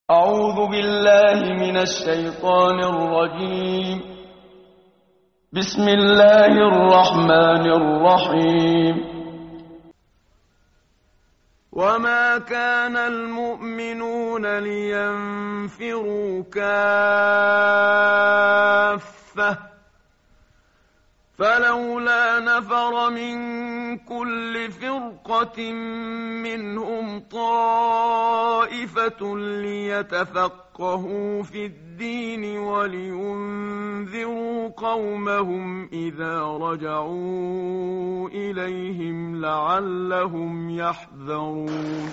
أعوذ بالله من الشيطان الرجيم بسم الله الرحمن الرحيم وما كان المؤمنون لينفروا كافة فلولا نفر من كل فرقة منهم طائفة ليتفقهوا في الدين ولينذروا قومهم إذا رجعوا إليهم لعلهم يحذرون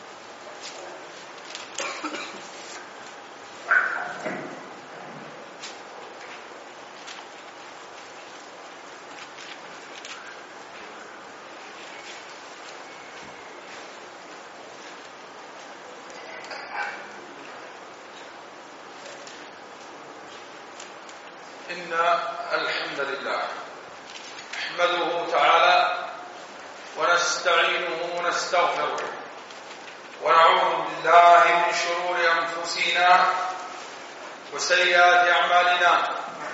إن الحمد لله نحمده تعالى ونستعينه ونستغفره ونعوذ بالله من شرور أنفسنا وسيئات أعمالنا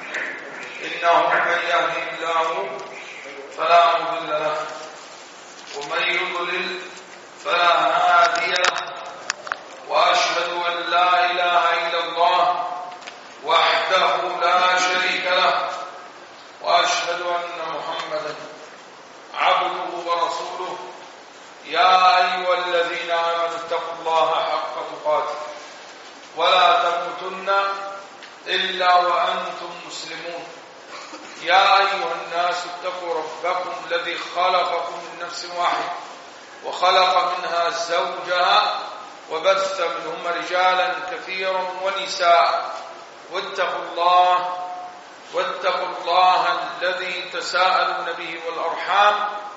إنه من يهدي الله فلا مضل له ومن يضلل فلا هادي له وأشهد أن لا إله إلا الله وحده لا شريك له واشهد ان محمدا عبده ورسوله يا ايها الذين امنوا اتقوا الله حق تقاته ولا تموتن الا وانتم مسلمون يا ايها الناس اتقوا ربكم الذي خلقكم من نفس واحده وخلق منها زوجها وبث منهما رجالا كثيرا ونساء واتقوا الله واتقوا الله الذي تساءلون به والأرحام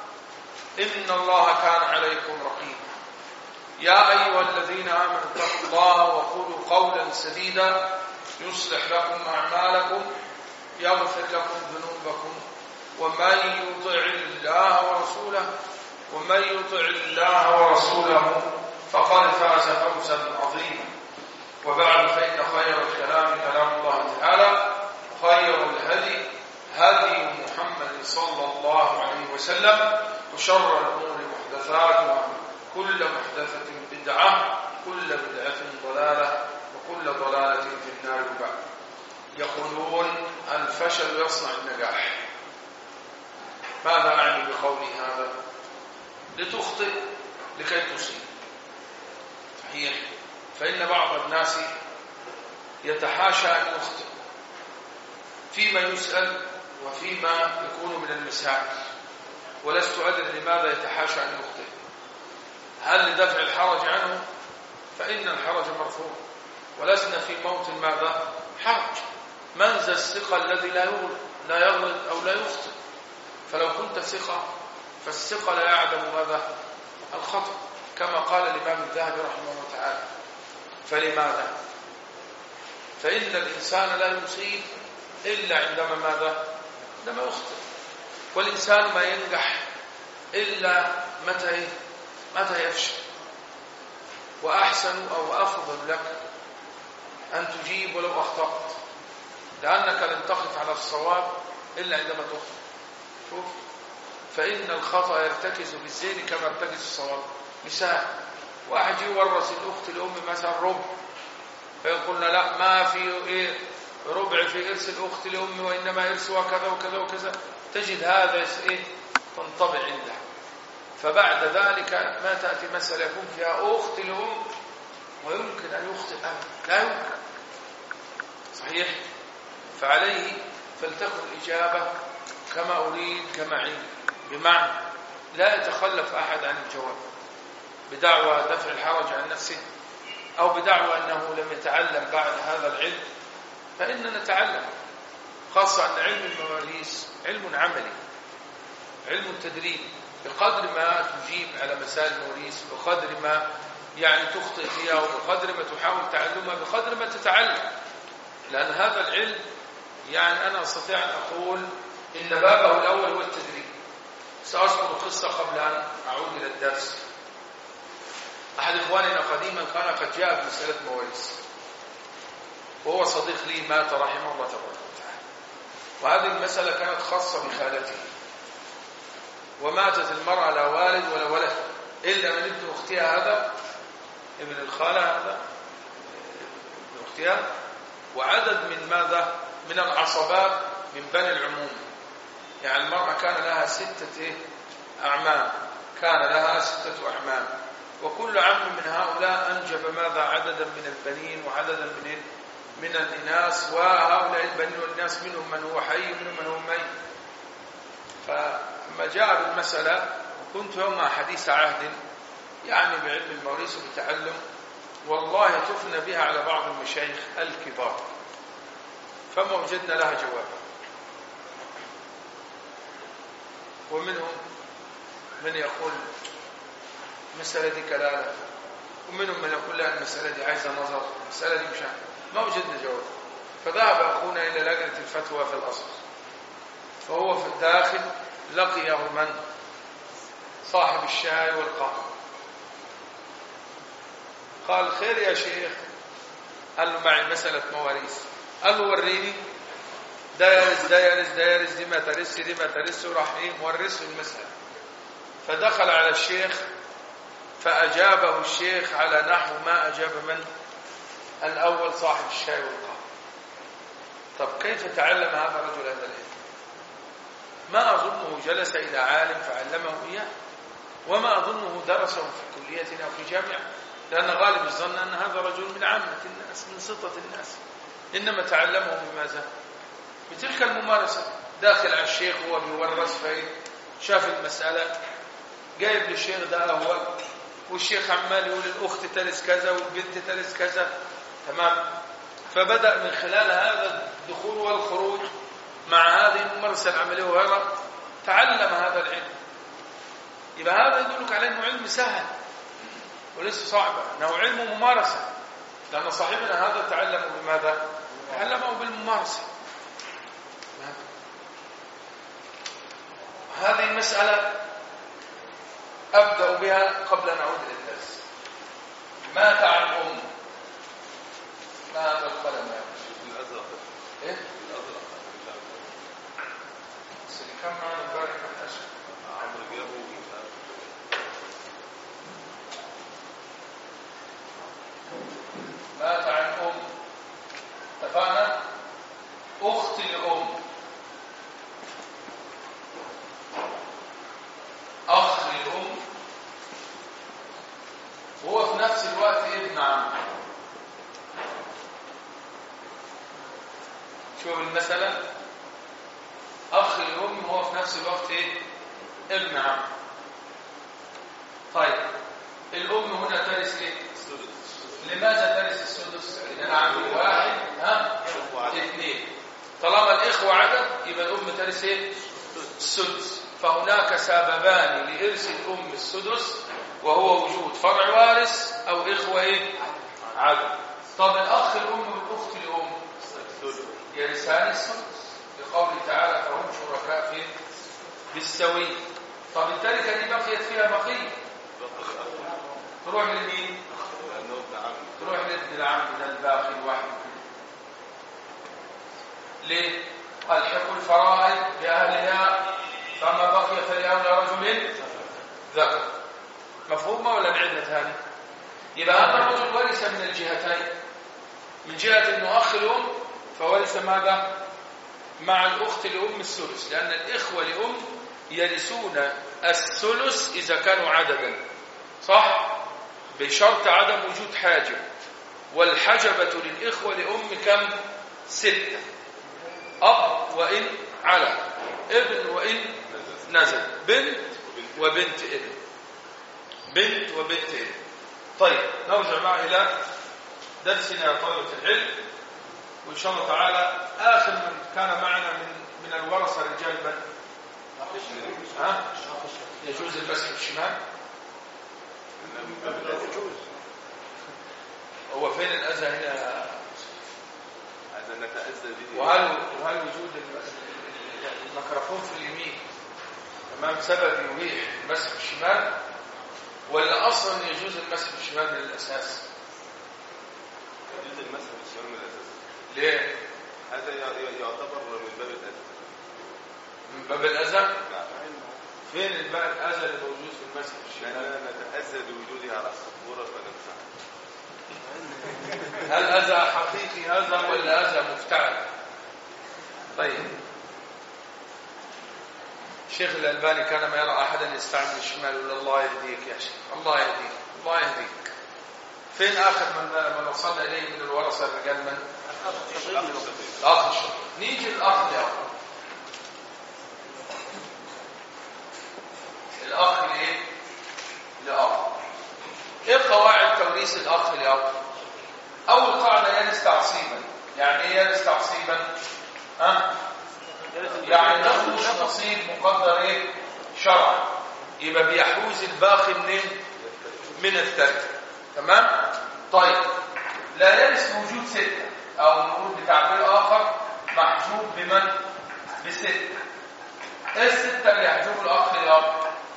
إن الله كان عليكم رقيبا يا أيها الذين آمنوا اتقوا الله وقولوا قولا سديدا يصلح لكم أعمالكم يغفر لكم ذنوبكم ومن يطع الله ورسوله ومن يطع الله ورسوله فقد فاز فوزا عظيما وبعد فإن خير الكلام كلام الله تعالى وخير الهدي هدي محمد صلى الله عليه وسلم وشر الأمور محدثاتها كل محدثة بدعة كل بدعة ضلالة وكل ضلالة في النار بعد يقولون الفشل يصنع النجاح ماذا أعني بقولي هذا لتخطئ لكي تصيب صحيح فإن بعض الناس يتحاشى أن يخطئ فيما يسأل وفيما يكون من المسائل ولست أدري لماذا يتحاشى أن يخطئ هل لدفع الحرج عنه فإن الحرج مرفوع ولسنا في موت ماذا حرج من ذا الثقة الذي لا يغلط لا يغلط أو لا يخطئ فلو كنت ثقة فالثقة لا يعدم ماذا الخطأ كما قال الإمام الذهبي رحمه الله تعالى فلماذا فإن الإنسان لا يصيب إلا عندما ماذا عندما يخطئ والإنسان ما ينجح إلا متى متى يفشل وأحسن أو أفضل لك أن تجيب ولو أخطأت لأنك لن تقف على الصواب إلا عندما تخطئ شوف فإن الخطأ يرتكز بالزين كما يرتكز الصواب مثال واحد يورث الأخت الأم مثلا ربع فيقولنا لا ما في إيه ربع في إرث الأخت الأم وإنما إرثها كذا وكذا وكذا تجد هذا إيه تنطبع عنده فبعد ذلك ما تأتي مسألة يكون فيها أخت الأم ويمكن أن يخطئ أبدا لا يمكن صحيح فعليه فلتكن الإجابة كما أريد كما عندي بمعنى لا يتخلف أحد عن الجواب بدعوى دفع الحرج عن نفسه أو بدعوى أنه لم يتعلم بعد هذا العلم فإننا نتعلم خاصة أن علم المواريث علم عملي علم تدريب بقدر ما تجيب على مسائل المواريث بقدر ما يعني تخطئ فيها وبقدر ما تحاول تعلمها بقدر ما تتعلم لأن هذا العلم يعني أنا أستطيع أن أقول إن بابه الأول هو التدريب سأذكر قصة قبل أن أعود إلى الدرس أحد إخواننا قديما كان قد جاء بمسألة مواريث وهو صديق لي مات رحمه الله تبارك وتعالى وهذه المسألة كانت خاصة بخالته وماتت المرأة لا والد ولا ولد إلا من ابن أختها هذا ابن الخالة هذا ابن أختها وعدد من ماذا من العصبات من بني العموم يعني المرأة كان لها ستة أعمام كان لها ستة أعمام وكل عم من هؤلاء أنجب ماذا عددا من البنين وعددا من من الإناث وهؤلاء البنين والإناث منهم من هو حي ومنهم من هو ميت فلما جاء بالمسألة وكنت يوم حديث عهد يعني بعلم المواريث وبتعلم والله تفنى بها على بعض المشايخ الكبار فما وجدنا لها جواب ومنهم من يقول المسألة دي كلالة ومنهم من يقول لا المسألة دي عايزة نظر المسألة دي مش ما وجدنا جواب فذهب أخونا إلى لجنة الفتوى في الأصل فهو في الداخل لقيه من صاحب الشاي والقهوة قال خير يا شيخ قال له معي مسألة مواريث قال له وريني ده يرث ده يرث ده يرث دي ما ترث دي ما ترث وراح ايه مورثه المسألة فدخل على الشيخ فأجابه الشيخ على نحو ما أجاب من الأول صاحب الشاي والقهوة طب كيف تعلم هذا الرجل هذا العلم ما أظنه جلس إلى عالم فعلمه إياه وما أظنه درسه في كلية أو في جامعة لأن غالب الظن أن هذا رجل من عامة الناس من سطة الناس إنما تعلمه بماذا بتلك الممارسة داخل على الشيخ وهو بيورث فيه شاف المسألة جايب للشيخ ده هو والشيخ عمال يقول الأخت ترث كذا والبنت ترث كذا تمام فبدأ من خلال هذا الدخول والخروج مع هذه الممارسة العملية وغيرها تعلم هذا العلم يبقى هذا يدلك على أنه علم سهل وليس صعبا أنه علم ممارسة لأن صاحبنا هذا تعلمه بماذا؟ تعلمه بالممارسة هذه المسألة أبدأ بها قبل أن أعود إلى الدرس مات عن أم ما هذا القلم يا الأزرق إيه؟ الأزرق بس اللي كان معنا امبارح كان أشهر عمرو جابه مش عارف مات عن أم اتفقنا أخت لأم أخ لأم وهو في نفس الوقت ابن عم شوف المسألة أخ لأم وهو في نفس الوقت إيه؟ ابن عم طيب الأم هنا ترث إيه؟ لماذا ترث السدس؟ لأن عندي واحد ها؟ اثنين طالما الإخوة عدد يبقى الأم ترث إيه؟ السدس فهناك سببان لإرث الأم السدس وهو وجود فرع وارث أو إخوة إيه؟ عدد طب الأخ الأم والأخت الأم يرثان السدس لقوله تعالى فهم شركاء في بالسوي طب التركة دي بقيت فيها بقية تروح لمين؟ لأنه ابن عم تروح لابن العم ده الباقي الواحد ليه؟ الحقوا الفرائض بأهلها فما بقي فلأولى رجل ذكر مفهومة ولا نعيدها ثاني؟ يبقى هذا الرجل ورث من الجهتين من جهة انه اخ الام فورث ماذا؟ مع الاخت لام الثلث لان الاخوه لام يرثون الثلث اذا كانوا عددا صح؟ بشرط عدم وجود حاجب والحجبة للإخوة لأم كم؟ ستة أب وإن على ابن وإن نزل بنت وبنت ابن بنت وبنت ابن طيب نرجع بقى إلى درسنا يا طلبة العلم وإن شاء الله تعالى آخر من كان معنا من من الورثة رجال من؟ ها؟ يجوز المسح بالشمال؟ هو فين الأذى هنا عايزين نتأذى به وهل وهل وجود الميكروفون في اليمين تمام سبب يبيح مسح الشمال ولا اصلا يجوز المسح بالشمال من الاساس يجوز المسح بالشمال من الاساس ليه هذا ي- ي- يعتبر من باب الاساس من باب الاذى نعم فين الباب الاذى اللي موجود في المسح بالشمال لاننا نتاذى بوجودها على السبوره فنمسح هل اذى حقيقي هذا ولا اذى مفتعل طيب الشيخ الألباني كان ما يرى أحدا يستعمل الشمال يقول الله يهديك يا شيخ الله يهديك الله يهديك فين آخر من من وصلنا إليه من الورثة الرجال من؟ الأخ الشقيق نيجي الأخ لأخ الأخ لإيه؟ لأخ إيه قواعد توريث الأخ لأخ؟ أول قاعدة يرث تعصيبا يعني إيه يرث تعصيبا؟ ها؟ يعني له نصيب مقدر ايه شرعا يبقى بيحوز الباقي منين من التركه تمام طيب لا يرث وجود سته او نقول بتعبير اخر محجوب بمن بسته ايه السته اللي يحجب الاخ الاب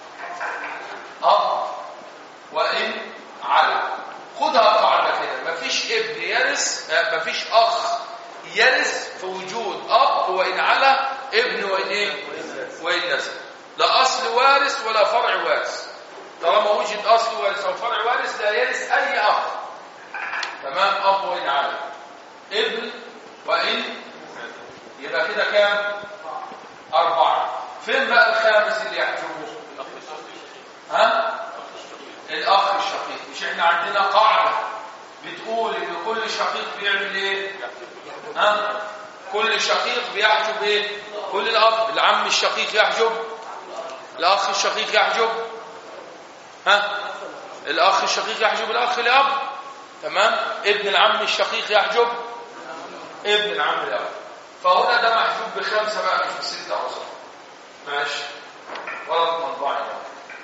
اب وان على خدها قاعده كده مفيش ابن يرث آه، مفيش اخ يرث في وجود اب وان على ابن وان ايه وان نزل لا اصل وارث ولا فرع وارث طالما وجد اصل وارث او فرع وارث لا يرث اي اخ تمام اب وان على ابن وان يبقى كده كام اربعه فين بقى الخامس اللي يحجبه ها الاخ الشقيق مش احنا عندنا قاعده بتقول ان كل شقيق بيعمل ايه ها كل شقيق بيحجب ايه كل الاب العم الشقيق يحجب الاخ الشقيق يحجب ها الاخ الشقيق يحجب الاخ الاب تمام ابن العم الشقيق يحجب ابن العم الاب فهنا ده محجوب بخمسه بقى مش بسته اصلا ماشي غلط مطبعي بقى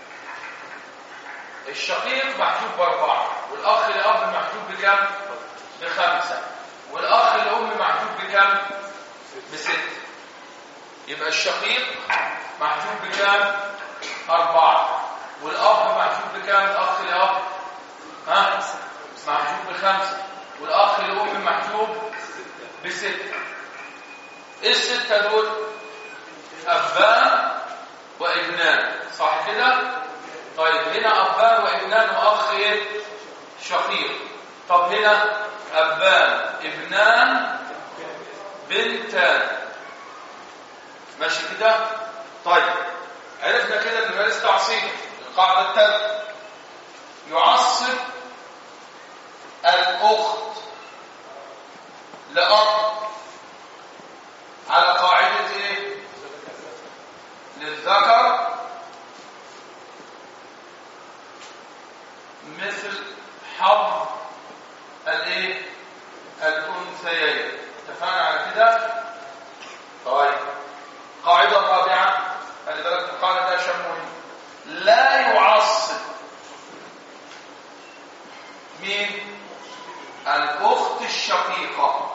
الشقيق محجوب باربعه والاخ الاب محجوب بكام بخمسه والاخ الام محجوب بكام بست يبقى الشقيق محجوب بكام اربعه والاب محجوب بكام الاخ الاب ها محجوب بخمسه والاخ الام محجوب بسته ايه السته دول ابان وابنان صح كده طيب هنا ابان وابنان واخ ايه شقيق طب هنا ابان ابنان بنتان ماشي كده طيب عرفنا كده ان مارس تعصيب القاعده الثالثه يعصب الاخت لاب على قاعده ايه للذكر مثل حظ الايه الانثيين اتفقنا على كده طيب قاعده رابعه خلي بالك القاعده ده عشان مهم لا يعصب مين الاخت الشقيقه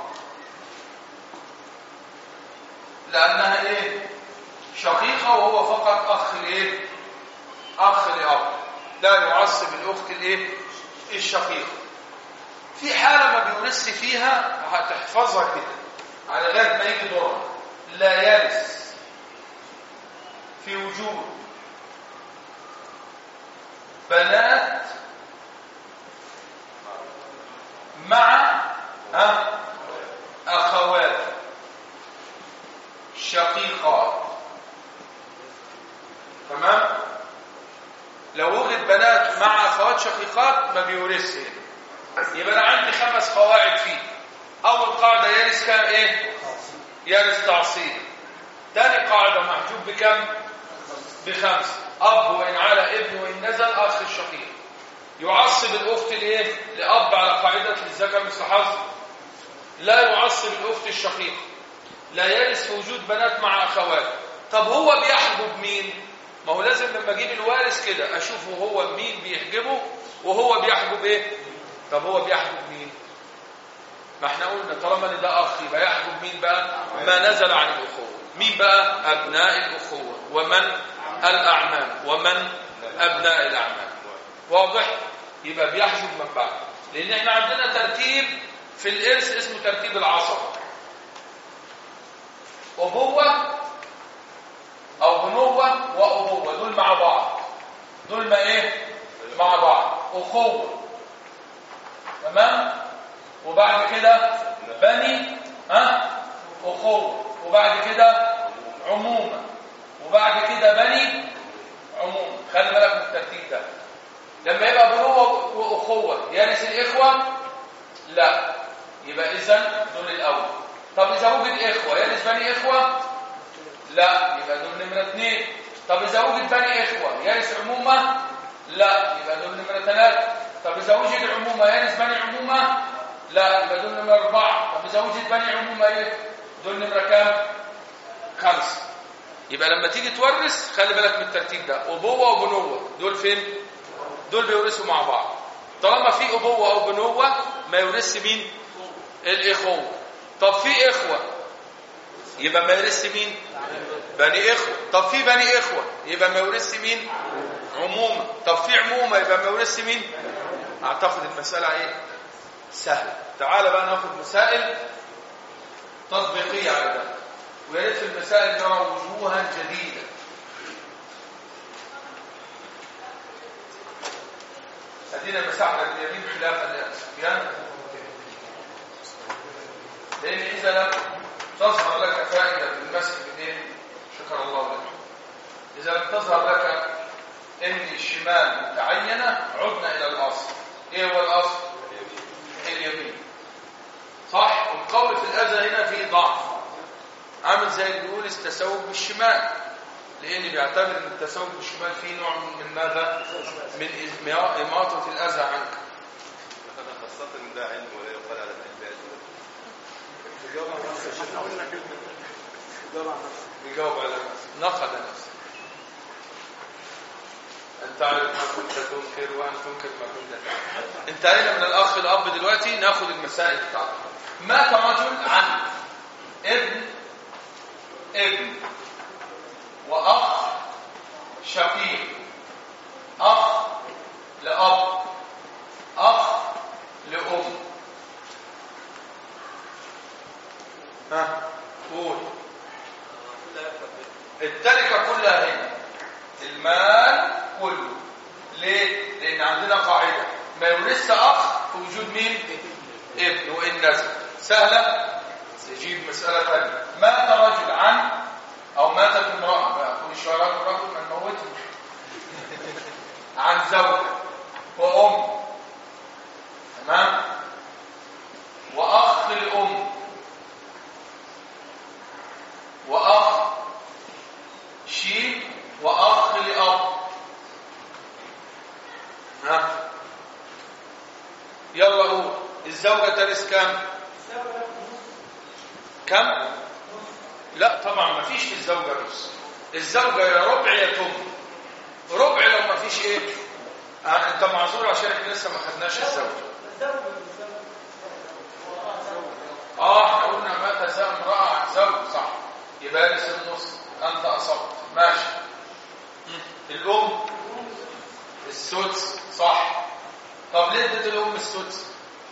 لانها ايه شقيقه وهو فقط اخ لايه اخ لاب لا يعصب الاخت الايه الشقيقه في حاله ما بيورث فيها هتحفظها كده على لغايه ما يجي دورها لا يرث في وجود بنات مع ها اخوات شقيقات تمام لو وجد بنات مع اخوات شقيقات ما بيورثش هنا يبقى انا عندي خمس قواعد فيه اول قاعده يرث كام ايه يرث تعصيب ثاني قاعده محجوب بكم بخمسه اب وان على ابن وان نزل اخ الشقيق يعصب الاخت لايه لاب على قاعده الذكر مثل حظ لا يعصب الاخت الشقيقه لا يرث في وجود بنات مع اخوات طب هو بيحجب مين ما هو لازم لما اجيب الوارث كده اشوفه هو مين بيحجبه وهو بيحجب ايه طب هو بيحجب مين ما احنا قلنا طالما ان ده اخ يبقى يحجب مين بقى ما نزل عن الاخوه مين بقى ابناء الاخوه ومن الاعمام ومن ابناء الاعمام واضح يبقى بيحجب من بعد لان احنا عندنا ترتيب في الارث اسمه ترتيب العصب ابوه او بنوه وابوه دول مع بعض دول ما ايه مع بعض اخوه تمام وبعد كده بني ها اخوه وبعد كده عمومه وبعد كده بني عمومه خلي بالك من الترتيب ده لما يبقى بنوه واخوه يرث الاخوه لا يبقى اذا دول الاول طب اذا وجد اخوه يرث بني اخوه لا يبقى دول نمره اثنين طب اذا وجد بني اخوه يرث عمومه لا يبقى دول نمره ثلاثه طب اذا وجد عمومه يرث بني عمومه لا يبقى دول نمره اربعه طب اذا وجد بني عمومه ايه دول نمره كام خمسه يبقى لما تيجي تورث خلي بالك من الترتيب ده ابوه وبنوه دول فين دول بيورثوا مع بعض طالما في ابوه او بنوه ما يورثش مين الاخوه طب في اخوه يبقى ما يورثش مين بني اخوه طب في بني اخوه يبقى ما يورثش مين عمومه طب في عمومه يبقى ما يورثش مين اعتقد المساله ايه سهله تعال بقى ناخد مسائل تطبيقيه على ده ويا ريت في المسائل نرى وجوها جديده ادينا مساحه اليمين خلافا للسفيان لان اذا لم تظهر لك فائده في المسح بالايه شكر الله لك اذا لم تظهر لك ان الشمال متعينه عدنا الى الاصل ايه هو الاصل اليمين صح والقول في الاذى هنا فيه ضعف عامل زي اللي بيقول التسوق بالشمال لان بيعتبر ان التسوق بالشمال فيه نوع من ماذا من اماطه الاذى عنك أنا خاصة إن ده علم ولا يقال على العلم بيجاوب على نفسه نقد نفسه أن تعرف ما كنت تنكر وأن تنكر ما كنت تعرف انتهينا من الأخ الأب دلوقتي ناخد المسائل بتاعته مات رجل عن ابن ابن وأخ شقيق أخ لأب أخ لأم ها قول التركة كلها هنا المال كله ليه؟ لأن عندنا قاعدة ما يورث أخ في وجود مين؟ ابن وإن نزل سهلة نجيب مسألة ثانية مات رجل عن أو ماتت امرأة بقى كل شوارات الرجل ما نموته عن زوجة وأم تمام وأخ الأم وأخ شيء وأخ لأب ها يلا قول الزوجة ترث كم كم لا طبعا ما فيش في الزوجة نص الزوجة يا ربع يا تم ربع لو ما فيش ايه آه انت معذور عشان احنا لسه ما خدناش الزوجة اه احنا قلنا مات زوج امرأة عن زوج صح يبقى يرث النص انت اصبت ماشي الام السدس صح طب ليه اديت الام السدس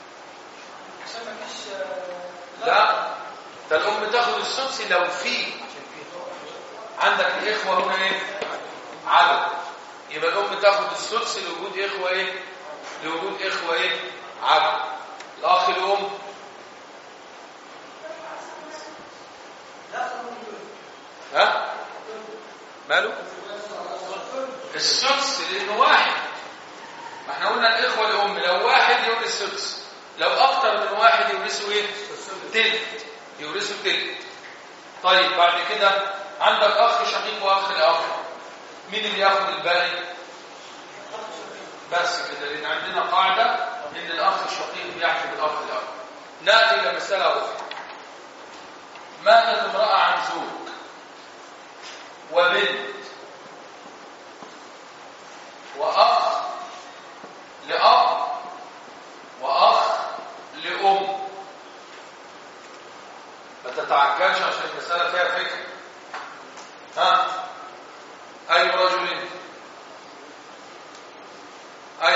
لا ده الام تاخد السدس لو في عندك الاخوه هنا ايه عدد يبقى الام تاخد السدس لوجود اخوه ايه لوجود اخوه ايه عدد الاخ الام ها ماله السدس لانه واحد ما احنا قلنا الاخوه الام لو واحد يورث السدس لو اكتر من واحد يورثوا ايه تلت يورثوا تلت طيب بعد كده عندك اخ شقيق واخ لاخ مين اللي ياخد الباقي بس كده لان عندنا قاعده ان الاخ الشقيق يحجب الاخ الاخر ناتي الى مساله اخرى ماتت امراه عن زوج وبنت واخ لاب واخ لام ما تتعجلش عشان المساله فيها فكره ها اي رجل اي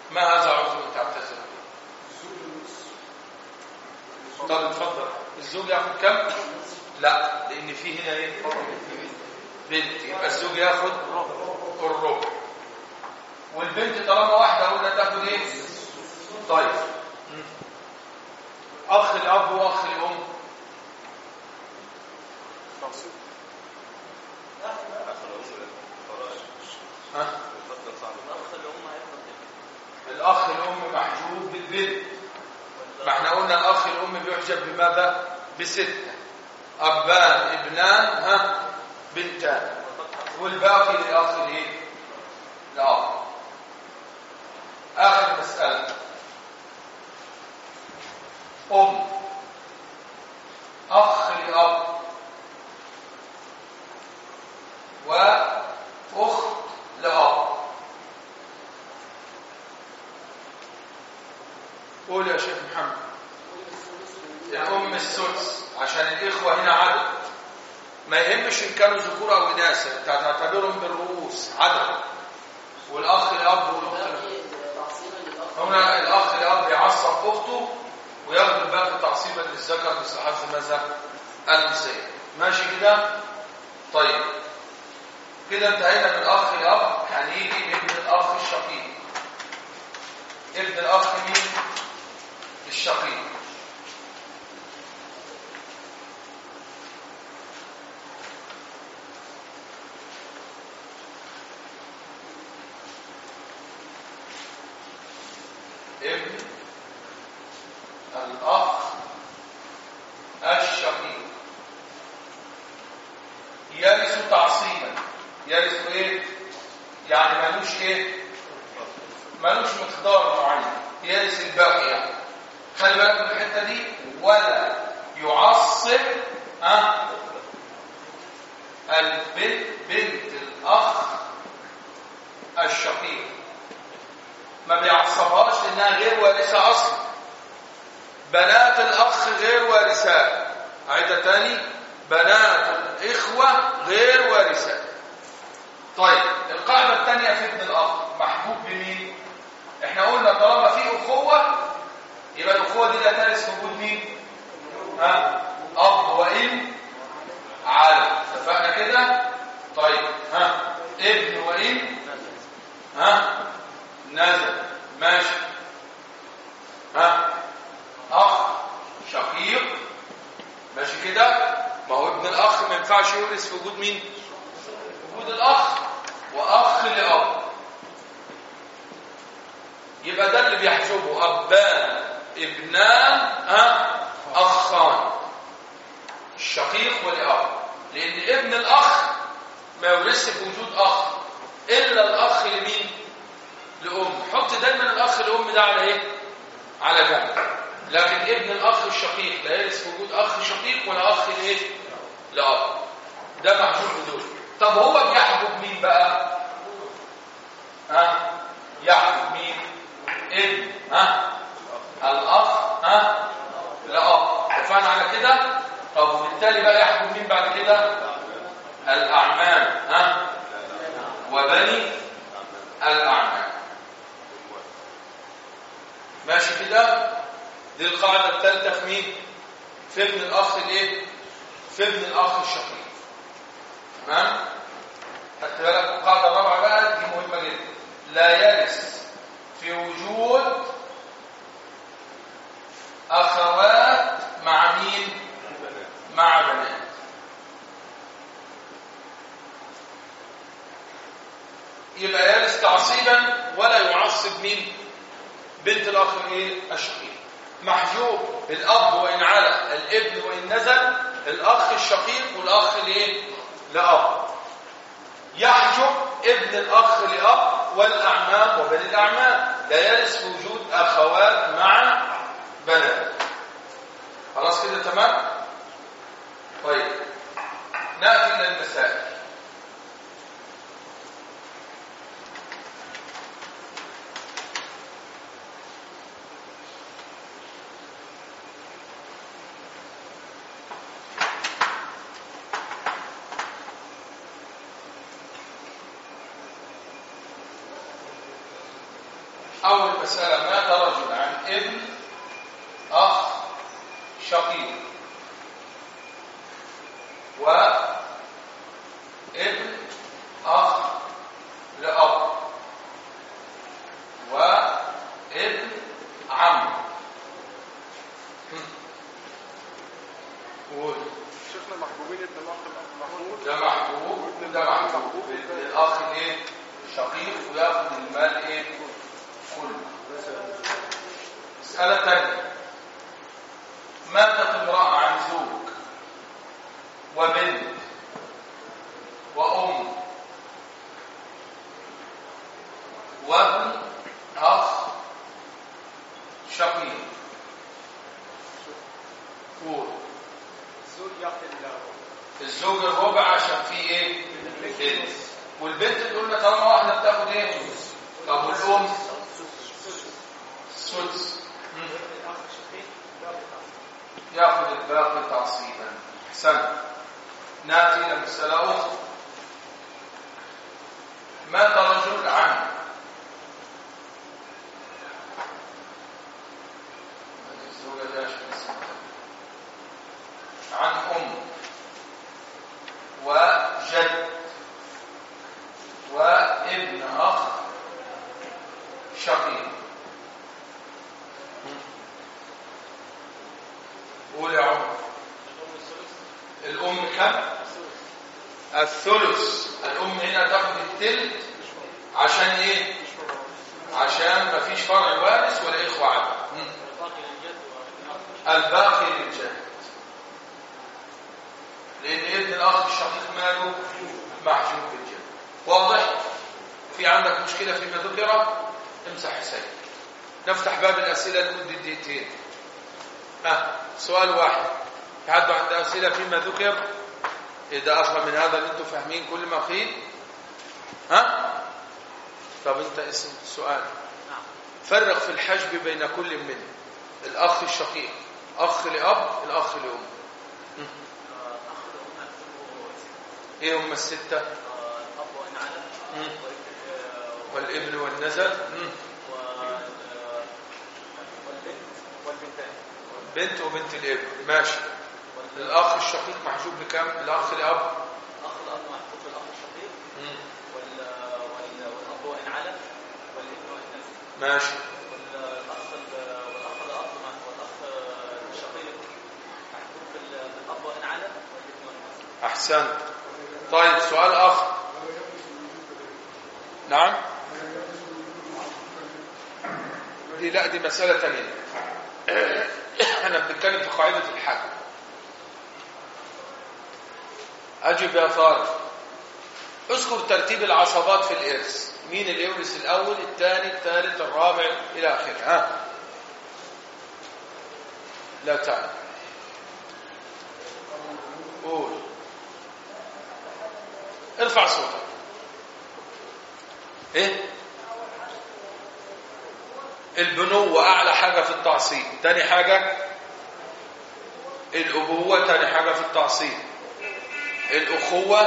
ما هذا عذر تعتذر طب اتفضل الزوج ياخد كم لا لان في هنا ايه بنت يبقى الزوج ياخد الربع والبنت طالما واحده قلنا تاخد ايه طيب مم. اخ الاب واخ الام ها الاخ الام محجوب بالبنت ما احنا قلنا الاخ الام بيحجب بماذا بستة ابان ابنان ها بنتان والباقي للاخ الايه الاب اخر مساله ام اخ لاب واخت لاب قول يا شيخ محمد الأم السدس عشان الإخوة هنا عدد ما يهمش إن كانوا ذكور أو إناث أنت هتعتبرهم بالرؤوس عدد والأخ الأب والأخت الأب. هنا الأخ الأب يعصب أخته وياخد الباقي تعصيبا للذكر مثل حظ ماذا؟ الأنثيين ماشي كده؟ طيب كده انتهينا من الأخ الأب هنيجي ابن الأخ الشقيق ابن الأخ مين؟ الشقيق ابن الأخ الشقيق يرث تعصيبا يرث ايه؟ يعني ملوش ايه؟ ملوش مقدار معين يرث الباقي يعني خلي بالك من الحته دي ولا يعصب ها البنت بنت الاخ الشقيق ما بيعصبهاش لانها غير وارثه اصلا بنات الاخ غير وارثات عيدة تاني بنات الاخوه غير وارثات طيب القاعده الثانيه في ابن الاخ محبوب بمين احنا قلنا طالما في اخوه يبقى الاخوه دي لا ترث في وجود مين ها اب وام على اتفقنا كده طيب ها ابن وام ها نزل ماشي ها اخ شقيق ماشي كده ما هو ابن الاخ ما ينفعش يورث في وجود مين وجود الاخ واخ لاب يبقى ده اللي بيحجبه ابان ابنان ها اخان الشقيق والاب لان ابن الاخ ما يورثش في وجود اخ الا الاخ لمين لام حط دايما الاخ الام ده على ايه على جنب لكن ابن الاخ الشقيق لا يرث في وجود اخ شقيق ولا اخ لايه لاب ده محجوب بدول طب هو بيحجب مين بقى ها يحجب مين ابن ها الاخ ها لاب اتفقنا على كده طب وبالتالي بقى يحجب مين بعد كده الاعمام ها وبني الاعمام ماشي كده دي القاعده الثالثه في مين في ابن الاخ الايه في ابن الاخ الشقيق تمام خدت بالك القاعده الرابعه بقى دي مهمه جدا لا يرث في وجود اخوات مع مين مع بنات يبقى يرث تعصيبا ولا يعصب مين بنت الاخ ايه الشقيق محجوب الاب وان على الابن وان نزل الاخ الشقيق والاخ لايه لاب يحجب ابن الاخ لاب والاعمام وبني الاعمام لا يرث وجود اخوات مع بنات خلاص كده تمام طيب ناتي الى المسائل أول مسألة مات رجل عن ابن أخ شقيق وابن أخ لأب وابن عم قول شيخنا محبوبين ابن الاخ محمود ده محبوب وده محبوب الاخ الايه شقيق وياخد المال ايه كله مسألة تانية ماتت امرأة عن زوج وبنت وأم وابن أخ شقيق قول الزوج ياخذ الزوج الربع عشان فيه ايه بنت والبنت تقول لنا طالما واحده بتاخد ايه طب والام سدس مم. ياخذ الباقي تعصيبا احسن ناتي الى مساله اخرى مات رجل عن الزوجة ده عشان اسمها. عن ام وجد وابن أخ شقيق قول يا عمر الأم كم؟ الثلث الأم هنا تاخد التلت عشان إيه؟ عشان مفيش فرع وارث ولا إخوة عدد الباقي للجد لأن ابن الأخ الشقيق ماله محجوب بالجد واضح؟ في عندك مشكلة فيما ذكر؟ امسح حسين نفتح باب الأسئلة لمدة دقيقتين ها سؤال واحد في حد عنده أسئلة فيما ذكر؟ إذا أفهم من هذا اللي أنتم فاهمين كل ما قيل ها؟ طب أنت اسم سؤال فرق في الحجب بين كل منهم الأخ الشقيق أخ لأب الأخ لأم ايه هم الستة مم. والابن والنزل مم. بنت وبنت الابن ماشي الاخ الشقيق محجوب بكم الاخ لاب مم. ماشي احسنت طيب سؤال اخر نعم دي لا دي مسألة تانية احنا بنتكلم في قاعدة الحج اجب يا طارق اذكر ترتيب العصبات في الارث مين اللي يورث الاول الثاني الثالث الرابع الى اخره ها لا تعلم قول ارفع صوتك ايه البنوة اعلى حاجة في التعصيب تاني حاجة الابوة تاني حاجة في التعصيب الاخوة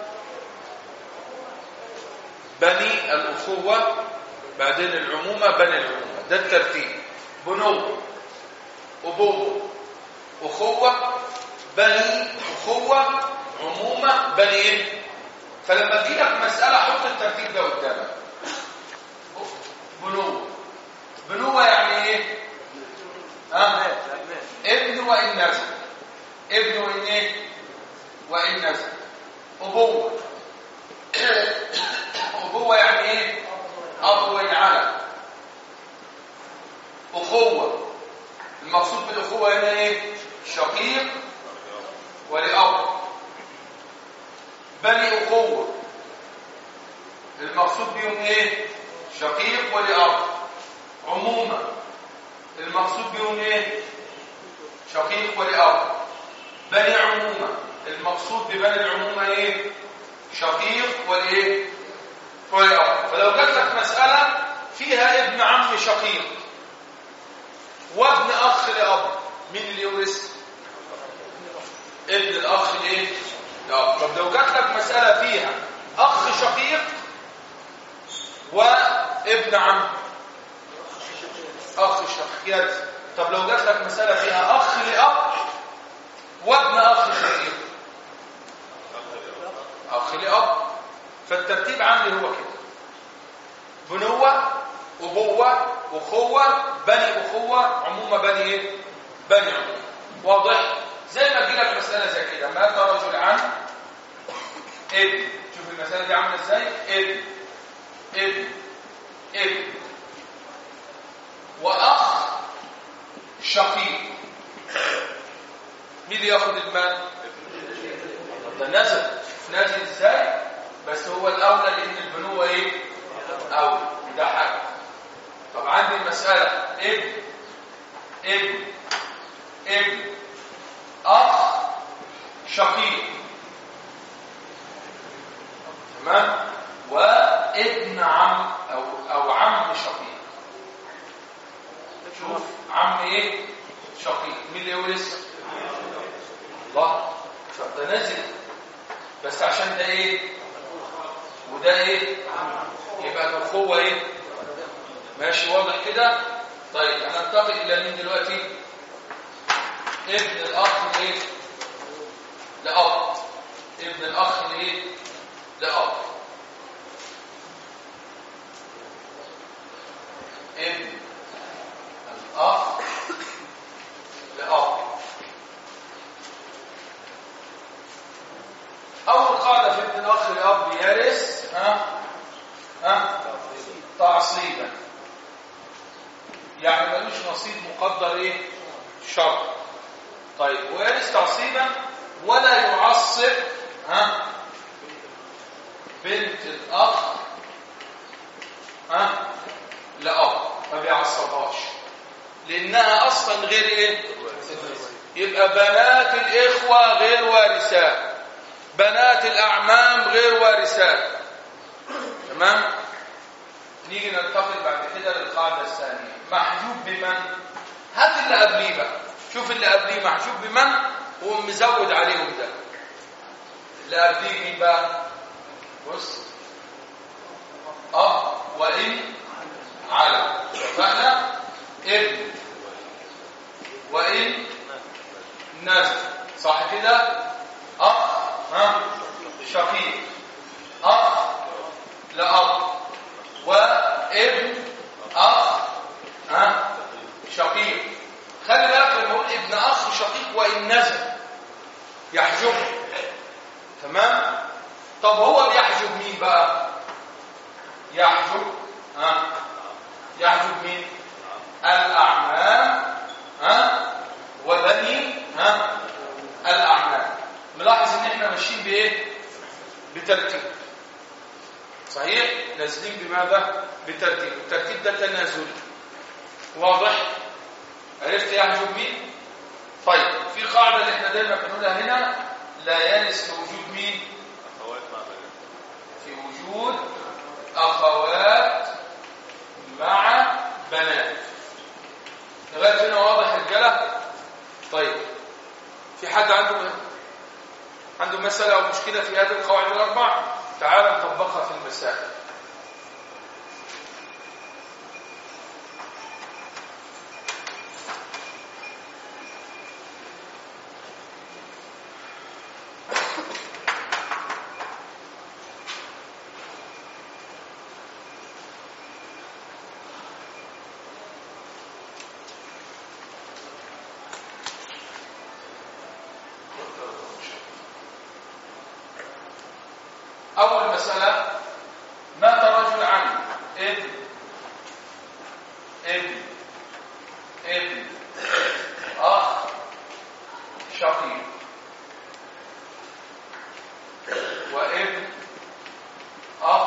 بني الاخوة بعدين العمومة بني العمومة ده الترتيب بنوة ابوة اخوة بني اخوة عمومة بني ايه فلما تجي لك مسألة حط الترتيب ده قدامك بنوة بنوة يعني ايه ها ابن وان نزل ابن وان ايه وان نزل ابوة ابوة يعني ايه اب وان على اخوة المقصود بالاخوة هنا ايه شقيق ولأب بني أخوة المقصود بهم ايه شقيق ولأب عموما المقصود بهم ايه شقيق ولأب بني عموما المقصود ببني العمومة ايه شقيق ولإيه ولأب فلو جات لك مسألة فيها ابن عم شقيق وابن أخ لأب مين اللي يورث ابن الأخ الايه لا طب لو جات لك مسألة فيها أخ شقيق وابن عم اخ شقيق يرث طب لو جات لك مساله فيها اخ لاب وابن اخ شقيق اخ لاب فالترتيب عندي هو كده بنوه ابوه اخوه بني اخوه عمومه بني ايه بني عمومه واضح زي ما تجي لك مساله زي كده مات رجل عن ابن شوف المساله دي عامله ازاي ابن ابن ابن واخ شقيق مين اللي ياخد المال طب ده نزل شوف نازل ازاي بس هو الاولى لان البنوه ايه اولى ده حاجه طب عندي المساله ابن ابن ابن اخ شقيق تمام وابن عم او او عم شقيق شوف عم ايه شقيق مين اللي يورث الله فده نازل بس عشان ده ايه وده ايه يبقى الاخوه ايه ماشي واضح كده طيب هننتقل الى مين دلوقتي ابن الاخ لايه لاب ابن الاخ لايه لاب ابن الاخ لاب اول قاعده في ابن الاخ لاب يرث ها ها تعصيبا يعني ملوش نصيب مقدر ايه شرط طيب ويرث تعصيبا ولا يعصب ها بنت الاخ ها لاب ما بيعصبهاش لانها اصلا غير ايه يبقى بنات الاخوه غير وارثات بنات الاعمام غير وارثات تمام نيجي ننتقل بعد كده للقاعده الثانيه محجوب بمن هات اللي قبليه بقى شوف اللي قبليه محجوب بمن ومزود عليهم ده اللي قبليه مين بقى بص اب وان على اتفقنا ابن وان نزل صح كده اخ ها شقيق اخ لاب وابن اخ ها شقيق خلي بالك لما اقول ابن اخ شقيق وان نزل يحجبه تمام طب هو بيحجب مين بقى يحجب ها يحجب مين الاعمام ها وبني ها الاعمام ملاحظ ان احنا ماشيين بايه بترتيب صحيح نازلين بماذا بترتيب الترتيب ده تنازلي واضح عرفت يحجب مين طيب في قاعده اللي احنا دايما بنقولها هنا لا يرث في وجود مين اخوات مع بنات في وجود اخوات مع بنات لغايه هنا واضح رجاله طيب في حد عنده عنده مساله او مشكله في هذه القواعد الاربع تعال نطبقها في المسائل أول مسألة مات رجل عن ابن ابن ابن أخ شقيق وابن أخ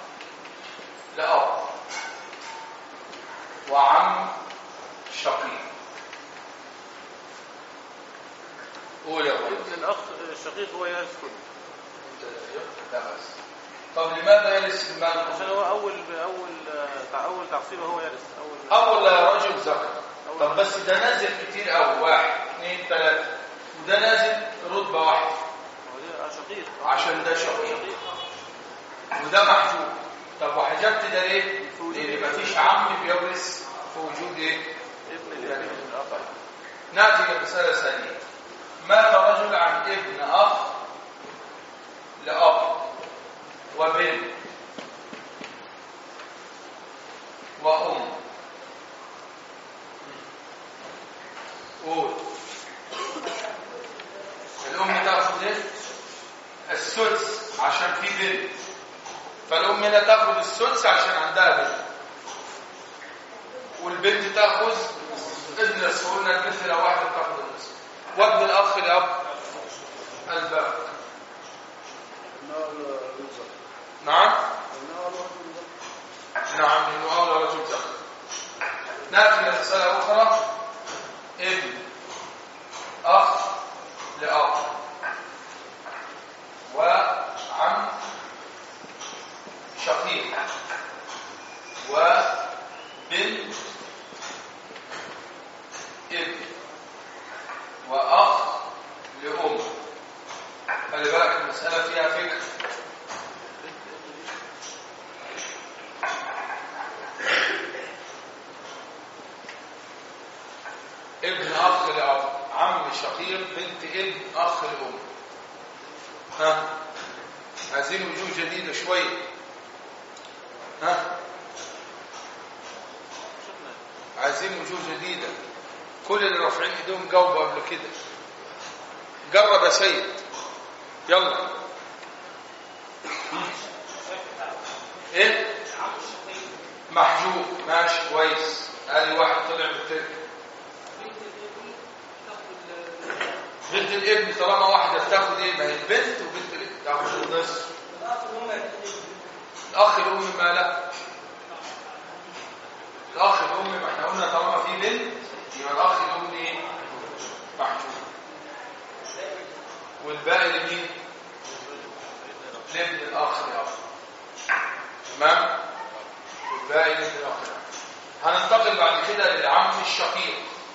لأب وعم شقيق قول يا ولد ابن الاخ الشقيق هو يرث كله لا بس طب لماذا يرث المال عشان هو اول اول تع- اول تعصيبه هو يرث اول اول رجل ذكر طب بس ده نازل كتير قوي واحد اثنين ثلاثة وده نازل رتبة واحدة هو ده شقيق عشان ده شقيق وده محجوب طب وحجبت ده ليه؟ لان مفيش عم بيورث في وجود ايه ابن الابن من الأخ ناتي لمسألة ثانية مات رجل عن ابن أخ لأب وبنت وأم قول الأم تأخذ إيه؟ السدس عشان في بنت فالأم هنا تأخذ السدس عشان عندها بنت والبنت تأخذ النصف قلنا البنت لو واحدة تأخذ النصف وابن الأخ لأب الباقي نعم نعم لأنه أولى رجل ذكر نأتي إلى مسألة أخرى ابن أخ لأب وعم شقيق وبنت ابن وأخ لأم خلي بالك المسألة فيها فكر ابن أخ لأب عم شقيق بنت ابن أخ لأم ها عايزين وجوه جديدة شوية ها عايزين وجوه جديدة كل اللي رافعين ايديهم جاوبوا قبل كده جرب يا سيد يلا ايه محجوب ماشي كويس ادي واحد طلع بالتاني بنت الابن طالما واحده بتاخد ايه ما هي البنت وبنت الابن تاخد النصف الاخ الام ما لا الاخ الام ما احنا قلنا طالما في بنت يبقى الاخ الام ايه محجوب والباقي لمين لابن الاخ الاب تمام والباقي لابن الاخ الاب هننتقل بعد كده للعم الشقيق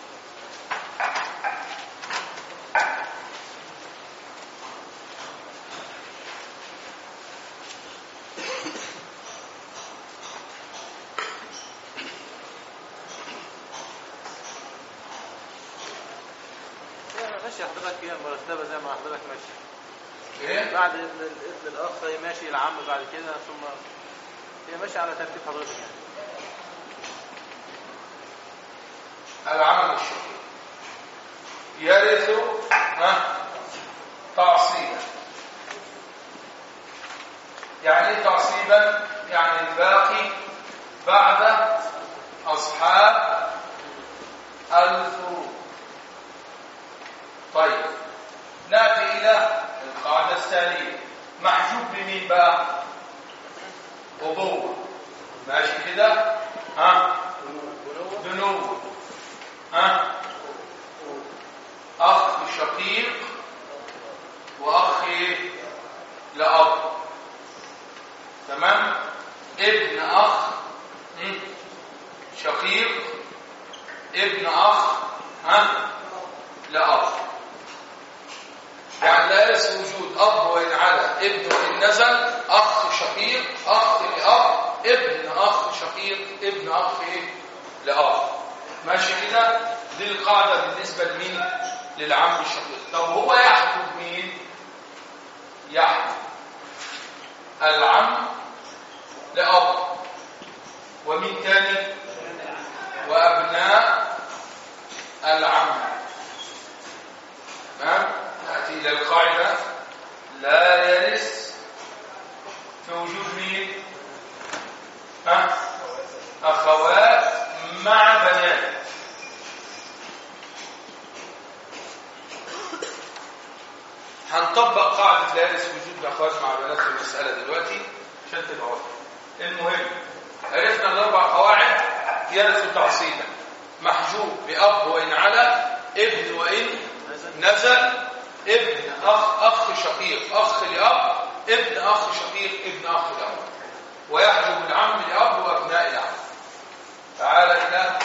ماشي حضرتك هي مرتبة زي ما حضرتك ماشي ايه بعد ابن ابن الأخ ماشي العم بعد كده ثم هي ماشية على ترتيب حضرتك يعني العمل الشقيق يرث ها تعصيبا يعني ايه تعصيبا يعني الباقي بعد اصحاب الفروض طيب ناتي الى القاعده الثانيه محجوب بمين بقى ابوه ماشي كده ها بنوه ها اخ شقيق واخ ايه لاب تمام ابن اخ مم. شقيق ابن اخ ها لاب يعني لا يرث وجود اب وان على ابن وان نزل اخ شقيق اخ لاب ابن اخ شقيق ابن اخ ايه لاب ماشي كده دي القاعده بالنسبه لمين للعم الشقيق طب هو يحجب مين يحجب العم لاب ومين تاني وابناء العم تمام ناتي الى القاعده لا يرث في وجود مين ها اخوات مع بنات هنطبق قاعده لا يرث في وجود اخوات مع بنات في المساله دلوقتي عشان تبقى واضحه المهم عرفنا الاربع قواعد يرث تعصيبا محجوب باب وان على ابن وان نزل ابن اخ اخ شقيق اخ لاب ابن اخ شقيق ابن اخ لاب ويحجب العم لاب وابناء العم تعال الى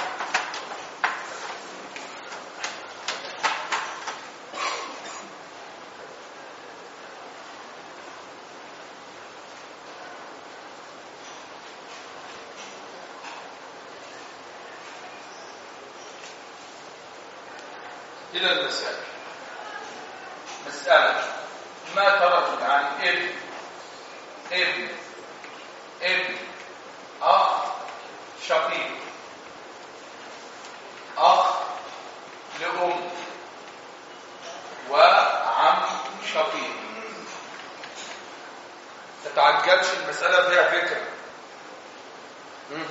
إلى المسائل مسألة ما ترك عن ابن ابن ابن أخ شقيق أخ لأم وعم شقيق تتعجبش المسألة فيها فكرة مم.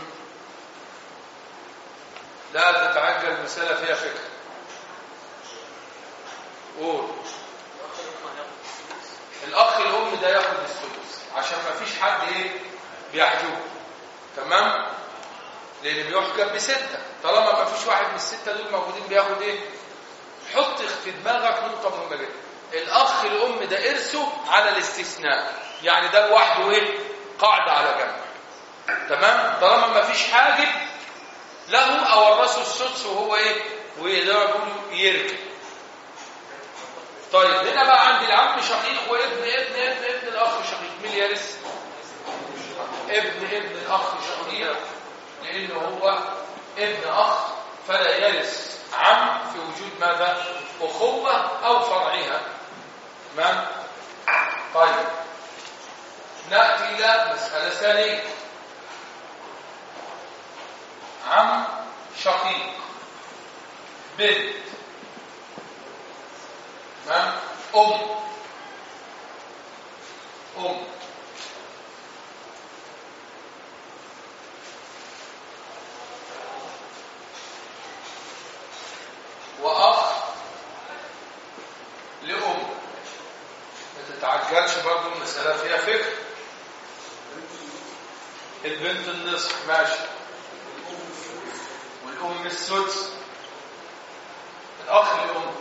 لا تتعجل المسألة فيها فكرة قول الأخ الأم ده ياخد السدس عشان ما فيش حد إيه بيحجبه تمام لأن بيحجب بستة طالما ما فيش واحد من الستة دول موجودين بياخد إيه حط في دماغك نقطة مهمة جدا الأخ الأم ده إرثه على الاستثناء يعني ده لوحده إيه قاعدة على جنب تمام طالما ما فيش حاجب له أورثه السدس وهو إيه ويقدر يقول يركب طيب هنا بقى عندي العم شقيق وابن ابن ابن ابن الأخ شقيق مين اللي يرث ابن ابن الأخ شقيق لأنه هو ابن أخ فلا يرث عم في وجود ماذا أخوة أو فرعها تمام طيب نأتي إلى مسألة ثانية عم شقيق بنت تمام أم أم وأخ لأم ما تتعجلش برضو المسألة فيها فكر البنت النصف ماشي والأم السدس الأخ لأم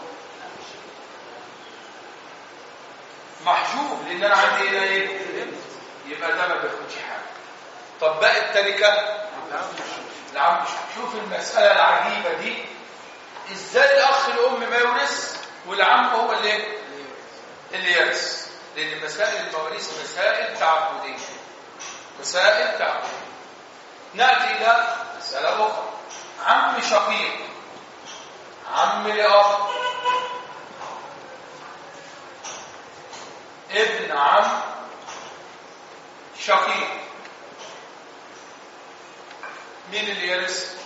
محجوب لأن أنا عندي هنا إيه؟ يبقى ده ما بياخدش حاجة طب باقي التركة العم شوف المسألة العجيبة دي ازاي الاخ الام ما يورث والعم هو اللي اللي يرث لان مسائل المواريث مسائل تعبديه مسائل تعبديه ناتي الى مساله اخرى عم شقيق عم لاب ابن عم شقيق مين اللي يرث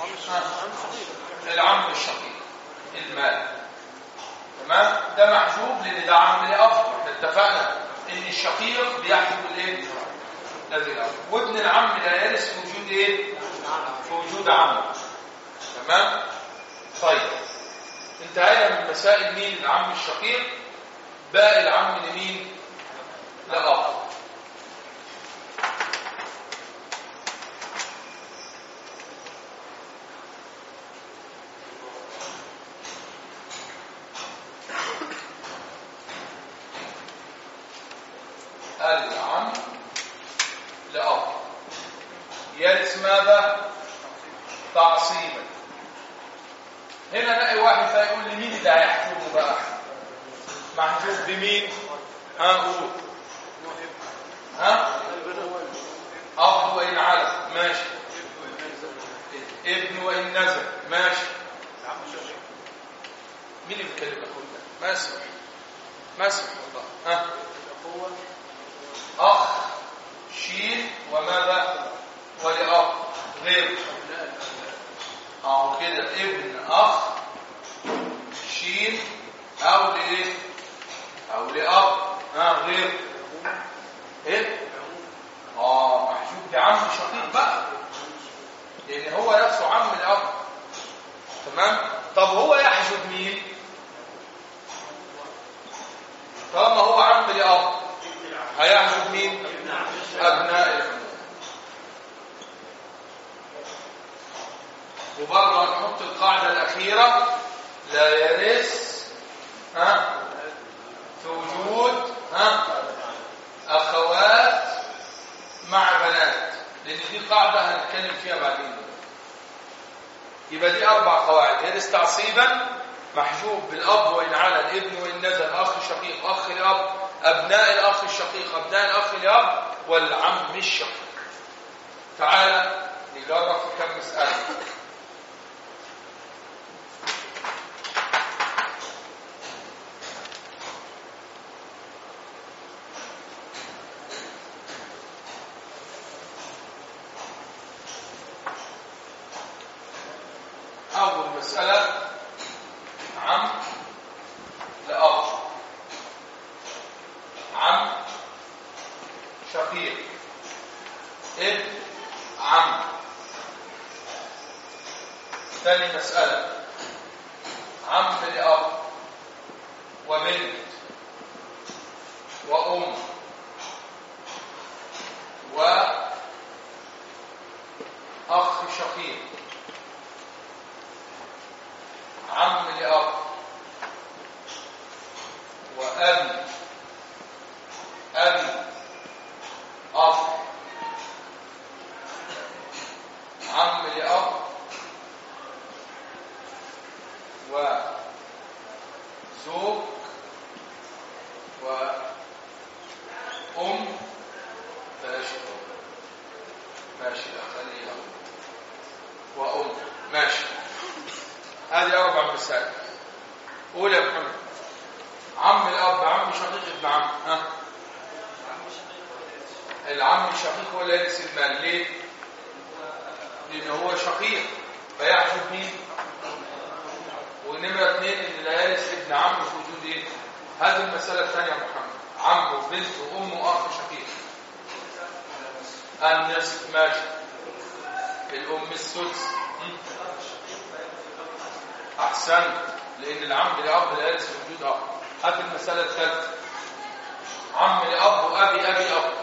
العم الشقيق المال تمام ده محجوب لان ده عم لاب احنا اتفقنا ان الشقيق بيحجب الايه الذي الاب وابن العم لا يرث في وجود ايه في وجود عم تمام طيب انتهينا من مسائل مين العم الشقيق باقي العم لمين لاب العم لأب يرث ماذا تعصيبا هنا نلاقي واحد بقى يقول لي مين اللي هيحكمه بقى محجوب بمين ها قول ها اب وان على ماشي ابن وان نزل ماشي مين اللي بيتكلم اخوك ده ما اسمع ما اسمع والله ها أخ شين وماذا ولأب غير أو كده ابن أخ شين أو لإيه أو لأب ها غير إيه آه محجوب ده عم شقيق بقى لأن هو نفسه عم الأب تمام طب هو يحجب مين طالما هو عم لأب هيحجب مين أبناء الأم وبرضه هنحط القاعدة الأخيرة لا يرث ها في وجود ها أخوات مع بنات لأن دي قاعدة هنتكلم فيها بعدين يبقى دي أربع قواعد يرث تعصيبا محجوب بالأب وإن على الابن وإن نزل أخ شقيق أخ لأب أبناء الأخ الشقيق أبناء الأخ لأب والعم الشقيق تعال نجرب في كم مسألة مسألة عم لأب عم شقيق ابن عم ثاني مسألة عم لأب وبنت وأم وأخ شقيق عم لأب وأبي أبي أب عم لأب وزوج وأم ماشي ماشي أخليها وأم ماشي هذه أربع مسائل قول يا محمد عم الأب عم شقيق ابن عم ها العم الشقيق هو اللي يرث المال ليه؟ لأن هو شقيق فيحجب مين؟ ونمرة اثنين إن لا يرث ابن عم في وجود إيه؟ هذه المسألة الثانية يا محمد عم وبنت وأم وأخ شقيق النصف ماشي الأم السدس م? أحسنت لأن العم لأب لا يرث في وجود أب هذه المسألة الثالثة عم لأب وأبي أبي أب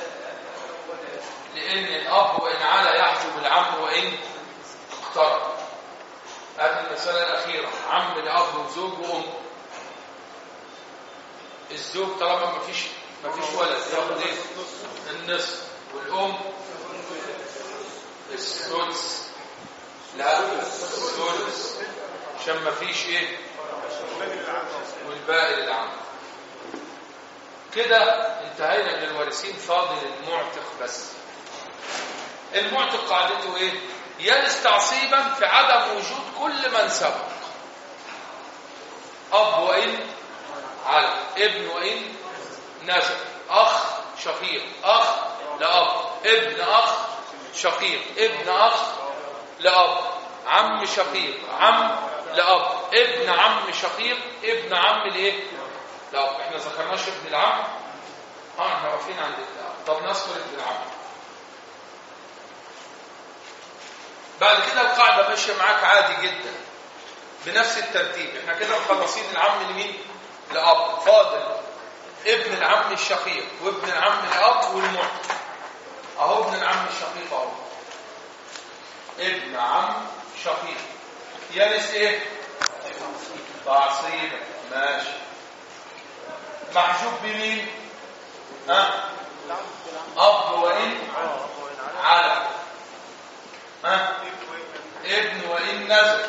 لأن الأب وإن علا يحجب العم وإن اقترب هذه المسألة الأخيرة عم لأب وزوج وأم الزوج طالما ما فيش ما فيش ولد ياخد ايه النصف والأم السدس لا السدس عشان ما فيش ايه والباقي للعم كده انتهينا من الوارثين فاضل المعتق بس المعتق قاعدته ايه يرث تعصيبا في عدم وجود كل من سبق اب وان على ابن وان نزل اخ شقيق اخ لاب ابن اخ شقيق ابن اخ لاب عم شقيق عم لاب ابن عم شقيق ابن عم لايه لاب احنا ذكرناش ابن العم اه احنا واقفين عند الاب طب نذكر ابن العم بعد كده القاعده ماشيه معاك عادي جدا بنفس الترتيب احنا كده مخلصين العم لمين لاب فاضل ابن العم الشقيق وابن العم الاب والمعتق اهو ابن العم الشقيق اهو ابن عم شقيق يرث ايه تعصيبا ماشي محجوب بمين ها اب وان على ها ابن وان نزل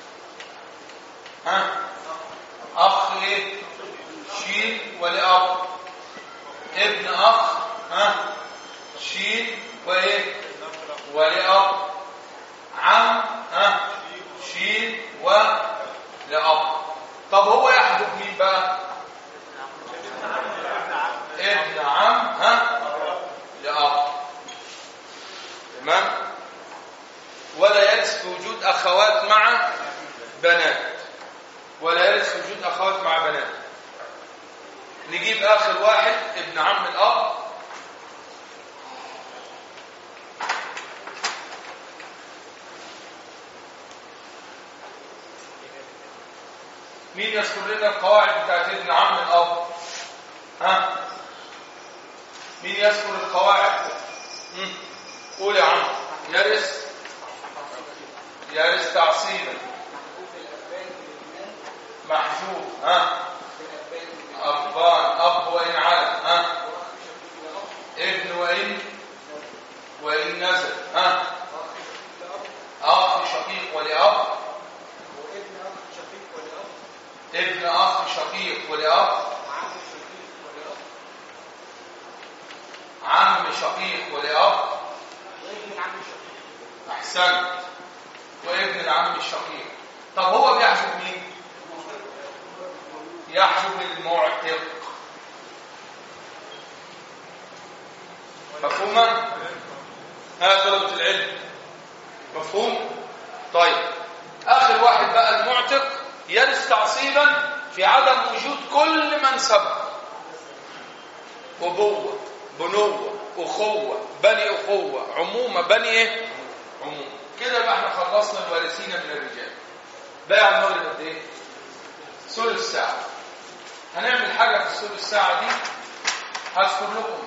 ها اخ ايه شيل ولاب ابن اخ ها شيل وايه ولاب عم ها شيل ولاب طب هو يحجب مين بقى ابن عم ها لاب تمام ولا يرث في وجود اخوات مع بنات ولا يرث في وجود اخوات مع بنات نجيب اخر واحد ابن عم الاب مين يذكر لنا القواعد بتاعت ابن عم الاب ها مين يذكر القواعد مم. قول يا عم يرث يرث تعصيبا محجوب ها أبان أب وإن على ها ابن وإن وإن نزل ها أخ شقيق ولأب ابن أخ شقيق ولأب عم شقيق ولأب أحسنت وابن العم الشقيق طب هو بيحجب مين يحجب المعتق مفهوما هذا طلبة العلم مفهوم طيب آخر واحد بقى المعتق يرث تعصيبا في عدم وجود كل من سبق أبوة بنوة أخوة بني أخوة عمومة بني إيه؟ عمومة كده بقى احنا خلصنا الوارثين من الرجال باقي على المغرب قد إيه؟ ثلث ساعة هنعمل حاجة في الثلث ساعة دي هذكر لكم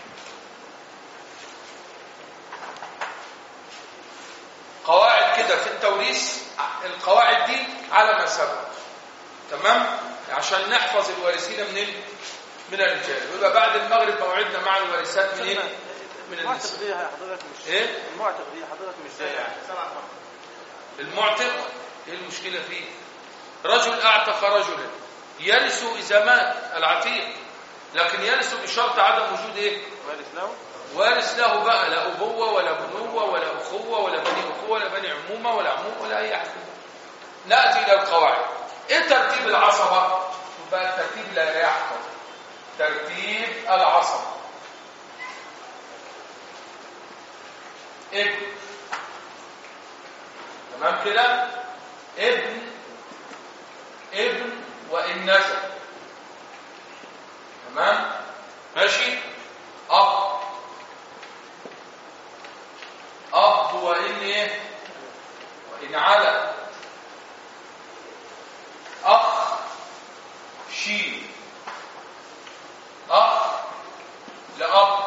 قواعد كده في التوريث القواعد دي على ما سبق تمام عشان نحفظ الوارثين من ال... من الرجال ويبقى بعد المغرب موعدنا مع الوارثات من ايه من المعتق النساء دي حضرتك مش ايه المعتق دي حضرتك مش زي يعني المعتق ايه المشكله فيه رجل اعتق رجلا يرث اذا مات العتيق لكن يرث بشرط عدم وجود ايه وارث له وارث له بقى لا أبوة ولا بنوة ولا أخوة ولا بني أخوة ولا بني عمومة ولا عمومة ولا أي حاجة نأتي إلى القواعد إيه ترتيب العصبة؟ شوف بقى الترتيب لا يحفظ ترتيب العصبة ابن تمام كده ابن ابن وإن نزل تمام ماشي أب أب وإن إيه وإن على أخ شي أخ لأب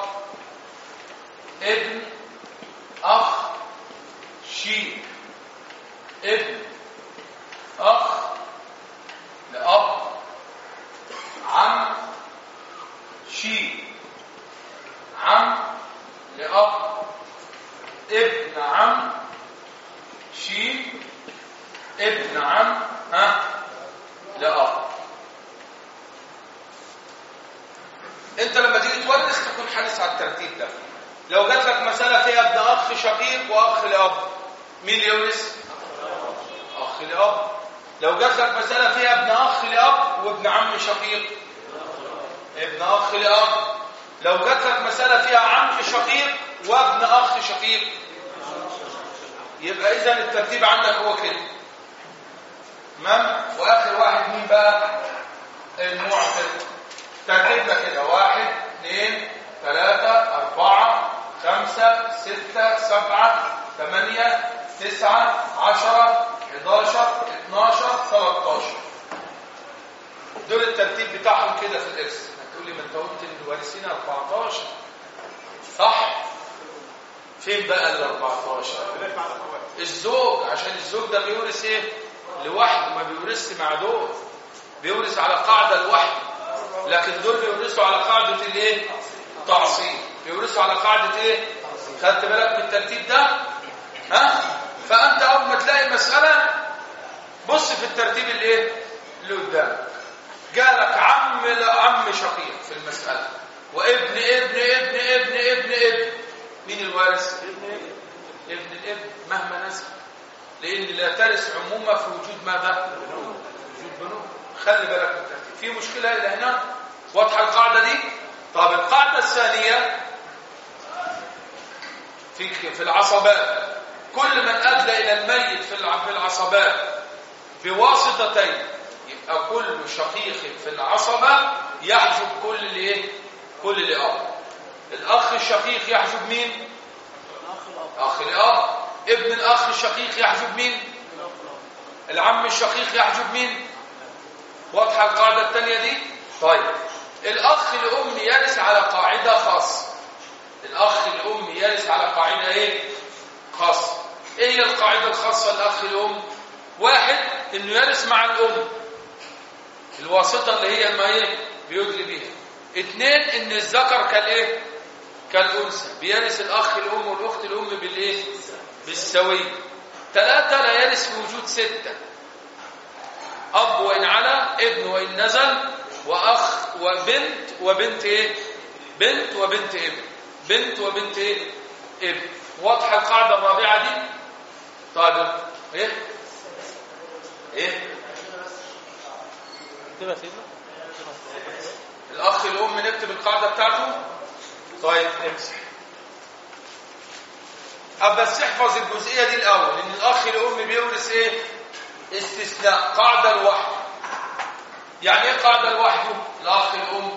ابن أخ شي ابن أخ لأب عم شي عم لأب ابن عم شي ابن عم ها لأب انت لما تيجي تورث تكون حريص على الترتيب ده لو جات لك مسألة فيها ابن أخ شقيق وأخ لأب مين يورث؟ أخ لأب لو جات لك مسألة فيها ابن أخ لأب وابن عم شقيق ابن أخ لأب لو جات لك مسألة فيها عم شقيق وابن أخ شقيق يبقى إذا الترتيب عندك هو كده تمام وآخر واحد مين بقى المعتق ترتيبنا كده واحد اثنين ثلاثة أربعة خمسة ستة سبعة ثمانية تسعة عشرة حداشر اتناشر ثلاثتاشر دول الترتيب بتاعهم كده في الإرث هتقول لي ما انت قلت ان الوارثين 14 صح فين بقى ال 14 الزوج عشان الزوج ده بيورث ايه لوحده ما بيورثش مع دول بيورث على قاعده لوحده لكن دول بيورثوا على قاعده الايه التعصيب بيورثوا على قاعده ايه خدت بالك من الترتيب ده ها فانت اول ما تلاقي مساله بص في الترتيب الايه اللي قدامك جالك عم عم شقيق في المساله وابن ابن ابن ابن ابن ابن مين الوارث ابن الابن مهما نسب لان لا ترث عمومه في وجود ماذا وجود بنوه خلي بالك من الترتيب في مشكله الى هنا واضحه القاعده دي طب القاعده الثانيه في في العصبات كل من ادى الى الميت في الع- في العصبات بواسطتين يبقى كل شقيق في العصبه يحجب كل الايه كل لاب الاخ الشقيق يحجب مين اخ الاب ابن الاخ الشقيق يحجب مين العم الشقيق يحجب مين واضحه القاعده الثانيه دي طيب الاخ الام يرث على قاعده خاصه الاخ الام يرث على قاعده ايه خاصه ايه هي القاعده الخاصه الاخ الام واحد انه يرث مع الام الواسطه اللي هي ما ايه بيدلي بيها اثنين ان الذكر كالايه كالانثى بيرث الاخ الام والاخت الام بالايه بالسويه ثلاثه لا يرث في وجود سته اب وان على ابن وان نزل واخ وبنت وبنت ايه بنت وبنت ابن بنت وبنت ايه ابن واضحه القاعده الرابعه دي طيب ايه ايه اكتبها يا سيدنا الاخ الام نكتب القاعده بتاعته طيب امسك أب بس احفظ الجزئية دي الأول إن الأخ الأم بيورث إيه؟ استثناء قاعدة لوحده يعني إيه قاعدة لوحده؟ الأخ الأم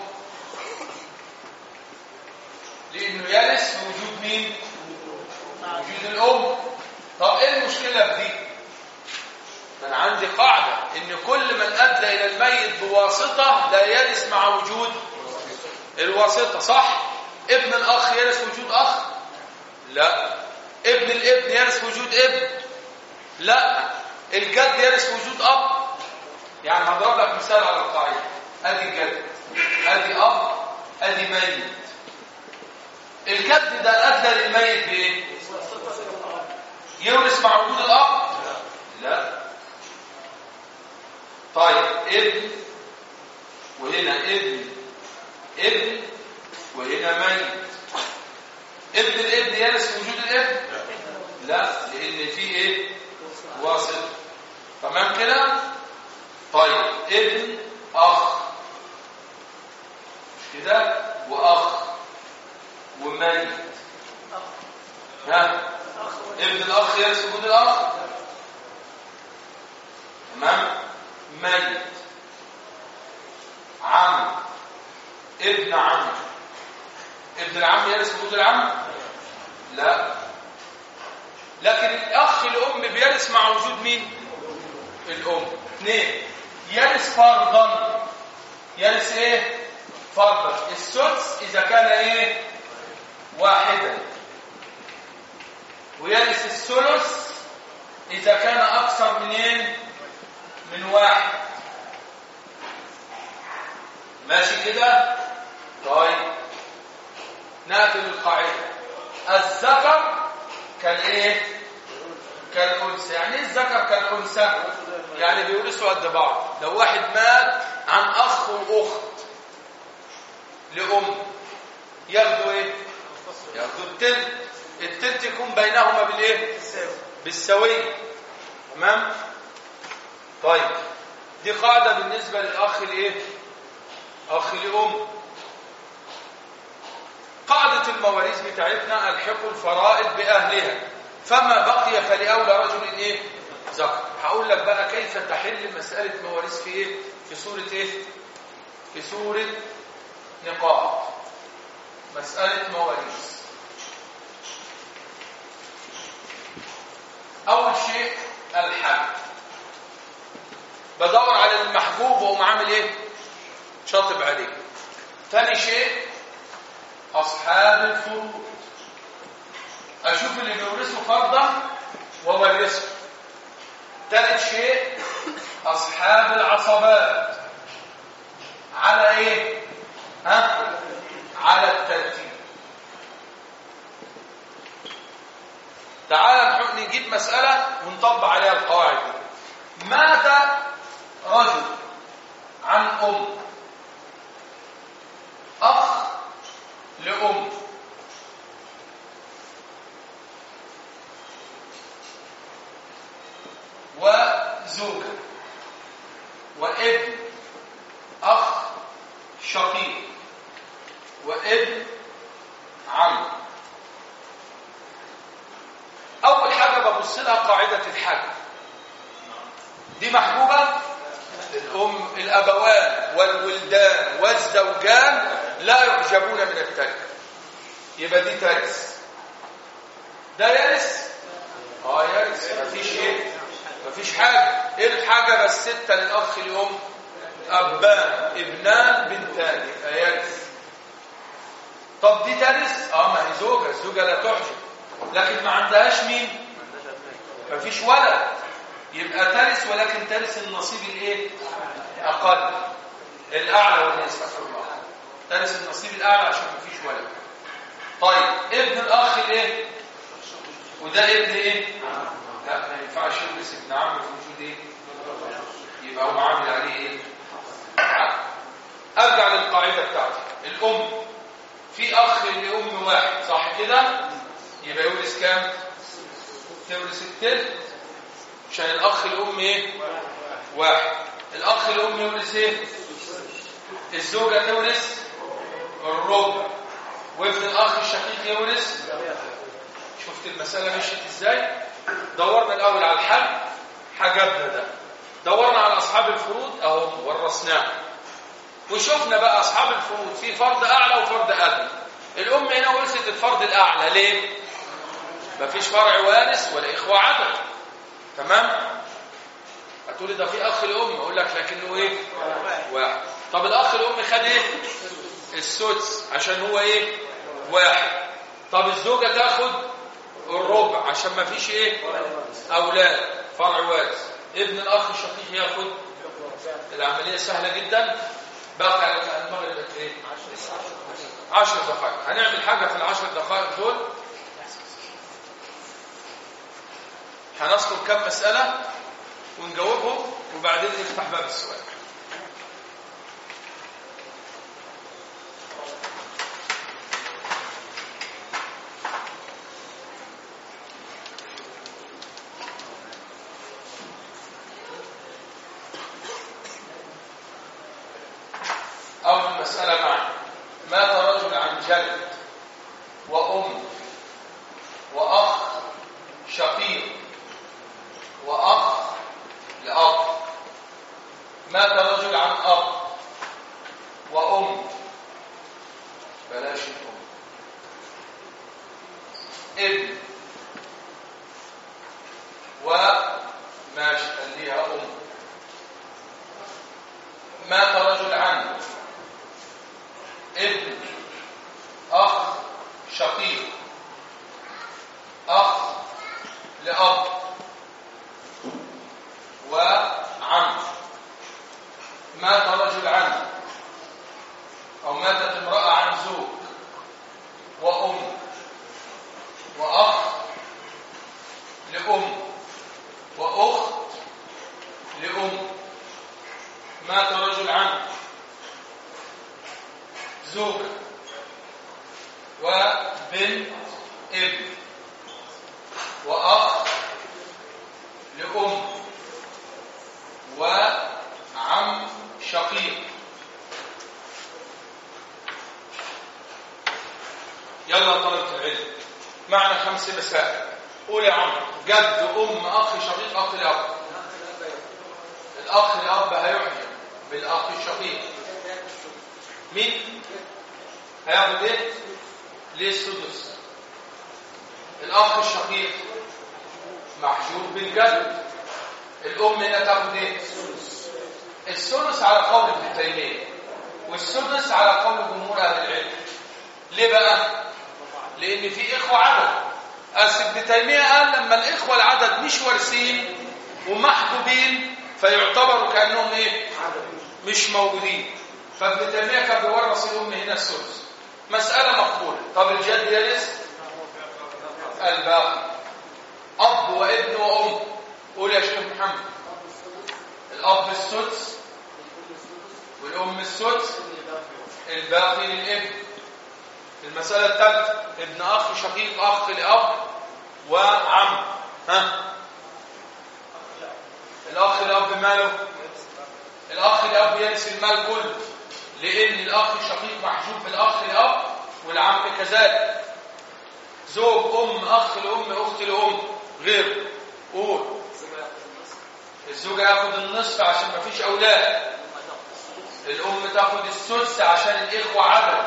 لأنه يرث بوجود مين؟ وجود الأم طب إيه المشكلة في دي؟ أنا عندي قاعدة إن كل من أدى إلى الميت بواسطة لا يرث مع وجود الواسطة صح؟ ابن الأخ يرث وجود أخ؟ لا ابن الابن يرث وجود ابن؟ لا الجد يرث وجود أب؟ يعني هضرب لك مثال على القاعدة أدي الجد أدي أب أدي ميت الجد ده أدى للميت بإيه؟ يورث مع وجود الأب؟ لا طيب ابن وهنا ابن ابن وهنا ميت ابن الابن يرث وجود الابن لا لان في ايه واصل تمام كده طيب ابن اخ مش كده واخ وميت ها ابن الاخ يرث وجود الاخ تمام ميت عم ابن عم ابن العم يرث وجود العم لا لكن الاخ الام بيرث مع وجود مين الام اثنين يرث فرضا يرث ايه فرضا السدس اذا كان ايه واحدا ويرث الثلث اذا كان اكثر من ايه من واحد ماشي كده طيب نقفل القاعده الذكر كان ايه كالانثى يعني ايه الذكر كالانثى يعني بيورثوا قد بعض لو واحد مات عن اخ واخت لام ياخدوا ايه ياخدوا التلت التلت يكون بينهما بالايه بالسويه تمام طيب دي قاعده بالنسبه للاخ الايه اخ لام قاعده المواريث بتاعتنا الحق الفرائض باهلها فما بقي فلاولى رجل ايه ذكر هقول لك بقى كيف تحل مساله مواريث في ايه في سوره ايه في سوره نقاط مساله مواريث اول شيء الحل بدور على المحبوب واقوم عامل ايه شاطب عليه ثاني شيء اصحاب الفروض اشوف اللي بيورثوا فرضا وورثه ثالث شيء اصحاب العصبات على ايه ها على الترتيب تعال نجيب مسألة ونطبق عليها القواعد دي مات رجل عن أم أخ لأم وزوجة وابن أخ شقيق وابن عم أول حاجة ببص لها قاعدة الحج دي محبوبة الأم الأبوان والولدان والزوجان لا يعجبون من التركة يبقى دي ترث ده يرث اه يرث مفيش ايه مفيش حاجة ايه الحاجة بس ستة للأخ الأم أبان ابنان بنتان يبقى يرث طب دي ترث اه ما هي زوجة الزوجة لا تعجب لكن ما عندهاش مين مفيش ولد يبقى ترث ولكن ترث النصيب الايه اقل الاعلى والنسبه الله ترث النصيب الاعلى عشان مفيش ولد طيب ابن الاخ الايه وده ابن ايه لا ما ينفعش يورث ابن عم في وجود ايه يبقى هو عامل عليه ايه ارجع للقاعده بتاعتي الام في اخ لام واحد صح كده يبقى يورث كام تورث التلت عشان الاخ الام ايه واحد الاخ الام يورث ايه الزوجه تورث الربع وابن الاخ الشقيق يورث شفت المسألة مشيت ازاي دورنا الأول على الحج حجبنا ده دورنا على أصحاب الفروض أهو ورثناه وشفنا بقى أصحاب الفروض في فرض أعلى وفرض أدنى الأم هنا ورثت الفرض الأعلى ليه؟ مفيش فرع وارث ولا إخوة عدد تمام؟ هتقولي ده في أخ الأم أقول لك لكنه إيه؟ واحد طب الأخ الأم خد إيه؟ السدس عشان هو إيه؟ واحد طب الزوجة تاخد الربع عشان ما فيش إيه؟ أولاد فرع وارث ابن الأخ الشقيق ياخد العملية سهلة جدا بقى على المغرب قد ايه؟ عشر دقائق هنعمل حاجة في العشر دقائق دول هنذكر كم مسألة ونجاوبهم وبعدين نفتح باب السؤال أول مسألة معنا مات رجل عن جد وأم وأخ شقيق وأخ لأب مات رجل عن أب وأم بلاش الأم ابن وماشي خليها أم مات رجل عن ابن أخ شقيق أخ لأب وعم مات رجل عن أو ماتت امرأة عن زوج وأم وأخ لأم وأخت لأم مات رجل عن زوجة وبنت ابن وأخ لأم وعم شقيق يلا طلبة العلم معنا خمس مسائل قول يا عم جد أم أخ شقيق أخ لأب الأخ لأب هيحجب بالأخ الشقيق مين هياخد ايه ليه السدس الاخ الشقيق محجوب بالجد الام هنا تاخد ايه الثلث على قول ابن تيميه والسدس على قول جمهور اهل العلم ليه بقى لان في اخوه عدد اصل ابن تيميه قال لما الاخوه العدد مش وارثين ومحجوبين فيعتبروا كانهم ايه مش موجودين فابن تيميه كان بيورث الام هنا الثلث مساله مقبوله طب الجد يرث الباقي اب وابن وام قول يا شيخ محمد الاب السدس والام السدس الباقي للابن المساله الثالثه ابن اخ شقيق اخ لاب وعم ها الاخ الاب ماله الاخ الاب يرث المال كله لان الاخ الشقيق محجوب بالاخ الاب والعم كذلك زوج ام اخ لام اخت لام غير قول الزوجه ياخد النصف عشان ما فيش اولاد الام تاخد السدس عشان الاخوه عدد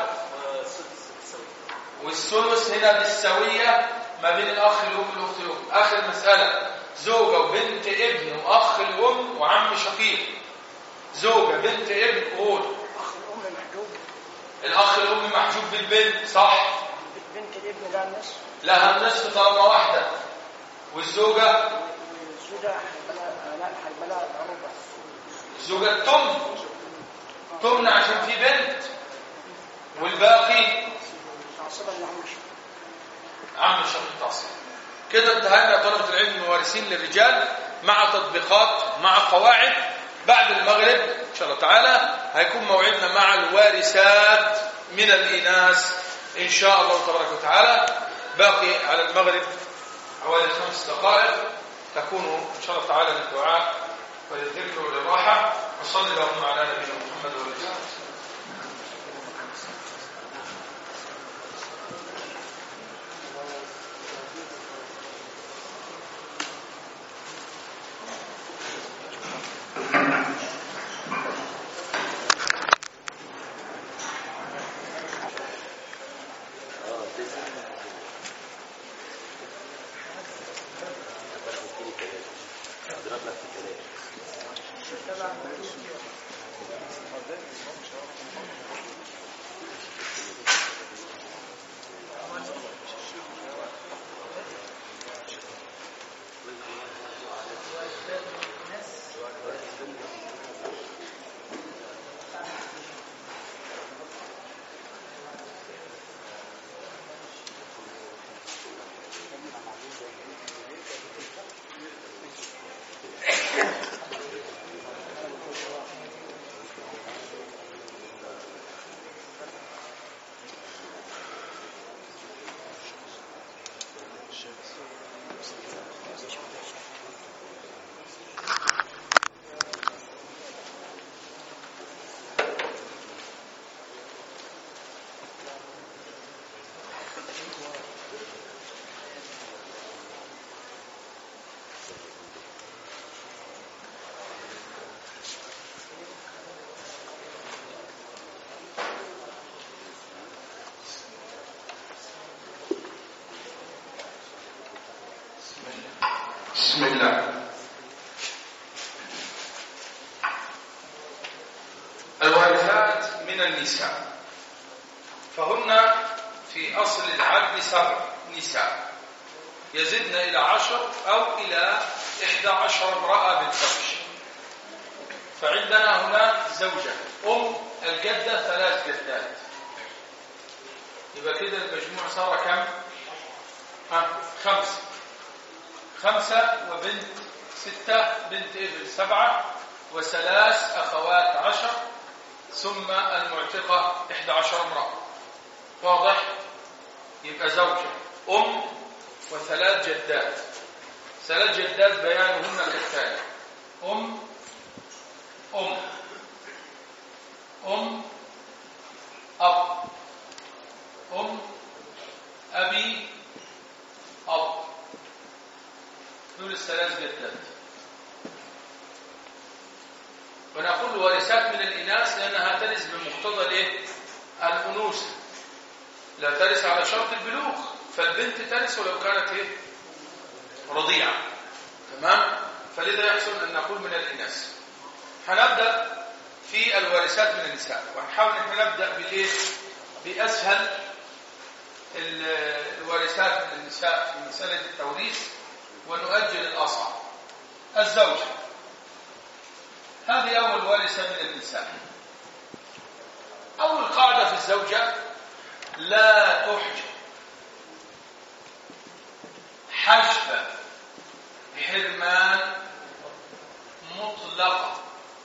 والثلث هنا بالسويه ما بين الاخ الام والاخت الام اخر مساله زوجه وبنت ابن واخ الام وعم شقيق زوجه بنت ابن قول اخ الام محجوب الاخ الام محجوب بالبنت صح بنت الابن ده النصف لها النصف طالما واحده والزوجه الزوجة حيبلا لا حيبلا ربع الزوجه التم تمنع عشان في بنت والباقي عصبا لعم شيء عم الشقيق تعصيب كده انتهينا يا طلبه العلم الموارثين للرجال مع تطبيقات مع قواعد بعد المغرب ان شاء الله تعالى هيكون موعدنا مع الوارثات من الاناث ان شاء الله تبارك وتعالى باقي على المغرب حوالي خمس دقائق تكون ان شاء الله تعالى للدعاء وللذكر وللراحه وصلي اللهم على نبينا محمد وعلى اله وصحبه بسم الله الوارثات من النساء فهن في أصل العدل سبع نساء يزدن إلى عشر أو إلى إحدى عشر امرأة بالفرش فعندنا هنا زوجة أم الجدة ثلاث جدات يبقى كده المجموع صار كم؟ ها خمسة خمسة وبنت ستة بنت ابن سبعة وثلاث أخوات عشر ثم المعتقة إحدى عشر امرأة واضح؟ يبقى زوجة أم وثلاث جدات ثلاث جدات بيانهن كالتالي أم أم أم أب أم أبي أب دول الثلاث جدات ونقول وارثات من الإناث لأنها ترث بمقتضى الايه؟ الأنوثة لا ترث على شرط البلوغ فالبنت ترث ولو كانت ايه؟ رضيعة تمام؟ فلذا يحسن أن نقول من الإناث هنبدأ في الوارثات من النساء وهنحاول ان احنا نبدأ بالايه؟ بأسهل الوارثات من النساء في مسألة التوريث ونؤجل الأصعب الزوجة هذه أول وارثة من النساء أول قاعدة في الزوجة لا تحجب حجب حرمان مطلقة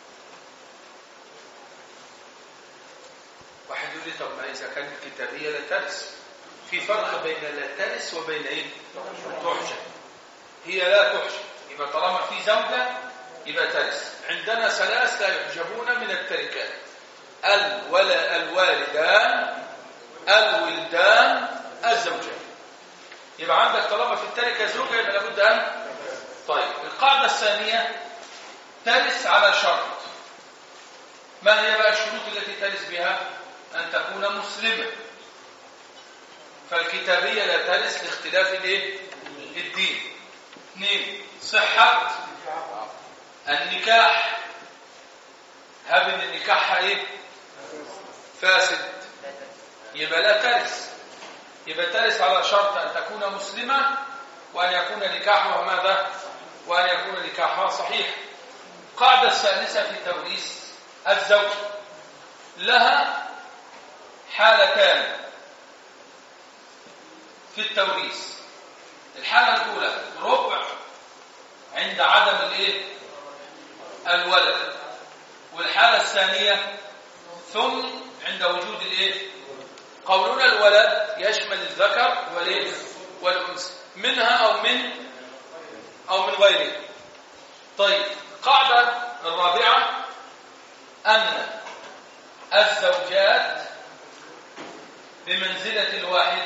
واحد يقول لي طب ما إذا كانت كتابية لا ترث في فرق بين لا ترث وبين إيه؟ تحجب هي لا تحجب يبقى طالما في زوجة يبقى ترث عندنا ثلاث لا يحجبون من التركات الولا الوالدان الولدان الزوجان يبقى عندك طالما في التركة زوجة يبقى لابد أن طيب القاعدة الثانية ترث على شرط ما هي بقى الشروط التي ترث بها أن تكون مسلمة فالكتابية لا ترث لاختلاف الايه الدين اثنين صحة النكاح هب ان النكاح ايه فاسد يبقى لا ترث يبقى ترث على شرط ان تكون مسلمة وان يكون نكاحها ماذا وان يكون نكاحها صحيح القاعدة الثالثة في توريث الزوج لها حالتان في التوريث الحالة الأولى ربع عند عدم الايه الولد والحالة الثانية ثم عند وجود الايه قولنا الولد يشمل الذكر والايه والانثى منها او من او من غيره طيب القاعدة الرابعة أن الزوجات بمنزلة الواحدة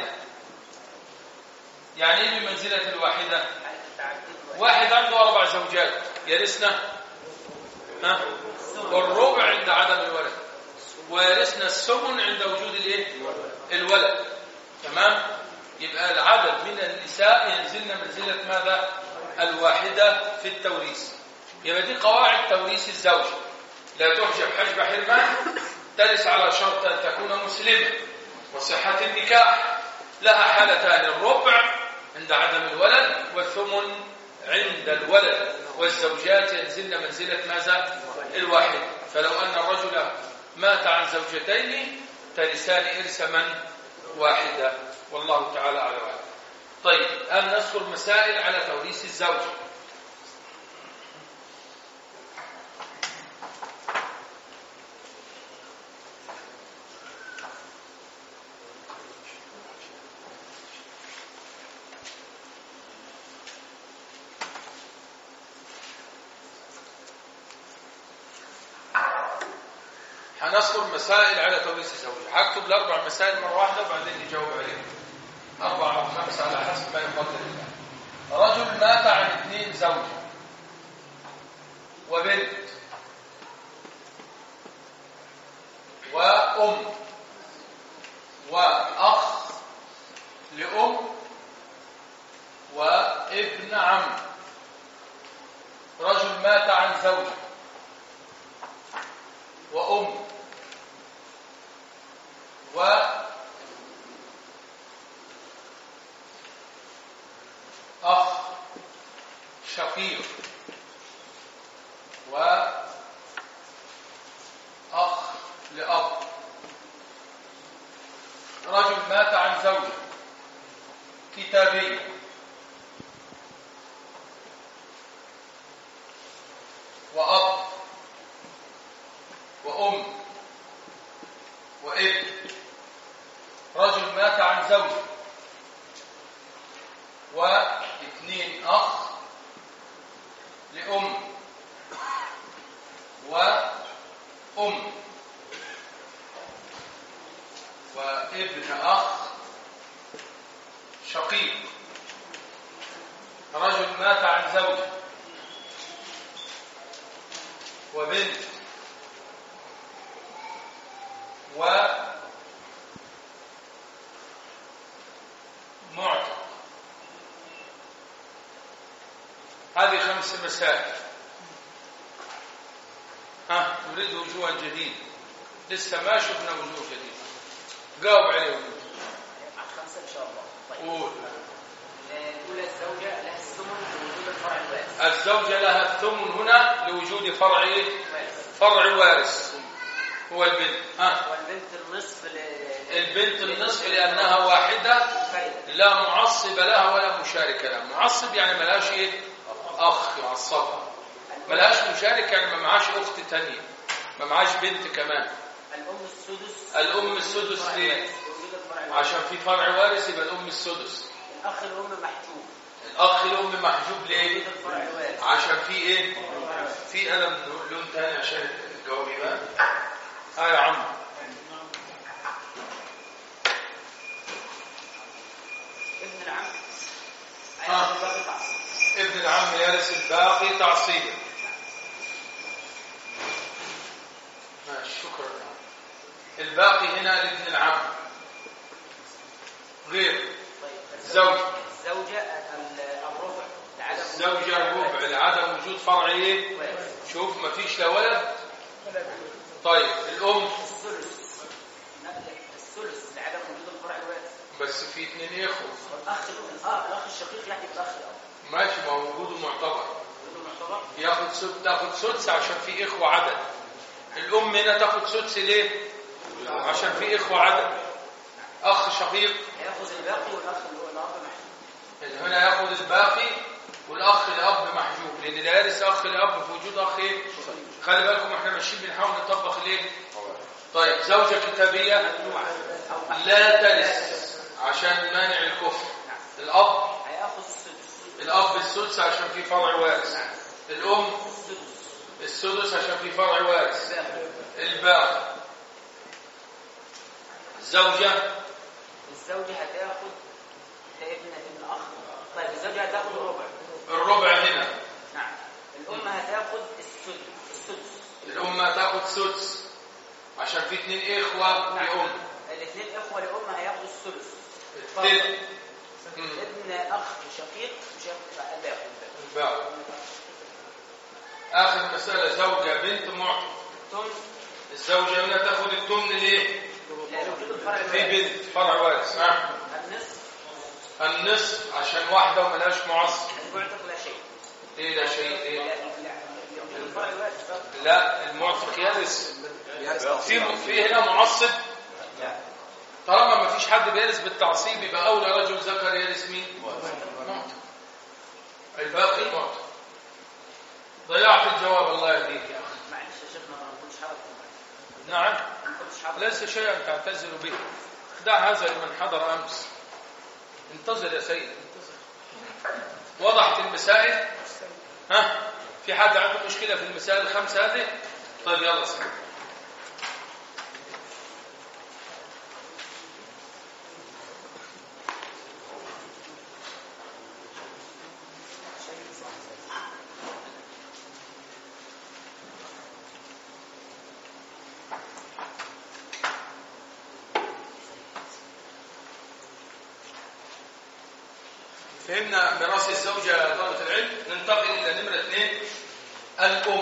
يعني ايه بمنزلة الواحدة واحد عنده أربع زوجات يرثنا ها والربع عند عدم الولد ويرثنا السمن عند وجود الايه الولد تمام يبقى العدد من النساء ينزلن منزلة ماذا الواحدة في التوريث يبقى دي قواعد توريث الزوج لا تحجب حجب حرمان ترث على شرط أن تكون مسلمة وصحة النكاح لها حالتان الربع عند عدم الولد والثمن عند الولد والزوجات ينزلن منزلة ماذا؟ الواحد فلو أن الرجل مات عن زوجتين ترثان إرث من واحدة والله تعالى أعلم طيب الآن نذكر مسائل على توريث الزوج هنذكر مسائل على توريث الزوج هكتب الأربع مسائل مرة واحدة وبعدين نجاوب عليهم أربعة أو خمسة على حسب ما يفضل الله رجل مات عن اثنين زوج وبنت وأم وأخ لأم وابن عم رجل مات عن زوجه وأم و أخ شقيق وأخ لأب رجل مات عن زوجه كتابية وأب وأم وابن رجل مات عن زوجه واثنين أخ لأم وأم وابن أخ شقيق رجل مات عن زوجه وبنت و معتق هذه خمس مسائل ها نريد وجوها جديدة لسه ما شفنا وجوه جديدة جاوب عليهم خمسة إن شاء الله طيب قول الأولى الزوجة لها الثمن لوجود الفرع الوارث الزوجة لها الثمن هنا لوجود فرع إيه؟ فرع وارث هو البنت ها والبنت النصف ل- البنت النصف لأنها واحدة للفرد لا معصب لها ولا مشارك لها معصب يعني ملهاش ايه اخ يعصبها ملهاش مشارك يعني ما معاش اخت تانية ما معاش بنت كمان الأم السدس الام السدس ليه لوجود الفرع الوارث عشان في فرع وارث يبقى الام السدس الأخ الأم محجوب الاخ الام محجوب ليه لوجود الفرع الوارث عشان في ايه في قلم لون تاني عشان الجواب يبان ها يا عم ابن العم آه. هياخد باقي تعصيب ابن العم يرث الباقي تعصيبا ماشي شكرا الباقي هنا لابن العم غير طيب زوج. الزوجة ال- الربع لعدم وجود الزوجة الفرع الربع الوارث. لعدم وجود فرع ايه وارث. شوف ما فيش لا ولد طيب الام الثلث نقل الثلث لعدم وجود الفرع الوارث بس في اثنين اخوه والأخ اه الأخ الشقيق يحكي بالأخ الأب ماشي ما هو وجوده معتبر وجوده معتبر ياخد سد تاخد سدس عشان في اخوه عدد الام هنا تاخد سدس ليه عشان في اخوه عدد اخ شقيق هياخذ الباقي والأخ اللي هو الأب محجوب هنا ياخد الباقي والاخ الاب محجوب لان لا يرث اخ الاب في وجود اخ ايه خلي بالكم احنا ماشيين بنحاول نطبق الايه طيب زوجه كتابيه أو لا ترث عشان مانع الكفر الاب هياخذ السدس الاب السدس عشان في فرع وارث الام السدس السدس عشان في فرع وارث الباقي الباقي الزوجه الزوجة هتاخد لابن ابن أخ طيب الزوجة هتاخد الربع الربع هنا نعم الأم هتاخد السدس السدس الام تاخد سدس عشان في اتنين اخوه لام الاثنين إخوة لأم هياخدوا الثلث التل مم. ابن أخ شقيق مش هياخد الباقي الباقي اخر مساله زوجه بنت معتق الثمن الزوجه هنا تاخد الثمن ليه لوجود الفرع في الوارث بنت فرع وارث ها النصف النصف عشان واحده وملهاش معصب المعتق لا شيء ايه ده شيء لا ايه لا لوجود الفرع الوارث فقط. لا المعتق يرث في في هنا معصب لا طالما ما فيش حد بيرث بالتعصيب يبقى اولى رجل ذكر يرث مين معتق الباقي معتق ضيعت الجواب الله يهديك يا اخي معلش يا شيخنا ما كنتش حاضر نعم ما كنتش حاضر ليس شيئا تعتذر به دع هذا لمن حضر امس انتظر يا سيد انتظر وضحت المسائل ها في حد عنده مشكله في المسائل الخمسه هذه طيب يلا سيد فهمنا ميراث الزوجة يا طلبة العلم ننتقل إلى نمرة اثنين الأم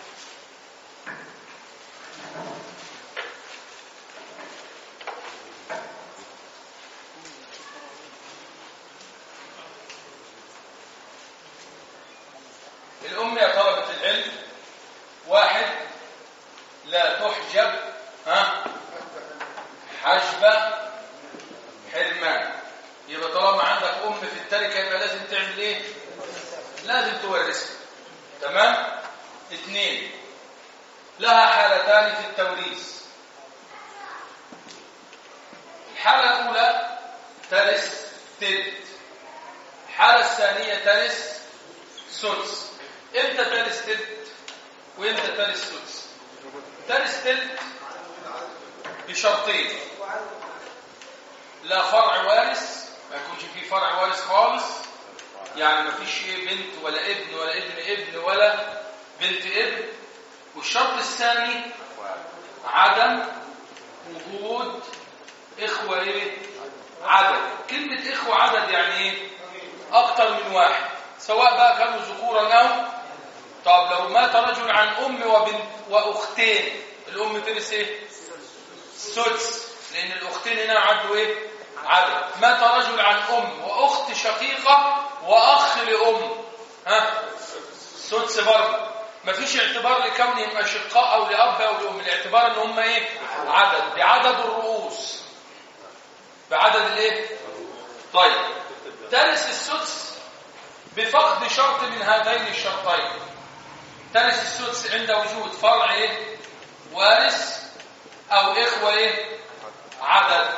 الأم يا طلبة العلم واحد لا تحجب ها حجب حرمان يبقى طالما عندك ام في التركه يبقى لازم تعمل ايه لازم تورثها تمام اثنين لها حالتان في التوريث الحاله الاولى ترث تلت الحاله الثانيه ترث سدس امتى ترث تلت وامتى ترث سدس ترث تلت بشرطين لا فرع وارث ما يكونش فيه فرع وارث خالص يعني ما فيش بنت ولا ابن ولا ابن ابن ولا بنت ابن والشرط الثاني عدم وجود اخوه ايه عدد كلمه اخوه عدد يعني ايه اكتر من واحد سواء بقى كانوا ذكورا او طب لو مات رجل عن ام وبنت واختين الام ترث ايه سدس لان الاختين هنا عدوا ايه عدد مات رجل عن ام واخت شقيقه واخ لام ها سدس برضه مفيش اعتبار لكونهم اشقاء او لاب او لام الاعتبار ان هم ايه عدد بعدد الرؤوس بعدد الايه طيب ترث السدس بفقد شرط من هذين الشرطين ترث السدس عند وجود فرع ايه وارث او اخوه ايه عدد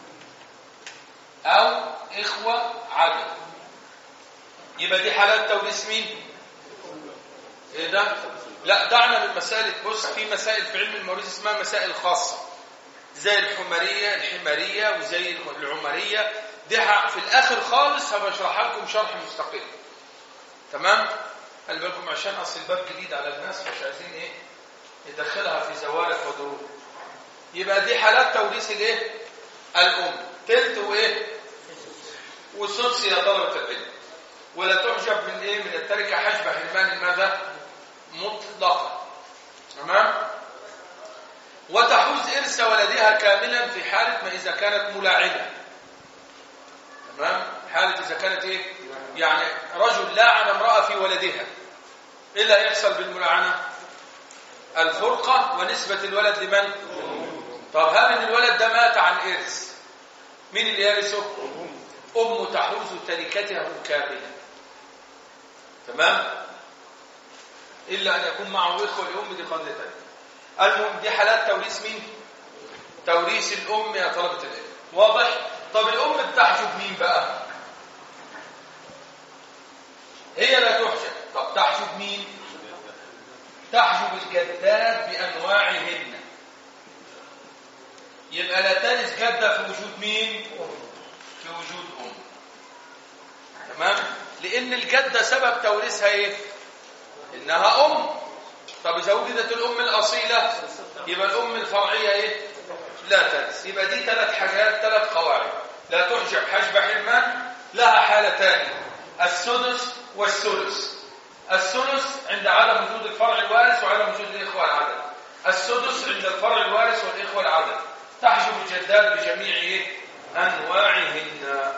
او اخوه عدد يبقى دي حالات توريث مين ايه ده لا دعنا من مسائل بص في مسائل في علم المواريث اسمها مسائل خاصه زي الحمريه الحماريه وزي العمريه دي ح- في الاخر خالص هبقى اشرحها لكم شرح مستقل تمام خلي بالكم عشان اصل الباب جديد على الناس مش عايزين ايه ندخلها في زوارق ودروب يبقى دي حالات توريث الايه الام تلت وايه والسدس يا طلبه العلم ولا تعجب من ايه من التركه حجب حرمان ماذا مطلقا تمام وتحوز ارث ولدها كاملا في حاله ما اذا كانت ملاعنه تمام حاله اذا كانت ايه يعني رجل لاعن امراه في ولدها ايه اللي هيحصل بالملاعنه الفرقه ونسبه الولد لمن طب هل ان الولد ده مات عن ارث مين اللي يرثه ام تحوز تركته كامله تمام الا ان يكون معه اخوه لام دي قضيه ثانيه المهم دي حالات توريث مين توريث الام يا طلبه العلم واضح طب الام بتحجب مين بقى هي لا تحجب طب تحجب مين تحجب الجدات بانواعهن يبقى لا ترث جده في وجود مين في وجود ام تمام لان الجده سبب توريثها ايه انها ام طب اذا وجدت الام الاصيله يبقى الام الفرعيه ايه لا ترث يبقى دي ثلاث حاجات ثلاث قواعد لا تحجب حجب حرمان لها حالتان السدس والثلث الثلث عند عدم وجود الفرع الوارث وعدم وجود الإخوة العدد السدس عند الفرع الوارث والإخوة العدد تحجب الجدات بجميع إيه؟ أنواعهن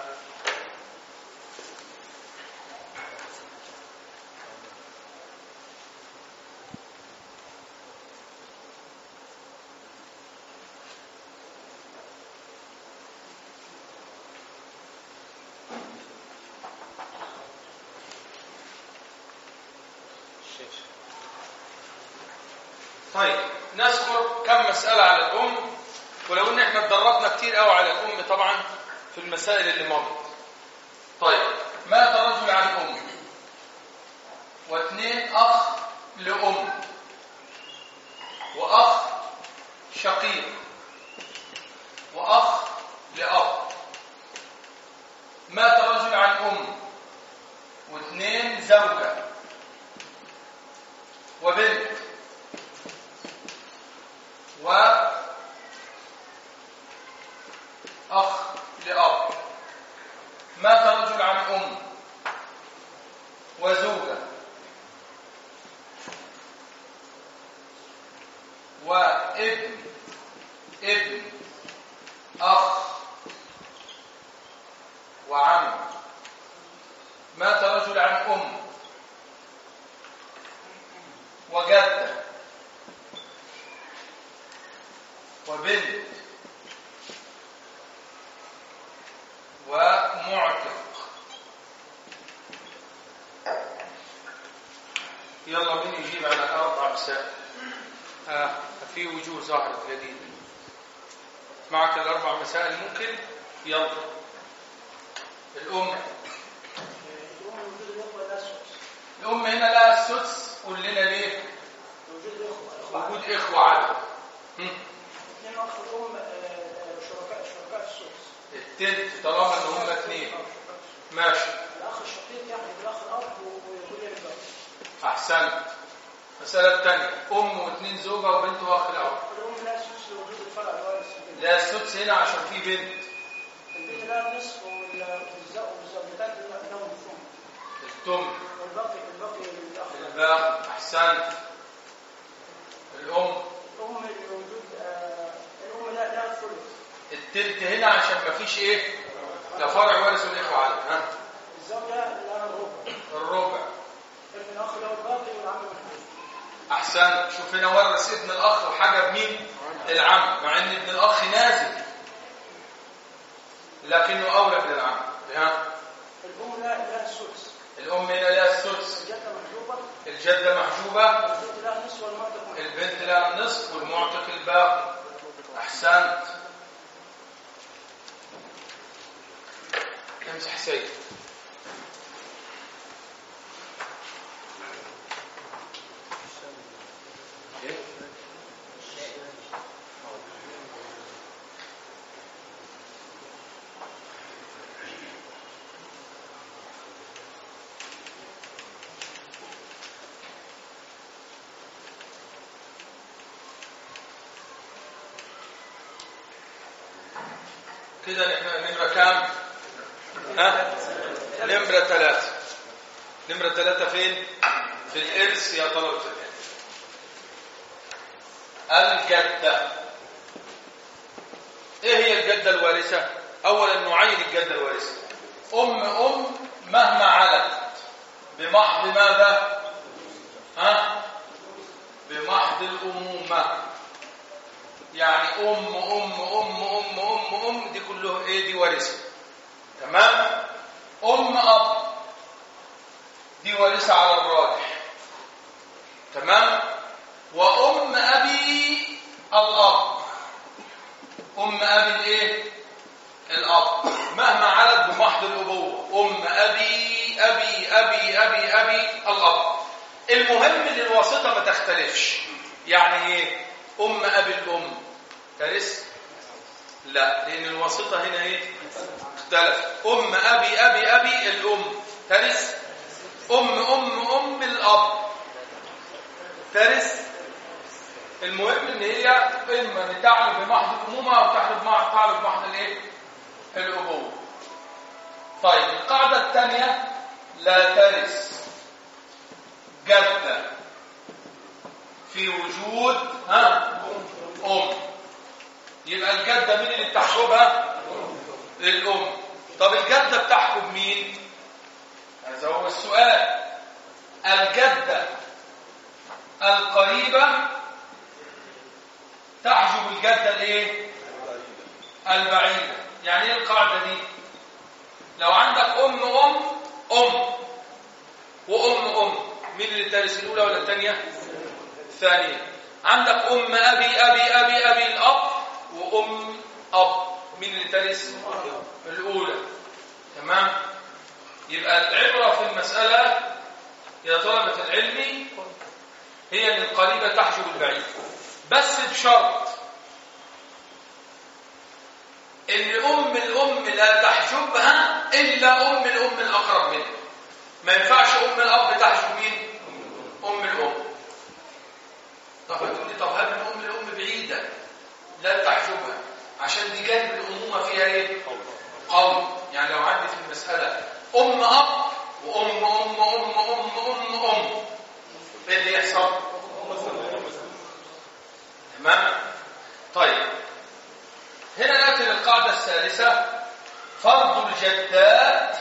طيب نذكر كم مسألة على الأم ولو ان احنا اتدربنا كتير قوي على الأم طبعا في المسائل اللي مضت طيب مات رجل عن أم واثنين أخ لأم وأخ شقيق وأخ لأب مات رجل عن أم واثنين زوجة وبنت وأخ لأب مات رجل عن أم وزوجة وابن ابن أخ وعم مات رجل عن أم وجدة وبنت ومعتق يلا مين يجيب على أربع مسائل آه في وجوه ظهرت جديدة معك الأربع مسائل ممكن يلا الأم الأم هنا لها السدس قول لنا ليه وجود إخوة عدد هم؟ اثنين اخ الام آه، شركاء شركاء السدس التلت طالما ان هم اثنين ماشي الاخ الشقيق يحجب الاخ الاب ويقول لي الباقي احسنت المساله الثانيه ام واثنين زوجه وبنت واخ الاب الام لا سدس لوجود الفرع الوارث في البيت لا السدس هنا عشان في بنت البيت لها النصف والزوج والزوجتان لهم الثمن التم والباقي الباقي للاخ الباقي احسنت الام الام لوجود آه، الام لا لها الثلث التلت هنا عشان ما فيش ايه لا فرع وارث ولا اخوه عدد ها الزوجه لها الربع الربع ابن الاخ له الباقي والعم محجوب احسنت شوف هنا ورث ابن الاخ وحجب مين العم مع ان ابن الاخ نازل لكنه اولى من العم ها الام لا لها السدس الام هنا لها السدس الجده محجوبه الجده محجوبه والبنت لها النصف والمرتب محجوب البنت لها النصف والمعتق الباقي احسنت امسح سيد إيه؟ كده نحن نمرة كام؟ ها؟ نمرة ثلاثة نمرة ثلاثة فين؟ في الإرث يا طلبة العلم الجدة إيه هي الجدة الوارثة؟ أولا نعين الجدة الوارثة أم أم مهما علت بمحض ماذا؟ ها؟ بمحض الأمومة يعني أم أم أم أم أم أم دي كله إيه دي وارثة تمام أم أب دي وارثة على الراجح تمام وأم أبي الأب أم أبي الإيه الأب مهما علت بمحض الأبوة أم أبي أبي أبي أبي أبي الأب المهم ان الواسطة ما تختلفش يعني ايه أم أبي الأم ترث لا لأن الواسطة هنا ايه اختلف أم أبي أبي أبي الأم ترث أم أم أم الأب ترث المهم ان هي اما ان تعلو بمحض الامومه او تعلو بمحض تعلو بمحض الايه الابوه طيب القاعده الثانيه لا ترث في وجود ها ام يبقى الجده مين اللي بتحجبها الام طب الجده بتحجب مين هذا هو السؤال الجده القريبه تحجب الجده الايه البعيده يعني ايه القاعده دي لو عندك ام ام ام وام ام مين اللي ترث الاولى ولا الثانيه الثانيه عندك ام ابي ابي ابي ابي الاب وام اب مين اللي ترث الاولى تمام يبقى العبره في المساله يا طلبه العلم هي ان القريبه تحجب البعيد بس بشرط ان ام الام لا تحجبها الا ام الام الاقرب منها ما ينفعش ام الاب تحجب مين ام الام طب هتقول لي طب هل من ام الام بعيده لا تحجبها عشان دي جانب الامومه فيها ايه قوي يعني لو عندي في المساله ام اب وام ام ام ام ام ام ايه اللي يحصل تمام طيب هنا ناتي للقاعده الثالثه فرض الجدات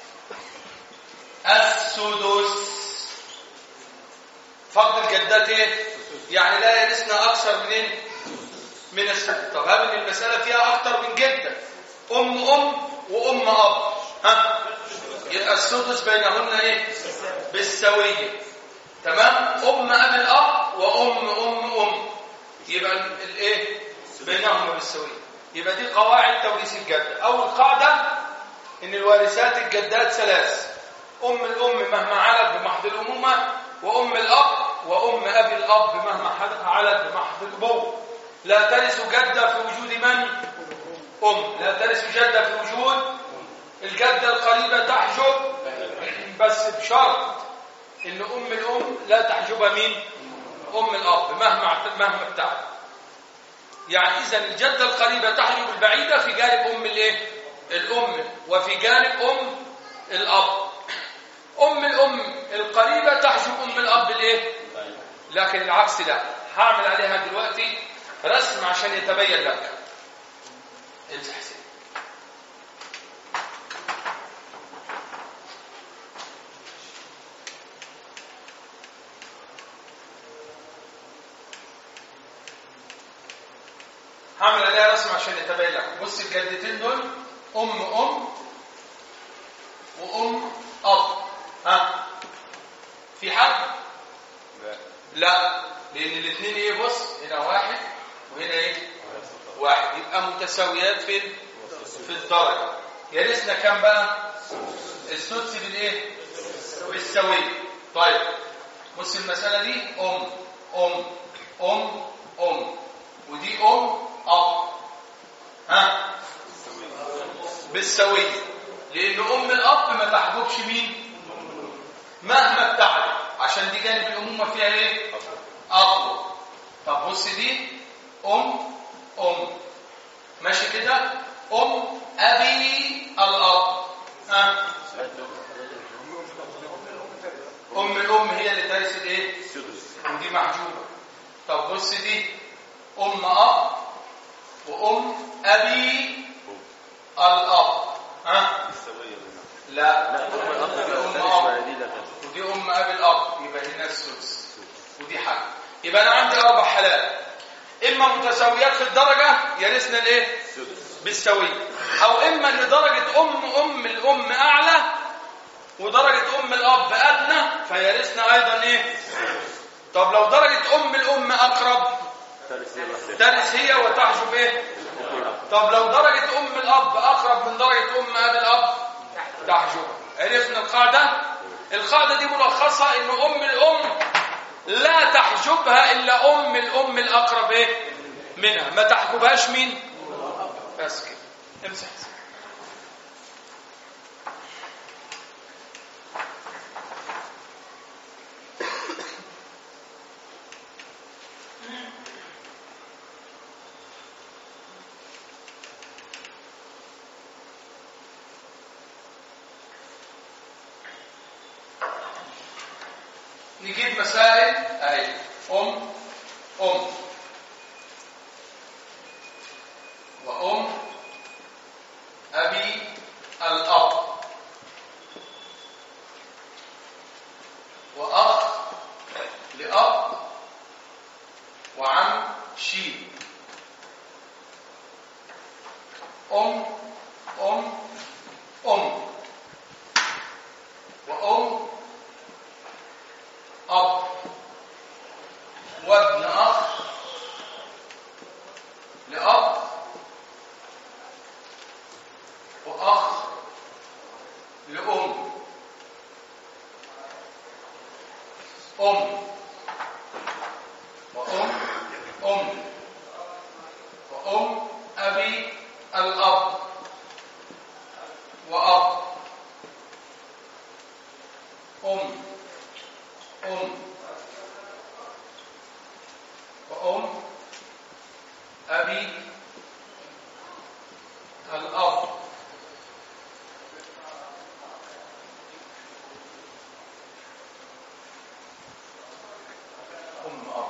السدس فرض الجدات ايه يعني لا يرثنا اكثر من ايه من السدس طب هل ان المساله فيها اكثر من جده ام ام وام اب ها يبقى السدس بينهن ايه بالسويه تمام ام اب الاب وام ام ام يبقى الايه بينهما بالسويه يبقى دي قواعد توريث الجد اول قاعده ان الوارثات الجدات ثلاث ام الام مهما علت بمحض الامومه وام الاب وام ابي الاب مهما علت بمحض الابوه لا ترث جده في وجود من ام لا ترث جده في وجود الجده القريبه تحجب بس بشرط ان ام الام لا تحجبها مين ام الاب مهما مهما ابتعد يعني اذا الجده القريبه تحجب البعيده في جانب ام الايه الام وفي جانب ام الاب ام الام القريبه تحجب ام الاب الايه لكن العكس لا هعمل عليها دلوقتي رسم عشان يتبين لك امسح حسين هعمل عليها رسم عشان يتبين لك بص الجدتين دول ام ام وام اب ها في حد لا لا لان الاثنين ايه بص هنا واحد وهنا ايه واحد يبقى متساويات في في الدرجه يرثنا كام بقى السدس بالايه بالسويه طيب بص المساله دي ام ام ام ام ودي ام اب ها بالسويه لان ام الاب ما تحجبش مين مهما ابتعد عشان دي جانب الامومه فيها ايه اقوى طب بص دي ام ام ماشي كده ام ابي الاب ها ام الام هي اللي ترث الايه ودي محجوبه طب بص دي ام اب وام ابي الاب ها السوية لا لا ام اب ودي ام ابي الاب يبقى هنا السدس ودي حاجه يبقى انا عندي اربع حالات اما متساويات في الدرجه يرثنا الايه بالسويه او اما ان درجه ام ام الام اعلى ودرجه ام الاب ادنى فيرثنا ايضا ايه طب لو درجه ام الام اقرب ترث هي وتحجب ايه طب لو درجه ام الاب اقرب من درجه ام ابي الاب تحجب عرفنا القاعده القاعده دي ملخصه ان ام الام لا تحجبها الا ام الام الاقرب ايه منها ما تحجبهاش مين بس كده امسح نجيب مسائل اهي ام أم وأم أبي الأب وأخ لأب وعم شيء أم أم أم وأم أب وابن أخ لأب وأخ لأم أم وأم أم وأم أبي الأب وأب أم أم وأم أبي الأب أم أب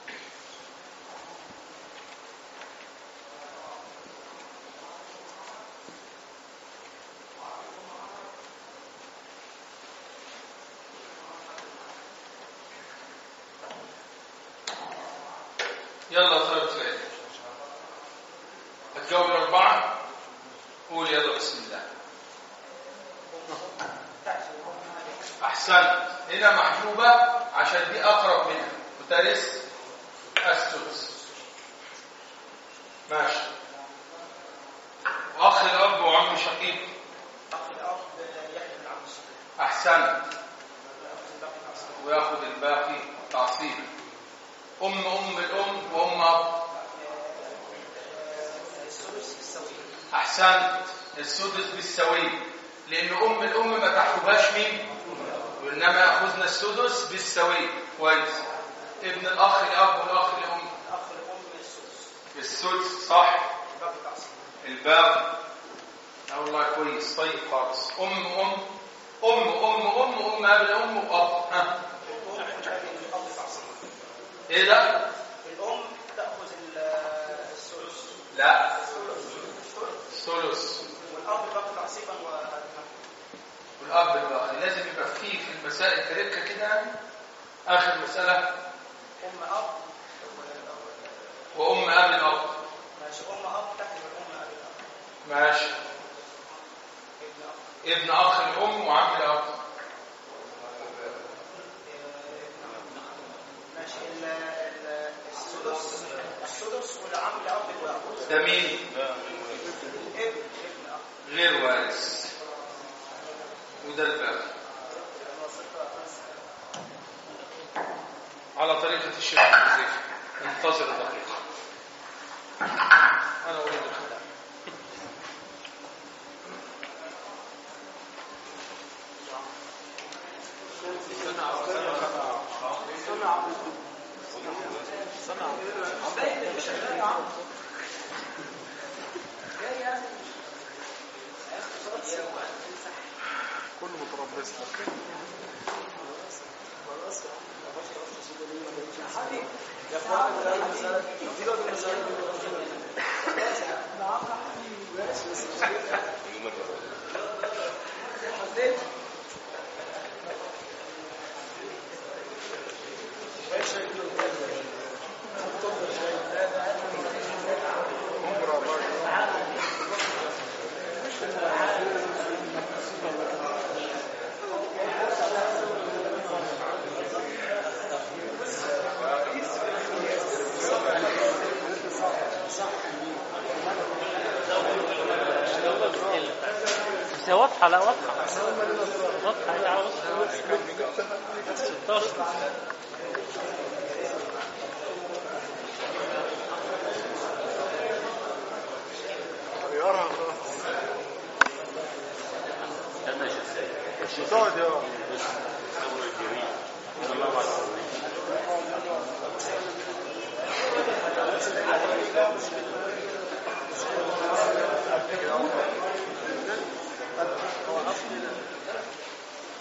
يلا طيب سؤال هتجاوب الأربعة قول يلا بسم الله أحسنت هنا محجوبة عشان دي أقرب منها وترث السدس ماشي أخ الأب وعم شقيق أخ الأب يحمل عن الصغير أحسنت وياخد الباقي تعصيب أم أم الأم وأم أب الثلث السوي أحسنت السدس بالسوية لأن أم الأم ما تحجبهاش مين وإنما أخذنا السدس بالسوية كويس ابن الأخ الأب والأخ الأم الأخ الأم الثلث السدس صح الباقي تعصيب الباقي آه والله كويس طيب خالص أم أم أم أم أم أم أب الأم وأب ها الأم تأخذ الأب تعصيب إيه ده؟ الأم تأخذ ال- الثلث لا الثلث ثلث والأب باقي تعصيبا و والأب الباقي لازم يبقى فيه في المسائل تركة كده يعني. آخر مسألة أم أب وأم أب الأب ماشي أم أب تحمل أم أبي الأب ماشي ابن أب ابن أخ الأم وعم الأب ماشي ال- ال- السدس السدس والعم الأب الأب ده مين؟ ابن ابن أب غير وارث وده الباقي على طريقة الشيخ الحذيفي انتظر دقيقة أنا أريد الختام بس هي واضحة لا واضحة واضحة هي على وضح 16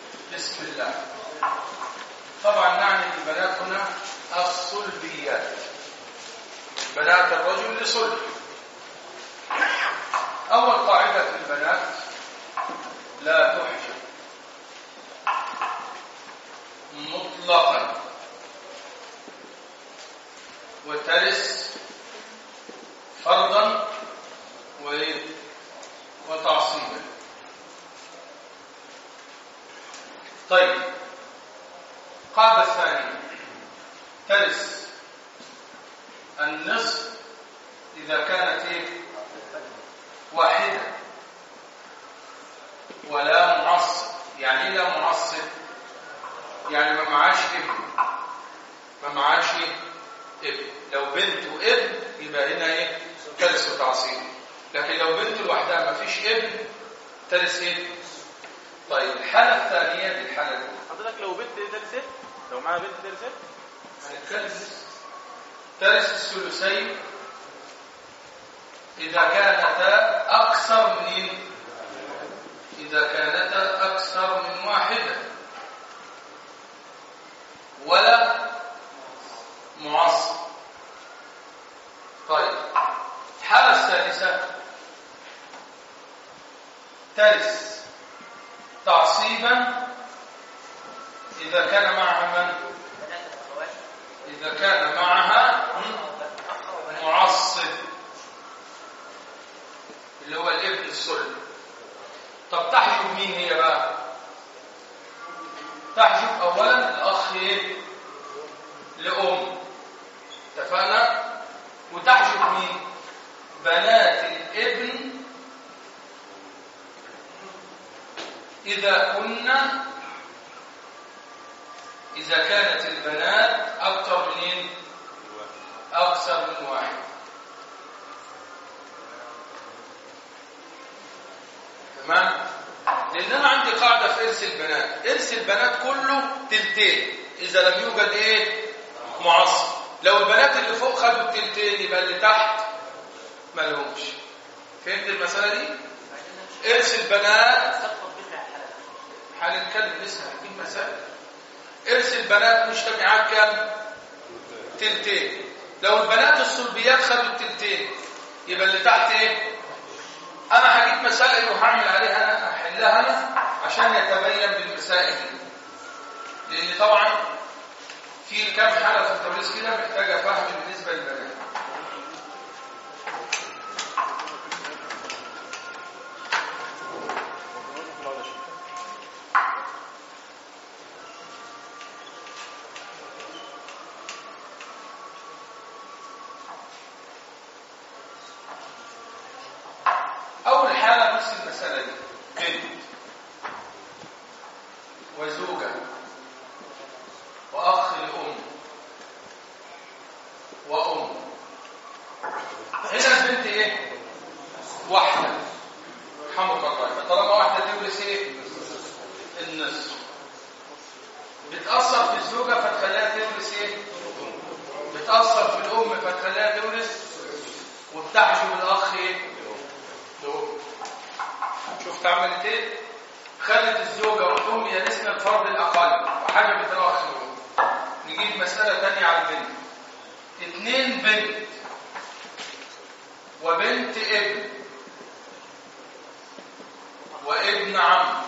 بسم الله طبعا نعني البنات هنا الصلبيات بنات الرجل لصلح أول قاعدة في البنات لا تحجب مطلقا وترث فرضا وإيه؟ وتعصيبا طيب القاعدة الثانية ترث النصف إذا كانت إيه؟ واحدة ولا معصب يعني إيه لا معصب يعني ما معاش ابن ما معاش ابن لو بنت وابن يبقى هنا ايه ترث وتعصيب لكن لو بنت لوحدها ما فيش ابن ترث ايه طيب الحالة الثانية دي الحالة الأولى حضرتك لو بنت درست لو معاها بنت درست ترث ترث الثلثين إذا كانتا أكثر من إيه؟ إذا كانتا أكثر من واحدة ولا معصب طيب الحالة الثالثة ترث تعصيبا إذا كان معها من بنات الأخوات إذا كان معها أخ وبنات معصب اللي هو الابن السلم طب تحجب مين هي بقى تحجب اولا الاخ ايه لام اتفقنا وتحجب مين بنات الابن اذا كنا اذا كانت البنات اكثر من ايه اكثر من واحد تمام لان انا عندي قاعده في ارث البنات ارث البنات كله تلتين اذا لم يوجد ايه معصب لو البنات اللي فوق خدوا التلتين يبقى اللي تحت ما لهمش فهمت المساله دي ارث البنات تسقط بها الحلقة هنتكلم لسه في مسائل ارث البنات مجتمعات كام تلتين لو البنات الصلبيات خدوا التلتين يبقى اللي تحت ايه انا هجيب مسائل وهعمل عليها انا احلها انا عشان يتبين بالمسائل دي لان طبعا في كام حاله في التدريس كده محتاجه فهم بالنسبه للبنات أول حالة نفس المسألة دي بنت وزوجة وأخ لأم وأم هنا البنت إيه؟ واحدة رحمك الله طالما واحدة تورث إيه؟ النصف بتأثر في الزوجة فتخليها تورث إيه؟ بتأثر في الأم فتخليها تورث وبتحجب الأخ إيه؟ دول شفت عملت ايه خلت الزوجه والام يرثن الفرض الاقل وحجبت الاخ نجيب مساله ثانيه على البنت اتنين بنت وبنت ابن وابن عم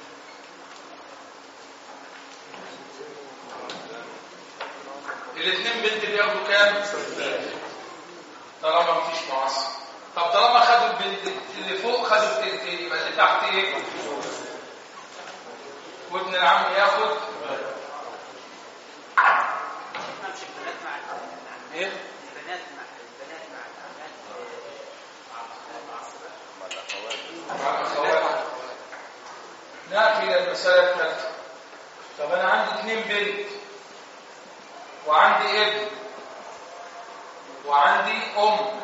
الاثنين بنت بياخدوا كام طالما مفيش معصب طب طالما خدوا البنت اللي فوق خدوا التلتين يبقى اللي تحت ايه وابن العم ياخد نمشي البنات مع العمات ايه البنات مع البنات مع العمات مع الاخوات ناتي الى المساله الثالثه طب انا عندي اثنين بنت وعندي ابن وعندي ام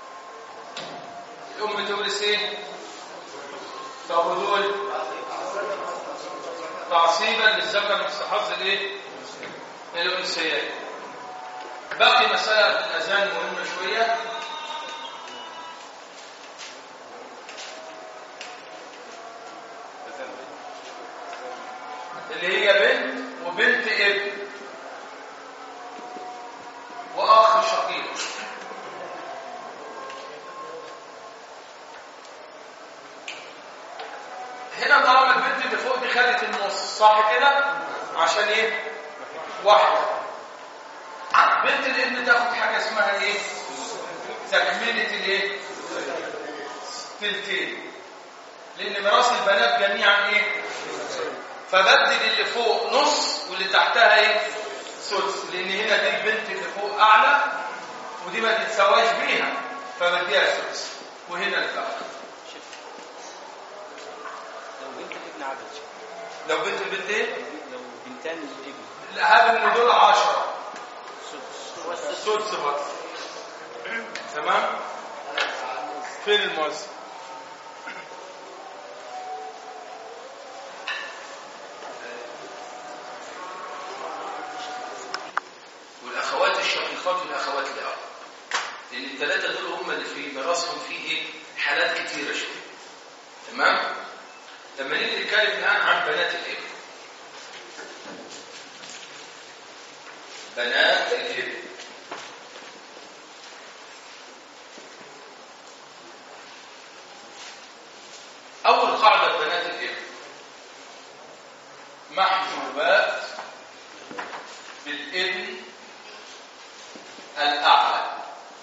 الام تورث ايه طب ودول تعصيبا للذكر مثل حظ الايه الانثيين باقي مساله في الاذان مهمه شويه اللي هي بنت وبنت ابن واخ شقيق صح كده عشان ايه واحده بنت الابن تاخد حاجه اسمها ايه تكمله الايه تلتين لان ميراث البنات جميعا ايه فبدل اللي فوق نص واللي تحتها ايه سدس لان هنا دي البنت اللي فوق اعلى ودي ما تتساواش بيها فبديها سدس وهنا الفرق لو بنت الابن عدد لو بنت البنت ايه لو بنتان الابن الهاب ان دول 10 سدس سدس بس تمام فين الموزع والاخوات الشقيقات والاخوات الاب لان الثلاثه دول هم اللي في ميراثهم في ايه حالات كتيره شويه تمام لما نيجي نتكلم الان عن بنات الابن بنات الابن أول قاعدة بنات الابن محجوبات بالابن الأعلى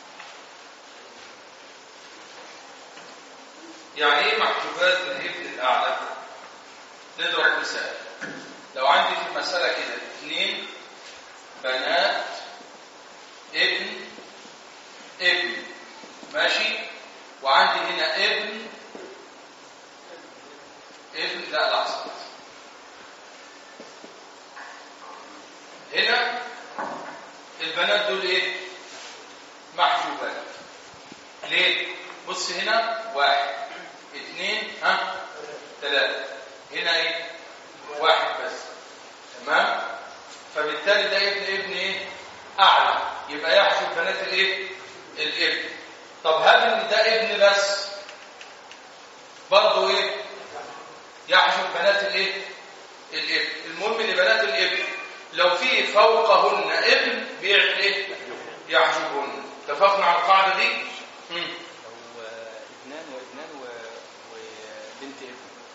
يعني ايه محجوبات بالابن الأعلى؟ نضرب مثال لو عندي في المسألة كده اثنين بنات ابن ابن ماشي وعندي هنا ابن ابن لا لحظة هنا البنات دول ايه محجوبات ليه بص هنا واحد اثنين ها ثلاثة هنا ايه واحد بس تمام فبالتالي ده ابن ابن ايه اعلى يبقى يحجب بنات الايه الابن طب هل ان ده ابن بس برضه ايه يحجب بنات الايه الابن المهم ان بنات الابن لو في فوقهن ابن بيعمل ايه يحجبهن اتفقنا على القاعده دي مم. لو ابنان وابنان و... وبنت ابن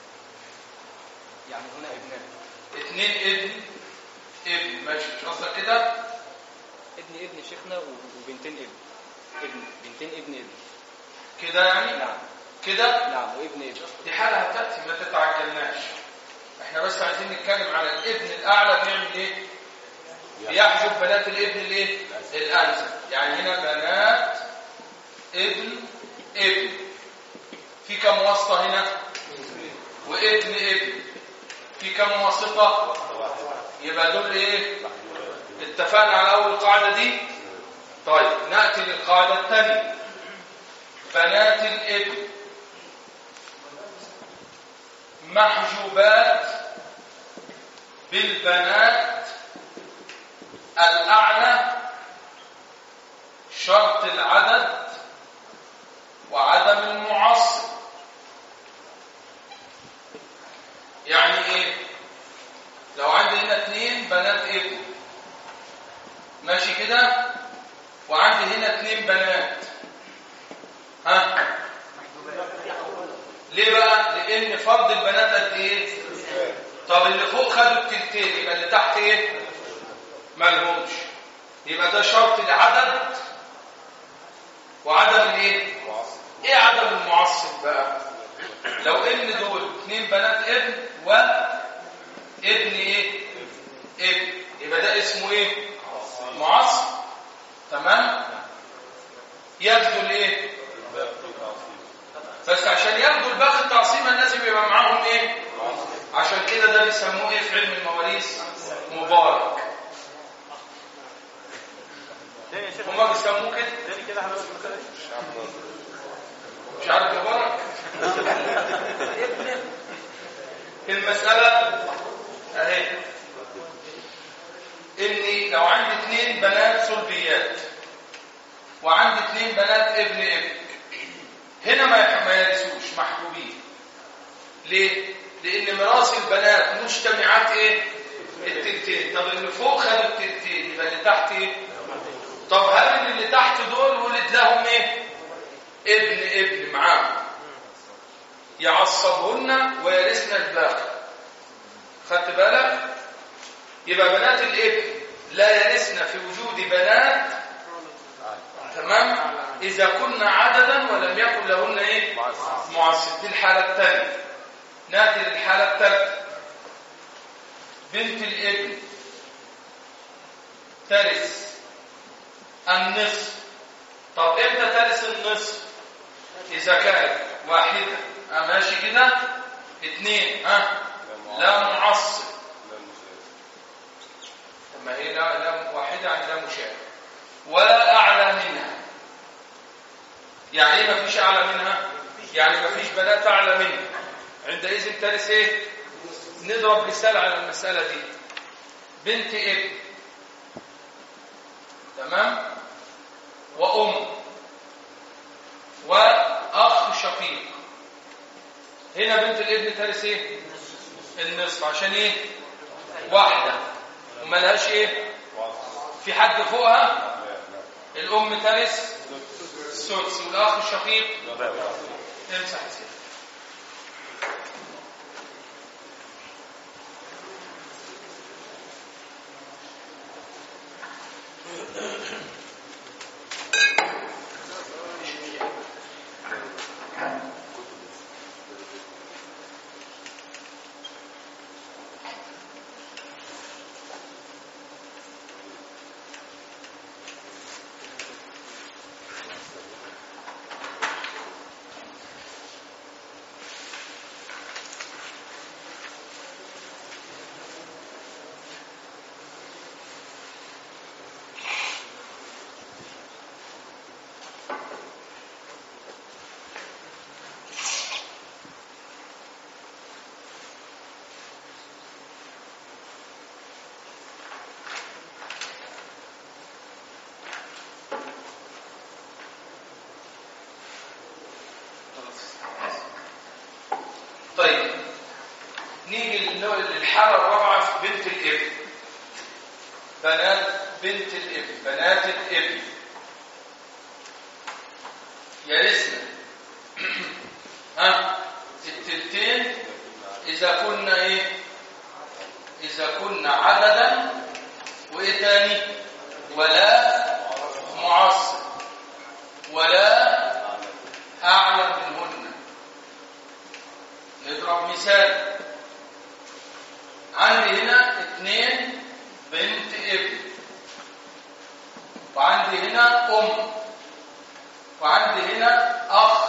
يعني هنا ابنان اتنين ابن ابن ماشي مش قصدك كده ابن ابن شيخنا و- وبنتين ابن ابن بنتين ابن ابن كده يعني نعم كده نعم وابن ابن دي حالة هتأتي ما تتعجلناش احنا بس عايزين نتكلم على الابن الأعلى بيعمل ايه بيحجب بنات الابن الايه الأنزل يعني هنا بنات ابن ابن في كم واسطة هنا وابن ابن في كم واسطة يبقى دول ايه اتفقنا على اول قاعدة دي طيب نأتي للقاعدة الثانية بنات الابن محجوبات بالبنات الأعلى شرط العدد وعدم المعصب يعني ايه لو عندي هنا اثنين بنات ابن ماشي كده وعندي هنا اثنين بنات ها ليه بقى لان فرض البنات قد ايه طب اللي فوق خدوا التلتين يبقى اللي تحت ايه مالهمش يبقى ده شرط العدد وعدم الايه ايه عدم المعصب بقى لو ان دول اثنين بنات ابن وابن ايه ابن يبقى ده اسمه ايه معصب تمام يبدو الايه بس عشان ياخدوا الباقي تعصيما لازم يبقى معاهم ايه عشان كده ده بيسموه ايه في علم المواريث مبارك تاني يا شيخ هما بيسموه كده تاني كده حضرتك المسألة دي مش عارف مبارك المسألة اهي اني لو عندي اثنين بنات صلبيات وعندي اثنين بنات ابن ابن هنا ما ما يرثوش محبوبين ليه لان ميراث البنات مجتمعات ايه التلتين طب اللي فوق خدوا التلتين يبقى اللي تحت ايه طب هل اللي تحت دول ولد لهم ايه ابن ابن معاهم يعصبهن ويرثن الباقي خدت بالك يبقى بنات الابن لا يرثن في وجود بنات تمام اذا كنا عددا ولم يكن لهن ايه معصب دي الحاله الثانيه ناتي للحاله الثالثه بنت الابن ترث النصف طب امتى ترث النصف اذا كانت واحده آه ماشي كده اثنين ها لا معصب طب ما هي لا لا واحده يعني لا مشابه ولا اعلى منها يعني ايه ما فيش اعلى منها يعني ما فيش بنات اعلى منها عندئذ ترث ايه نضرب مثال على المساله دي بنت ابن تمام وام واخ شقيق هنا بنت الابن ترث ايه النصف عشان ايه واحده وملهاش ايه في حد فوقها الام ترث السدس والاخ الشقيق امسح السدس طيب نيجي للنوع- للحالة الرابعة في بنت الابن بنات بنت الابن بنات الابن يرثن ها التلتين إذا كنا إيه إذا كنا عددا وإيه تاني ولا معصب ولا أعلى منهن نضرب مثال عندي هنا اثنين بنت ابن وعندي هنا ام وعندي هنا اخ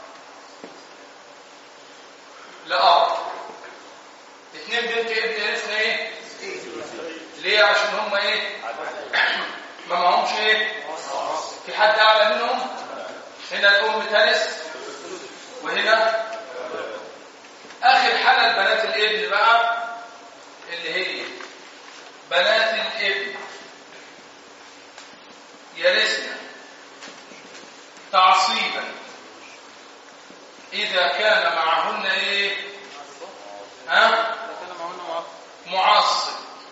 لأب اثنين بنت ابن عرفنا ايه ليه عشان هم ايه ما معهمش ايه في حد اعلى منهم هنا الام ترث وهنا اخر حاله بنات الابن بقى اللي هي بنات الابن يرثن تعصيبا اذا كان معهن ايه ها معصب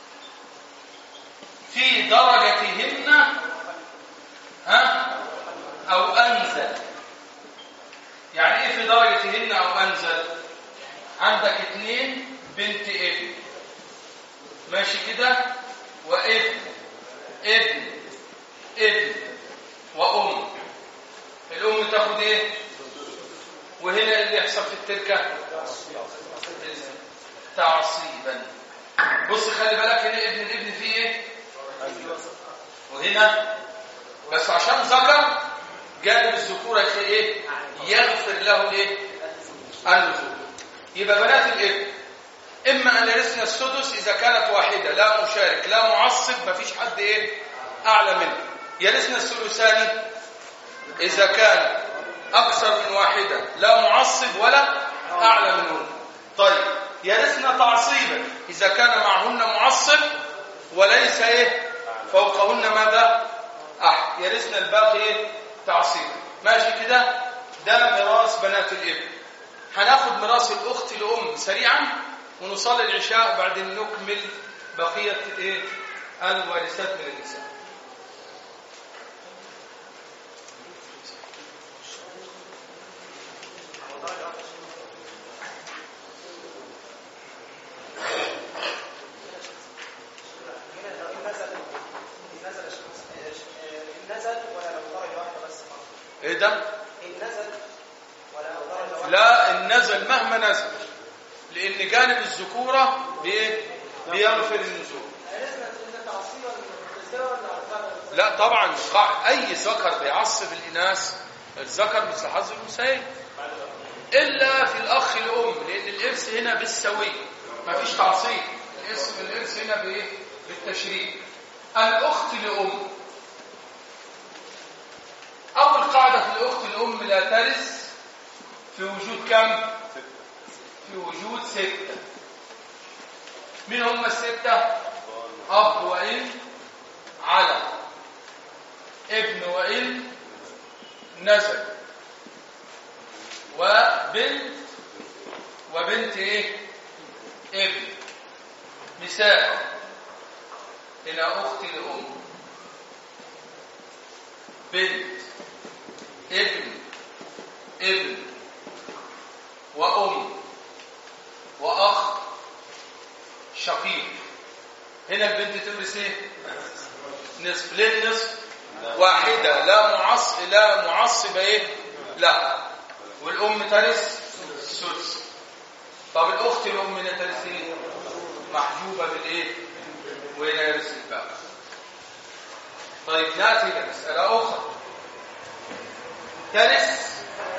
في درجتهن ها او انزل يعني ايه في درجتهن او انزل عندك اتنين بنت ابن ماشي كده وابن ابن ابن وام الام تاخد ايه وهنا إيه اللي يحصل في التركه تعصيبا بص خلي بالك هنا ابن الابن فيه ايه وهنا بس عشان ذكر جانب الذكوره ايه يغفر له ايه النزول يبقى بنات الابن اما ان يرثن السدس اذا كانت واحده لا مشارك لا معصب مفيش حد ايه اعلى منه يرثن الثلثان اذا كان اكثر من واحده لا معصب ولا اعلى منهن طيب يرثن تعصيبا اذا كان معهن معصب وليس ايه فوقهن ماذا احد يرثن الباقي ايه تعصيبا ماشي كده ده ميراث بنات الابن هناخد ميراث الاخت لام سريعا ونصلي العشاء وبعدين نكمل بقيه ايه الوارثات من النساء ايه ده إن نزل ولا أو لا النزل مهما نزل لان جانب الذكوره بايه بيغفر النزول عرفنا إن تعصيبا للرجال ولا عرفنا لا طبعا قاع- اي ذكر بيعصب الاناث الذكر مثل حظ الانثيين الا في الاخ الام لان الارث هنا بالسويه مفيش تعصيب الارث الارث هنا بايه بالتشريك الاخت لام اول قاعده في الاخت الام لا ترث في وجود كم في وجود سته مين هم السته اب وام على ابن وإن نزل وبنت وبنت ايه ابن مثال هنا اخت لام بنت ابن ابن وام واخ شقيق هنا البنت تورث ايه نصف ليه نصف واحدة لا معص لا معصبة ايه لا والام ترث سدس طب الاخت الام هنا ترث ايه محجوبة بالايه وهنا يرث الباقي طيب ناتي الى مسألة اخرى ترث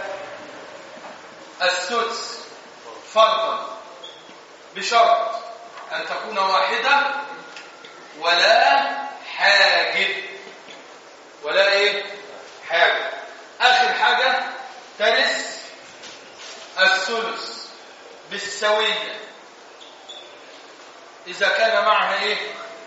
السدس فرضا بشرط ان تكون واحدة ولا حاجب ولا ايه حاجة اخر حاجة ترث الثلث بالسوية اذا كان معها ايه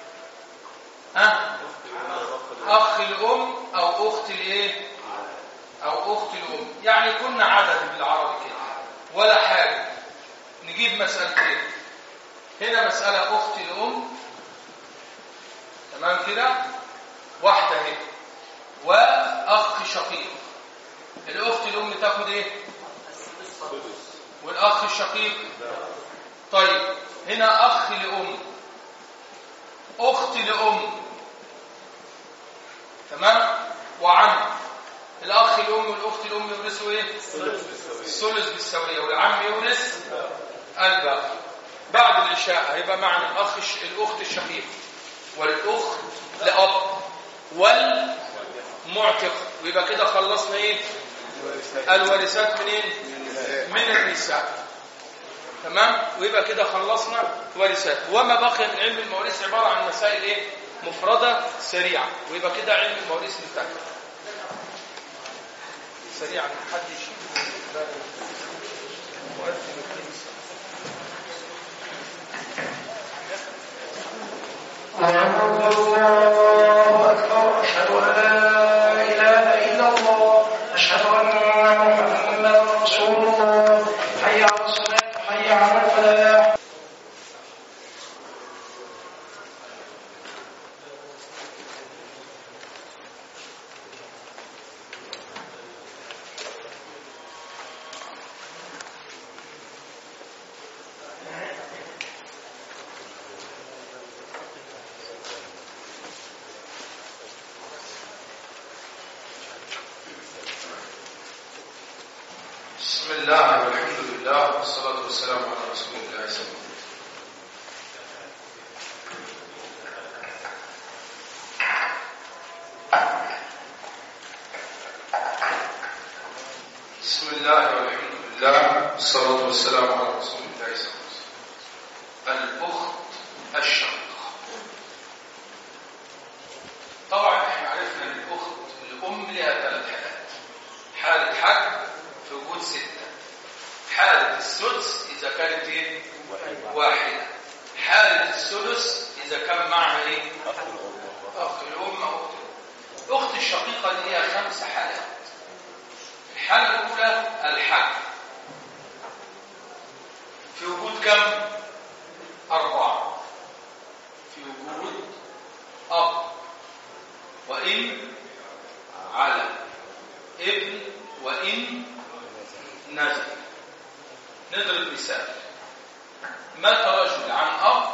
ها اخ الام او اخت الايه او اخت الام يعني كنا عدد بالعربي كده ولا حاجة نجيب مسألتين هنا مسألة اخت الام تمام كده واحدة اهي واخ شقيق الاخت الام تاخد ايه والاخ الشقيق طيب هنا اخ لام اخت لام تمام وعم الاخ الام والاخت الام يورثوا ايه الثلث بالسويه والعم يورث الباقي بعد العشاء هيبقى معنا الاخ الش- الاخت الشقيق والاخت لاب والمعتق ويبقى كده خلصنا ايه الوارثات منين من النساء تمام ويبقى كده خلصنا ورثات وما بقي من علم المواريث عباره عن مسائل ايه مفرده سريعه ويبقى كده علم المواريث انتهى سريعا حد يشيل مؤذن الكنيسه الله أكبر أشهد أن لا إله إلا الله أشهد أن محمدا رسول الله حي على الصلاة حي على الفلاح بسم الله والحمد لله والصلاة والسلام على رسول الله صلى الله عليه وسلم بسم الله والحمد لله والصلاة والسلام على رسول الله صلى الله عليه وسلم الأخت الشقيقة طبعا احنا عرفنا ان الأخت الأم لها ثلاث حالات حالة حج في وجود ستة حالة السدس إذا كانت إيه؟ واحدة حالة الثلث إذا كان معها إيه؟ أخت الأم أو أخت الأم أخت الشقيقة دي هي خمس حالات الحالة الأولى الحج في وجود كم؟ أربعة في وجود أب وإن على ابن وإن نزل نضرب مثال مات رجل عن أب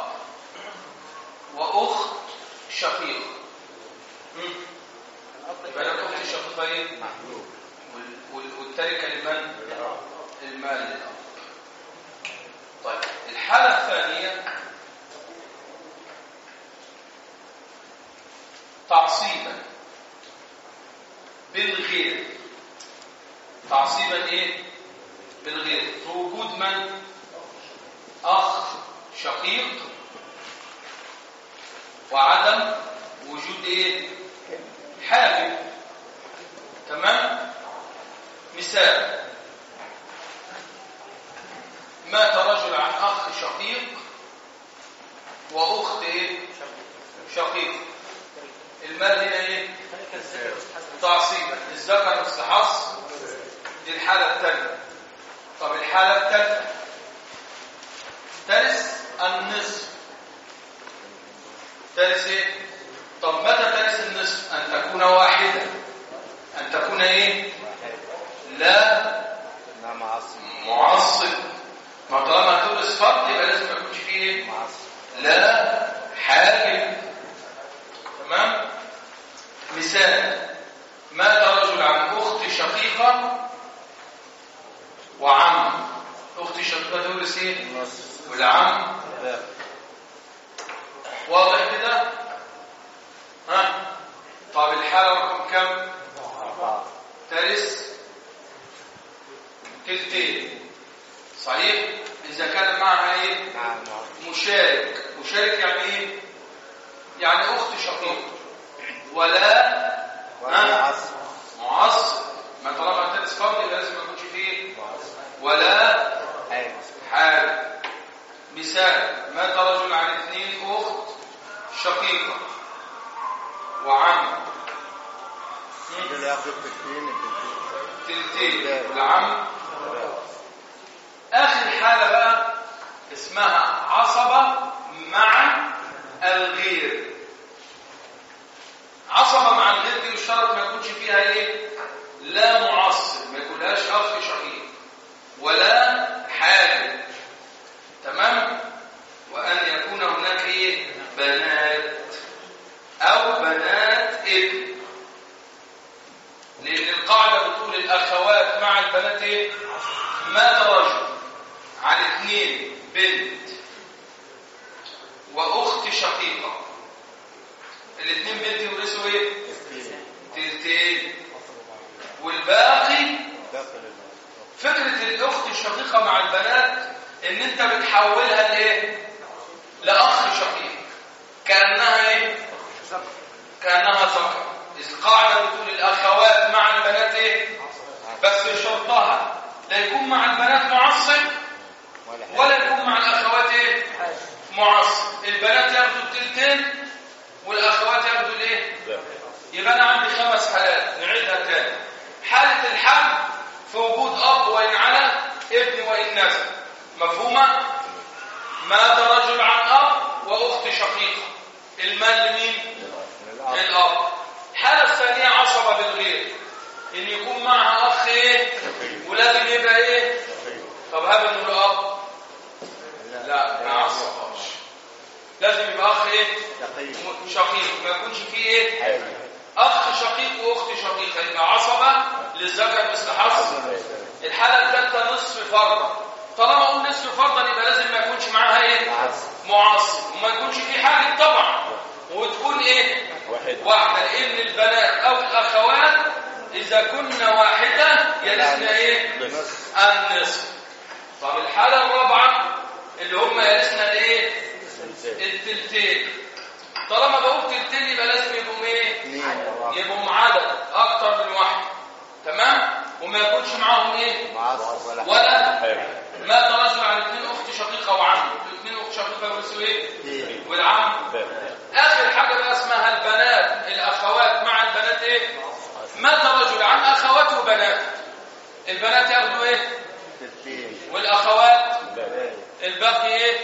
وأخت شقيق مم. يبقى لك أخت شقيقة إيه؟ وال- وال- والتركة لمن؟ المال للأب طيب الحالة الثانية تعصيبا بالغير تعصيبا ايه بالغير في وجود من اخ شقيق وعدم وجود ايه حاجب تمام مثال مات رجل عن اخ شقيق واخت ايه شقيق المال هنا ايه تعصيبا الذكر مستحص دي الحالة الثانية طب الحالة الثالثة ترث النصف ترث ايه طب متى ترث النصف ان تكون واحدة ان تكون ايه لا نعم عصر معصب ما طالما تورث فرد يبقى لازم ما يكونش فيه ايه لا حاكم تمام مثال مات رجل عن اخت شقيقه وعم اخت شقيقه تورث ايه والعم واضح كده ها طب الحاله رقم كم ترث تلتين صحيح اذا كان معها ايه مشارك مشارك يعني ايه يعني اخت شقيق ولا ها؟ معصب ما طالما تلبس فرد يبقى لازم ما يكونش فيه ولا حال مثال مات رجل عن اثنين اخت شقيقه وعم تلتين والعم اخر حاله بقى اسمها عصبه مع الغير عصبه مع الغير دي يشترط ما يكونش فيها ايه لا معصب ما يكونهاش اخ شقيق ولا حاجب تمام وان يكون هناك ايه بنات او بنات ابن لان القاعده بتقول الاخوات مع البنات ايه مات رجل عن اثنين بنت واخت شقيقه الاثنين بنت يورثوا ايه تلتين والباقي فكره الاخت الشقيقه مع البنات ان انت بتحولها لايه لاخ شقيق كانها ايه كانها ذكر القاعده بتقول الاخوات مع البنات ايه بس شرطها لا يكون مع البنات معصب ولا يكون مع الاخوات ايه معصب البنات ياخدوا التلتين والاخوات ياخدوا الايه يبقى انا عندي خمس حالات نعيدها تاني حاله الحمل في وجود اب وان على ابن وان نزل مفهومه مات رجل عن اب واخت شقيقه المال لمين للاب الحاله الثانيه عصبه بالغير ان يكون معها اخ ايه ولازم يبقى ايه طب هذا انه الاب لا ما عصبهاش لازم يبقى اخ ايه م- شقيق ما يكونش فيه ايه اخ شقيق واخت شقيقه يبقى عصبه للذكر مثل حظ الحاله الثالثه نصف فرضا طالما اقول نصف فرضا يبقى لازم ما يكونش معاها ايه معصب وما يكونش فيه حاجه طبعا وتكون ايه واحده لان البنات او الاخوات اذا كنا واحده يرثن ايه النصف طب الحاله الرابعه اللي هم يرثن الايه التلتين طالما بقول تلتين يبقى لازم يبقوا ايه يبقوا عدد اكتر من واحد تمام وما يكونش معاهم ايه ولا مات رجل عن اثنين اخت شقيقه وعم الاثنين اخت شقيقه يورثوا ايه والعم اخر حاجه بقى اسمها البنات الاخوات مع البنات ايه مات رجل عن اخوات وبنات البنات ياخدوا ايه والاخوات الباقي ايه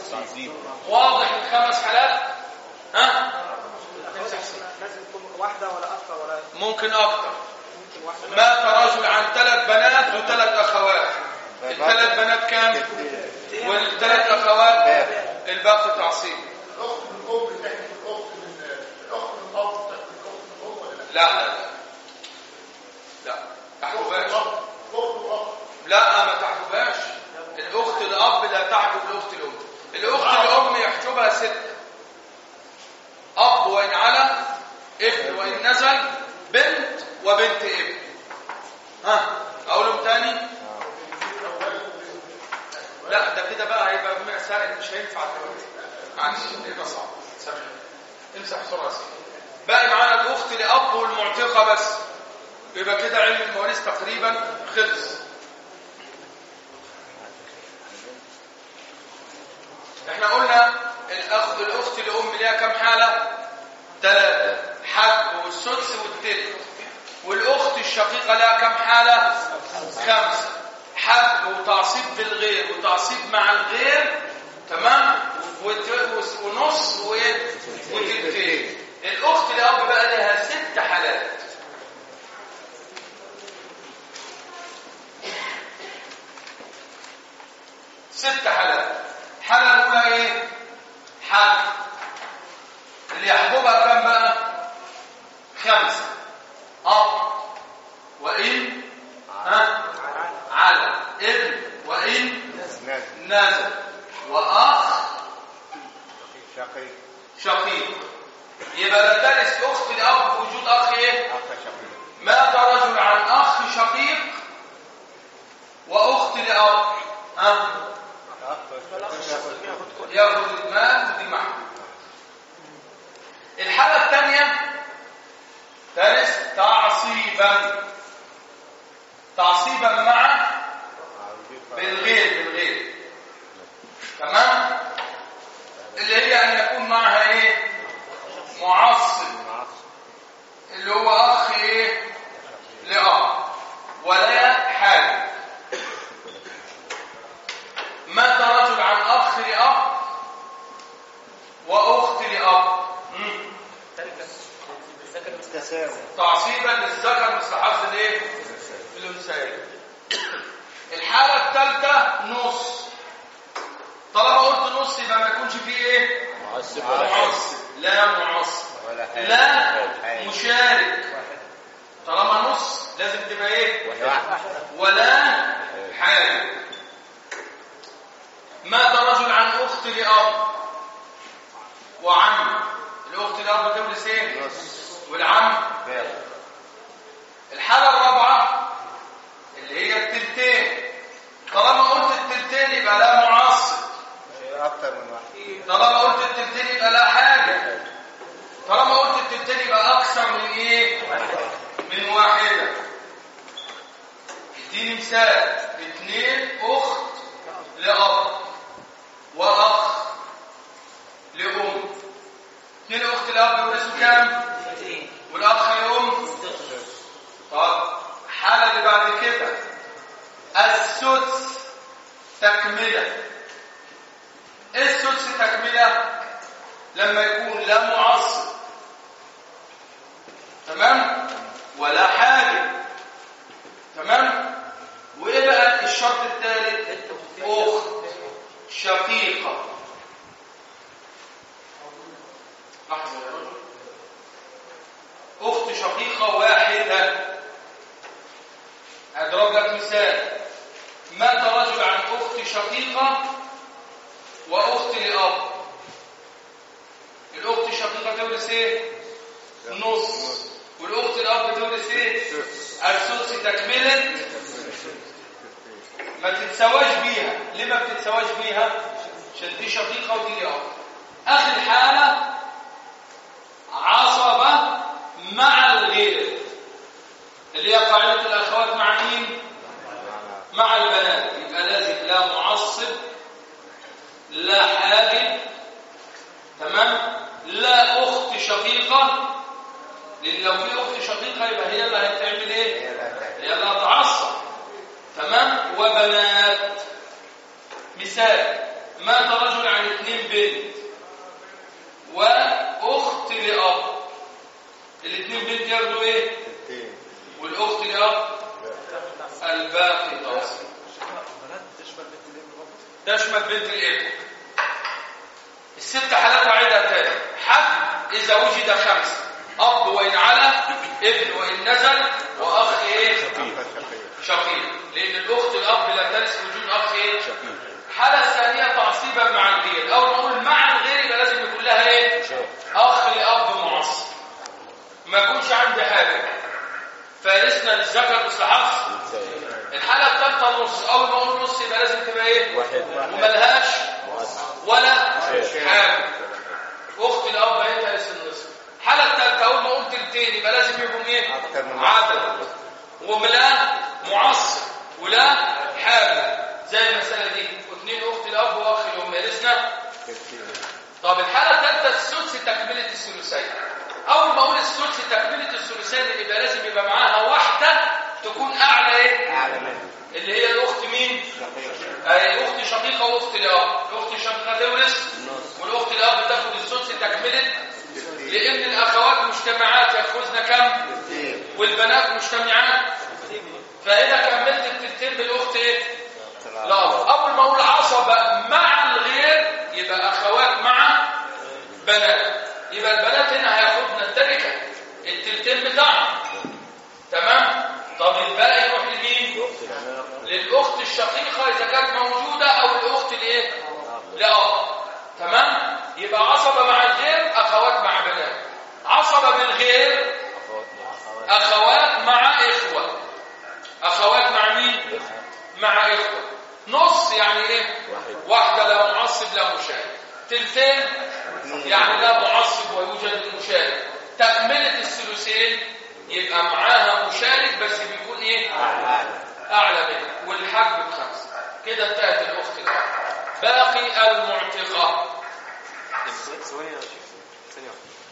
واضح الخمس حالات ها لازم تكون واحده ولا اكثر ولا ممكن اكتر ممكن واحده مات رجل عن ثلاث بنات وثلاث اخوات الثلاث بنات كام والثلاث اخوات الباقي تعصيب لا لا لا لا تحجبهاش لا ما تحجبهاش الاخت الاب لا تحجب الاخت الام الاخت الام يحجبها ست اب وان على ابن وان نزل بنت وبنت ابن ها اقولهم تاني لا ده كده بقى هيبقى مسائل مش هينفع دلوقتي معلش يبقى صعب سامحني امسح بسرعه يا سيدي باقي معانا الاخت لاب والمعتقه بس يبقى كده علم المواريث تقريبا خلص احنا قلنا الاخ الاخت لام ليها كام حاله ثلاثه حج والسدس والتلت والاخت الشقيقه لها كام حاله خمسه حج وتعصيب بالغير وتعصيب مع الغير تمام وت- ونص وايه وتلتين الاخت لاب بقى لها ست حالات ست حالات الحاله الاولى ايه حج اللي يحجبها كام بقى خمسه اب وان ها على ابن وان نزل واخ شقيق شقيق يبقى لا ترث اخت لاب في وجود اخ ايه أخ شقيق مات رجل عن اخ شقيق واخت لاب ها أخ شقيق ياخذ المال ودي معه الحاله الثانيه ترث تعصيبا تعصيبا مع بالغير بالغير تمام اللي هي ان يكون معها ايه معصب اللي هو اخ ايه لاب ولا حاجه مات رجل عن اخ لاب واخت لاب مم. تساوي تعصيبا للذكر مستحب الايه الانثيين الحاله الثالثه نص طالما قلت نص يبقى ما يكونش فيه ايه معصب معصب لا معصب ولا حاجة لا حاجة. مشارك طالما نص لازم تبقى ايه واحد ولا حاجه مات رجل عن اخت لاب وعم الاخت لاب بتورث ايه نص والعم باقي الحالة الرابعة اللي هي التلتين طالما قلت التلتين يبقى لا معصب أكتر من واحد طالما قلت التلتين يبقى لا حاجة طالما قلت التلتين يبقى أكثر من إيه؟ من واحدة اديني مثال اتنين أخت لأب وأخ لأم اتنين أخت لأب يورثوا كام؟ والأخ لأم طب الحالة اللي بعد كده السدس تكملة ايه السدس تكملة لما يكون لا معصب تمام ولا حاجة تمام وايه بقى الشرط الثالث اخت شقيقة لحظة يا رجل اخت شقيقة واحدة اضرب لك مثال مات رجل عن اخت شقيقة واخت لاب الاخت الشقيقة تورث ايه نص والاخت الاب تورث ايه السدس تكملة ما تتسواش بيها ليه ما بتتسواش بيها عشان دي شقيقة ودي لاب اخر حالة عصبة مع الغير اللي هي قاعدة الأخوات مع مين؟ مع البنات يبقى لازم لا معصب لا حاجب تمام لا أخت شقيقة لأن لو في أخت شقيقة يبقى هي اللي هتعمل إيه؟ هي اللي هتعصب تمام وبنات مثال مات رجل عن اثنين بنت واخت لاب الاثنين بنت ياخدوا ايه ستين والاخت لاب الباقي تصل تشمل بنت الابن الست حالات اعيدها تاني حد اذا وجد خمسه اب وإن على ابن وإن نزل وأخ إيه شقيق شقيق لأن الأخت الأب لا ترث وجود أخ إيه الحالة الثانية تعصيبا مع الغير أول ما أقول مع الغير يبقى لازم يكون لها إيه أخ لأب معصب ما يكونش عندي حاجة فارسنا للذكر مثل حظ الحالة الثالثة النص أول ما أقول نص يبقى لازم تبقى إيه وملهاش ولا حاجة أخت الأب هي ترث النصف الحالة الثالثة أول ما أقول تلتين يبقى لازم يكون إيه أكتر من عدد ولا معصب ولا حاجة زي المسألة دي واثنين أخت الأب وأخ الأم يرثنا طب الحالة الثالثة السدس تكملة الثلثين أول ما أقول السدس تكملة الثلثين يبقى لازم يبقى معاها واحدة تكون أعلى إيه؟ أعلى منه اللي هي الأخت مين؟ شقيق أي أخت شقيقة وأخت الأب الأخت الشقيقة تورث والأخت الأب تاخد السدس تكملة لأن الأخوات مجتمعات يأخذن كم؟ والبنات مجتمعات فهنا كملت التلتين بالأخت إيه؟ لا أول ما أقول عصبة مع الغير يبقى أخوات مع بنات يبقى البنات هنا هياخدنا التركة التلتين بتاعهم تمام طب الباقي يروح لمين للأخت الشقيقة إذا كانت موجودة أو الأخت الإيه لأب تمام يبقى عصبة مع الغير أخوات مع بنات عصبة بالغير أخوات مع إخوة أخوات مع مين مع إخوة نص يعني إيه واحدة لا معصب لا مشارك تلتين يعني لا معصب ويوجد المشارك تكملة الثلثين يبقى معاها مشارك بس بيكون إيه أعلى منها والحج بخمسة كده انتهت الأخت الأخت باقي المعتقة ثواني يا شيخ ثانية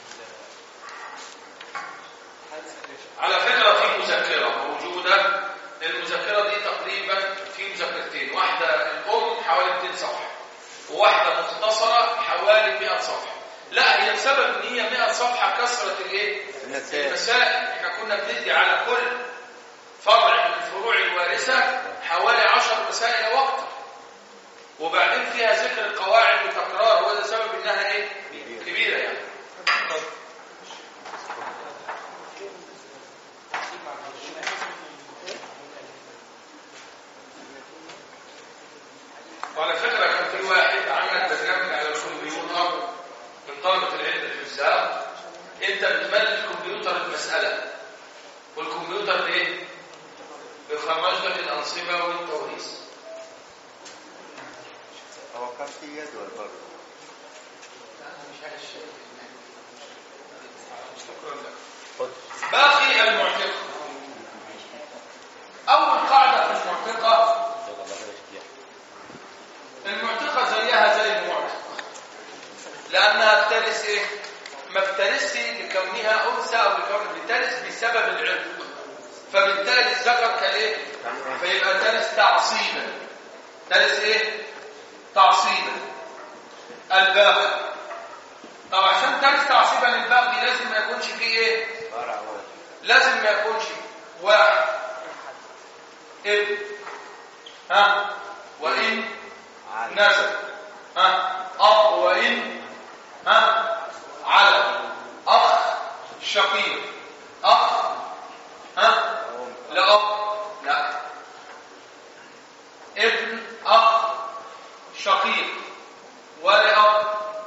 على فكرة في مذكرة موجودة المذكرة دي تقريبا في مذكرتين واحدة الأم حوالي 200 صفحة وواحدة مختصرة حوالي 100 صفحة لا هي بسبب ان هي 100 صفحة كثرة الايه؟ المسائل. المسائل احنا كنا بندي على كل فرع من الفروع الوارثة حوالي 10 مسائل وقتا وبعدين فيها ذكر القواعد وتكرار وده سبب انها ايه؟ كبيرة يعني وعلى فكرة كان في واحد عمل برنامج على الكمبيوتر من طلبة العلم الحساب انت بتملك الكمبيوتر المسألة والكمبيوتر ايه؟ بيخرج لك الأنصبة والتوريث هو كان في جدول برضه شكرا لك باقي المعتقة أول قاعدة في المعتقة المعتقة زيها زي المعتق لأنها بترث إيه؟ ما بترثش لكونها أنثى أو لكون بترث بسبب العرق فبالتالي الذكر كالإيه؟ فيبقى ترث تعصيبا ترث إيه؟ تعصيبا الباقي طب عشان ترث تعصيبا الباقي لازم ما يكونش فيه إيه؟ فرع واحد لازم ما يكونش واحد ابن ها وإن نزل ها أب وإن ها على أخ شقيق أخ ها لأب لا ابن أخ شقيق ولأب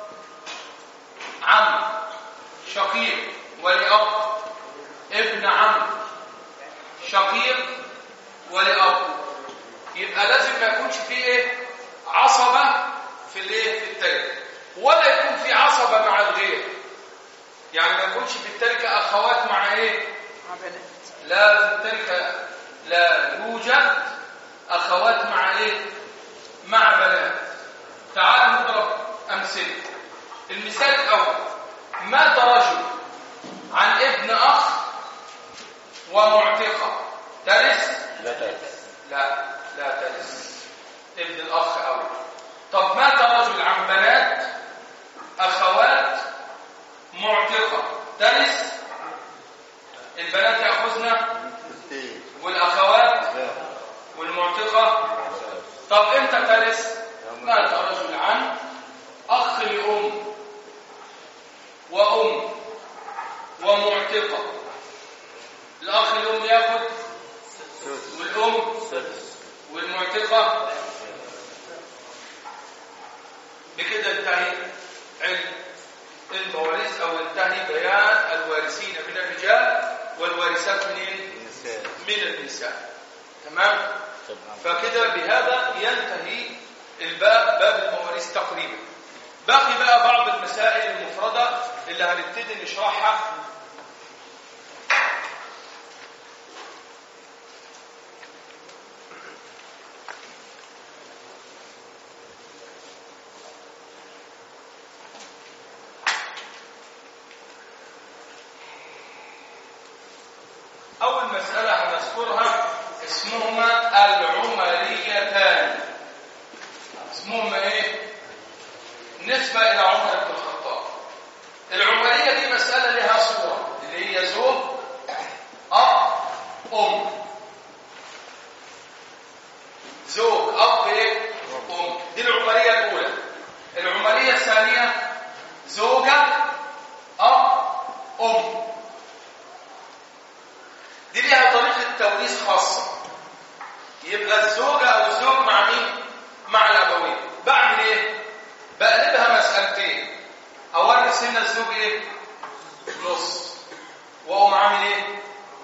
عم شقيق ولأب ابن عم شقيق ولأب يبقى لازم ما يكونش فيه ايه عصبة في الايه في التركة ولا يكون في عصبة مع الغير يعني ما يكونش في التركة اخوات مع ايه لا في التركة لا يوجد اخوات مع ايه مع بنات تعالوا نضرب امثله المثال الاول مات رجل عن ابن اخ ومعتقه ترث لا تأس لا لا ترث ابن الاخ اول طب مات رجل عن بنات اخوات معتقه ترث البنات ياخذن ستين والاخوات لا والمعتقه طب امتى ترث مات رجل عن اخ لام وام ومعتقة الأخ الأم ياخد والأم والمعتقة بكده انتهي علم المواريث أو انتهي بيان الوارثين من الرجال والوارثات منين؟ النساء من النساء تمام؟ فكده بهذا ينتهي الباب باب المواريث تقريبا باقي بقى بعض المسائل المفردة اللي هنبتدي نشرحها أول مسألة هنذكرها اسمهما العمريتان اسمهما إيه؟ نسبة إلى عمر بن الخطاب العمرية دي مسألة لها صورة اللي هي زوج أب أم زوج أب إيه؟ أم دي العمرية الأولى العمرية الثانية زوجة أب أم دي ليها طريقة توريث خاصة يبقى الزوجة أو الزوج مع مين؟ مع الأبوين بعمل إيه؟ بقلبها مسألتين أورث هنا الزوج إيه؟ نص وأقوم عامل إيه؟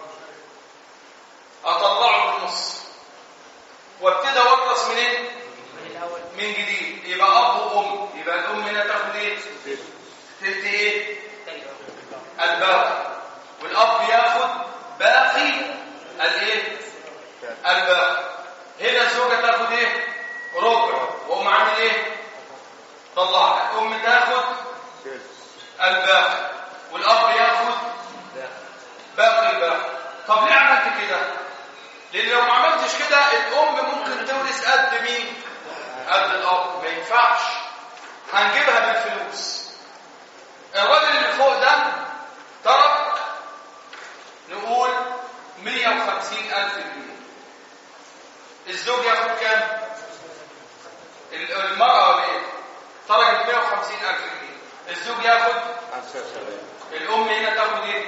أطلعه بالنص وابتدي أورث منين؟ من جديد يبقى أب وأم يبقى الأم هنا تاخد إيه؟ تلت إيه؟ الباقي والأب ياخد باقي الايه الباقي هنا الزوجه تاخد ايه ربع وام عامل ايه طلع الام تاخد الباقي والاب ياخد باقي الباقي طب ليه عملت كده لان لو ما عملتش كده الام ممكن تورث قد مين قد الاب ما ينفعش هنجيبها بالفلوس الراجل اللي فوق ده ترك نقول 150 ألف جنيه الزوج ياخد كام؟ ال- المرأة ولا ايه؟ تركت 150 ألف جنيه الزوج ياخد 75 الأم هنا تاخد ايه؟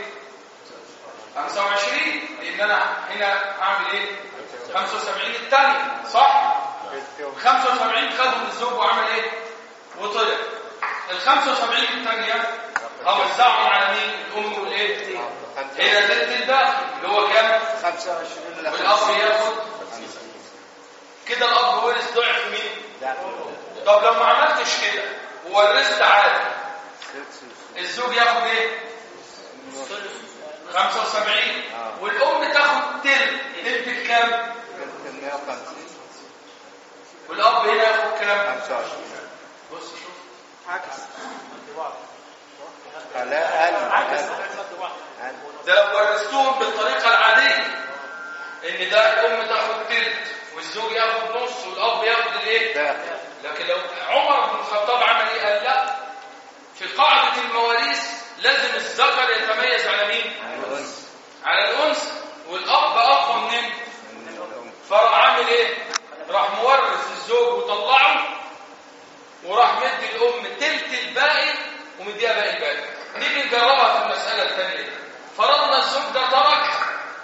25 لأن أنا هنا هعمل ايه؟ 75 الثانية صح؟ 75 خدهم الزوج وعمل ايه؟ وطلع ال 75 الثانية هوزعهم على مين؟ الأم والايه؟ هنا تلت الباقي اللي هو كام؟ 25 والأب ياخد كده الأب ورث ضعف مين؟ طب لو ما عملتش كده وورثت عادي الزوج ياخد ايه؟ 75 والأم تاخد تلت تلت الكام؟ 150 والأب هنا ياخد كام؟ 25 بص شوف عكس بعض لا أقل أقل ده لو ورثتهم بالطريقة العادية ان ده الام تاخد تلت والزوج ياخد نص والاب ياخد الايه ده لكن لو عمر بن الخطاب عمل ايه قال لا في قاعدة المواريث لازم الذكر يتميز على مين الأنثى على الانثى والاب اقوى منين فراح عامل ايه راح مورث الزوج وطلعه وراح مدي الام تلت الباقي ومديها باقي الباقي نيجي نجربها في المساله الثانيه دي. فرضنا الزوج ده ترك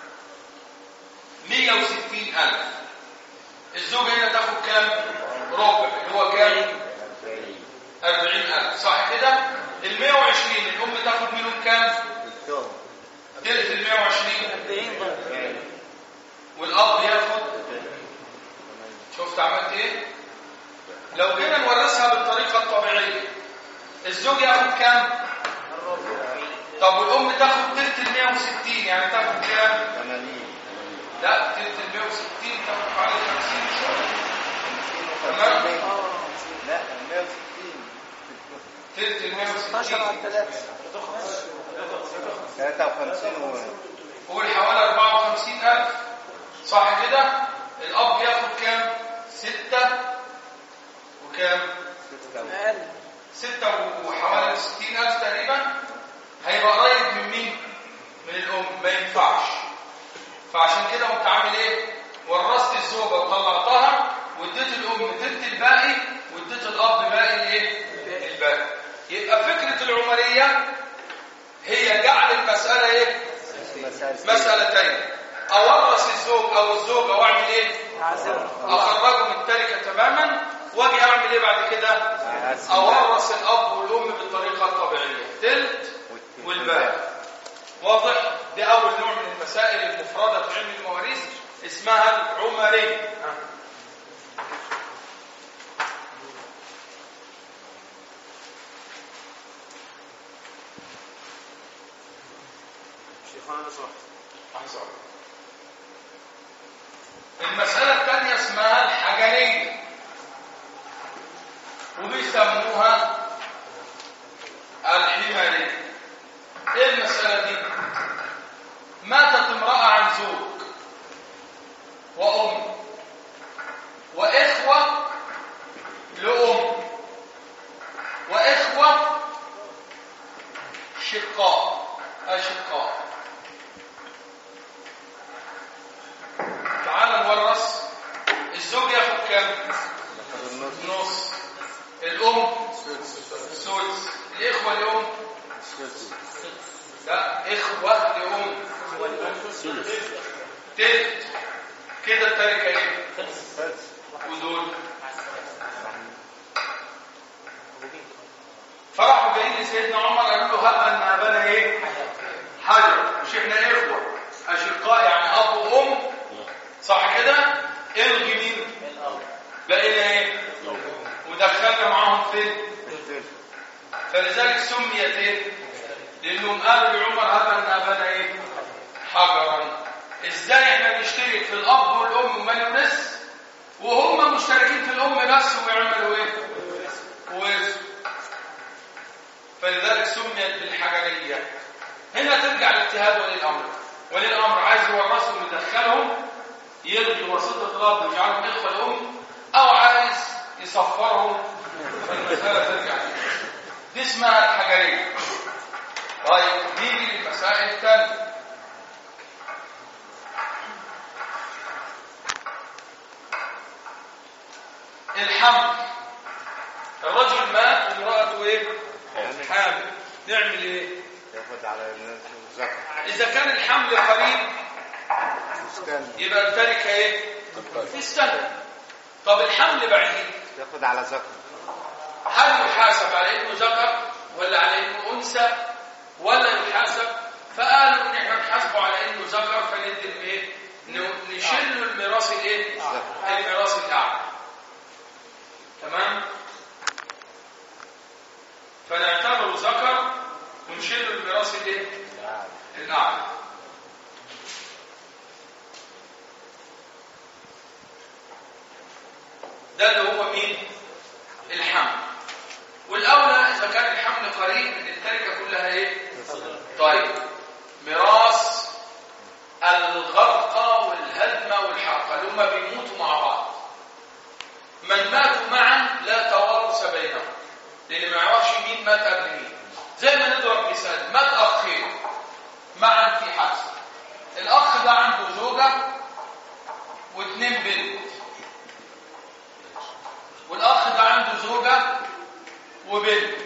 160000 الزوج هنا تاخد كام ربع اللي هو كام 40000 صح كده ال 120 الام تاخد منهم كام التهم تلت ال 120 والاب ياخد شفت عملت ايه لو جينا نورثها بالطريقه الطبيعيه الزوج ياخد كام طب والام تاخد تلت ال 160 يعني تاخد كام 80 لا تلت ال 160 تاخد حوالي 50 شويه تمام لا 160 تلت ال 16 على 160 3 53 و قول حوالي 54000 صح كده الاب ياخد كام 6 وكام اقل ستة وحوالي ستين ألف تقريبا هيبقى قريب من مين؟ من الأم ما ينفعش فعشان كده قمت عامل إيه؟ ورثت الزوجة وطلعتها واديت الأم تلت الباقي واديت الأب باقي الإيه؟ الباقي يبقى فكرة العمرية هي جعل المسألة ايه مسألة مسألتين اورث الزوج او الزوجة واعمل ايه اخرجه من التركة تماما واجي اعمل ايه بعد كده اورث الاب والام بالطريقة الطبيعية تلت والباقي واضح دي اول نوع من المسائل المفردة في علم المواريث اسمها العمرية شيخنا نصرح لحظة. المسألة الثانية اسمها الحجرية وبيسموها الحمارية ايه المسألة دي ماتت امرأة عن زوج وأم وإخوة لأم وإخوة شقاء أشقاء تعال نورث الزوج ياخد كام نص الام سدس الاخوه الام لا اخوه لام تلت كده التركه ايه ودول فراحوا جايين لسيدنا عمر قالوا له هب ان ابانا ايه حجر مش احنا اخوه اشقاء يعني اب وام صح كده الغي مين بقينا ايه ودخلنا معاهم فين فلذلك سميت ايه لانهم قالوا لعمر هذا ان ابانا ايه حجرا ازاي احنا نشترك في الاب والام وما نورث وهم مشتركين في الام بس ويعملوا ايه ويرثوا فلذلك سميت بالحجريه هنا ترجع لاجتهاد ولي الامر ولي الامر عايز يورثهم يدخلهم يلغي وسيطه الاب ويجعلهم اخوه الام او عايز يصفرهم فالمساله ترجع ليه. دي اسمها الحجريه طيب نيجي للمسائل الثانيه الحمل الرجل مات وامراته ايه حامل نعمل ايه ياخد على الذكر اذا كان الحمل قريب استنى يبقى التركه ايه تستنى طب الحمل بعيد ياخد على ذكر هل يحاسب على انه ذكر ولا على انه انثى ولا يحاسب فقالوا ان احنا نحاسبه على انه ذكر فندي الايه ن- نشيل له الميراث الايه الميراث الاعلى تمام فنعتبره ذكر ونشيل له الميراث الايه الاعلى ده اللي هو مين الحمل والاولى اذا كان الحمل قريب ان التركه كلها ايه طيب ميراث الغرقى والهدمه والحرقه اللي هم بيموتوا مع بعض من ماتوا معا لا توارث بينهم لان ما يعرفش مين مات قبل مين زي ما نضرب مثال مات اخين معا في حادثه الاخ ده عنده زوجه واثنين بنت والاخ ده عنده زوجه وبنت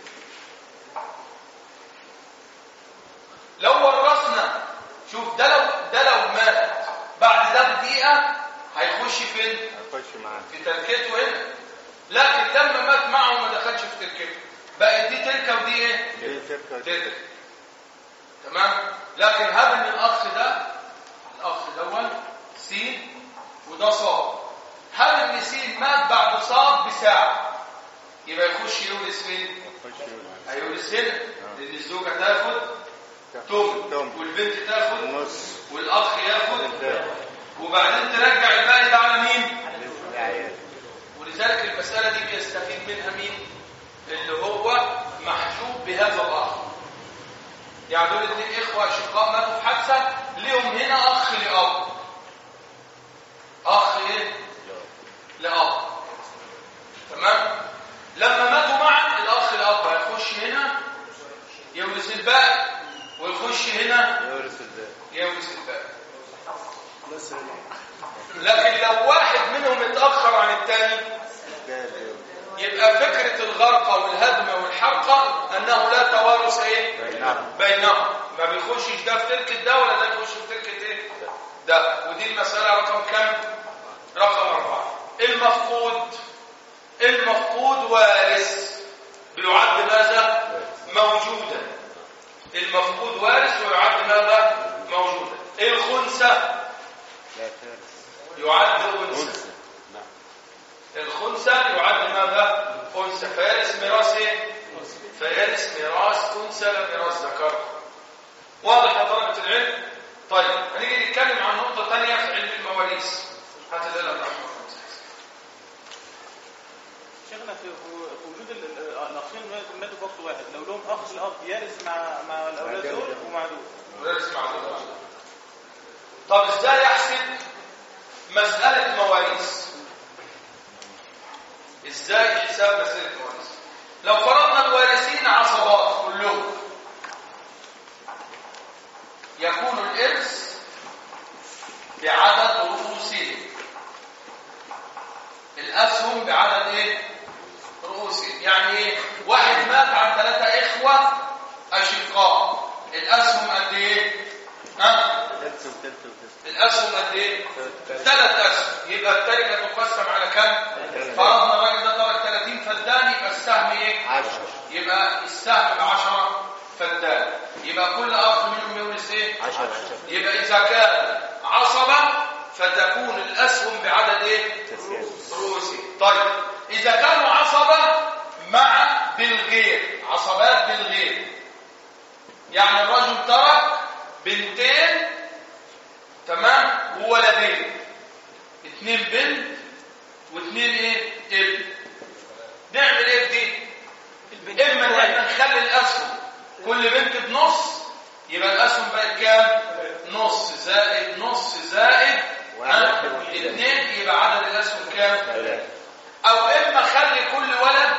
لو ورثنا شوف ده لو ده لو مات بعد ده بدقيقه هيخش فين اخش معاه في تركته هنا لكن لما مات معه ما دخلش في تركته بقت دي تركه ودي ايه دي تركه تركه تمام لكن هذا من الاخ ده الاخ دون سين وده صاد هل ان سين مات بعد صاد بساعه يبقى يخش يورث فين اخش معاه هيورث هنا لان الزوجه تاخد تم تم. والبنت تاخد نص والاخ ياخد الباقي. وبعدين ترجع الباقي ده على مين العيال ولذلك المسألة دي بيستفيد منها مين اللي هو محجوب بهذا الأخ يعني دول اتنين إخوة أشقاء ماتوا في حادثة ليهم هنا أخ لأب أخ إيه؟ لأب تمام؟ لما ماتوا معا الأخ لأب هيخش هنا يورث الباقي ويخش هنا يورث الباقي يورث الباقي لكن لو واحد منهم اتأخر عن التاني الباقي يورث. يبقى فكرة الغرقة والهدم والحرقة أنه لا توارث إيه؟ بينهم. بينهم ما بيخشش ده في تركة ده ولا ده يخش في تركة إيه؟ ده ودي المسألة رقم كم؟ رقم أربعة المفقود المفقود وارث بيعد ماذا؟ موجودا المفقود وارث ويعد ماذا؟ موجودا الخنثى لا فارس يعد أنثى الخنثى يعد ماذا؟ أنثى فيرث ميراث إيه؟ فيرث ميراث أنثى لا ميراث ذكر واضح يا طلبة العلم؟ طيب هنيجي نتكلم عن نقطة ثانية في علم المواريث هات القلم الأحمر شيخنا في في وجود ال- ال- الاخين ماتوا- ماتوا في وقت واحد لو لهم اخ الاب يرث مع مع الاولاد دول ومع دول ويرث مع دول طب ازاي احسب مسألة مواريث ازاي حساب مسألة مواريث لو فرضنا الوارثين عصبات كلهم يكون الإرث بعدد رؤوسهم الأسهم بعدد ايه رؤوسهم يعني ايه واحد مات عن ثلاثة إخوة أشقاء الأسهم قد ايه ها تلت وتلت وتلت الأسهم قد ايه ثلاث أسهم يبقى التركة تقسم على كم فرضنا الراجل ده ترك 30 فدان يبقى السهم ايه عشرة يبقى السهم ب 10 فدان يبقى كل أخ منهم يورث ايه عشرة عشرة يبقى إذا كان عصبة فتكون الأسهم بعدد ايه تسعين رؤوسي طيب إذا كانوا عصبة مع بالغير عصبات بالغير يعني الرجل ترك بنتين تمام وولدين اتنين بنت واتنين ايه ابن نعمل ايه في دي اما ان احنا نخلي الاسهم كل بنت بنص يبقى الاسهم بقت كام نص زائد نص زائد ها؟ اتنين يبقى عدد الاسهم كام ثلاثة او اما خلي كل ولد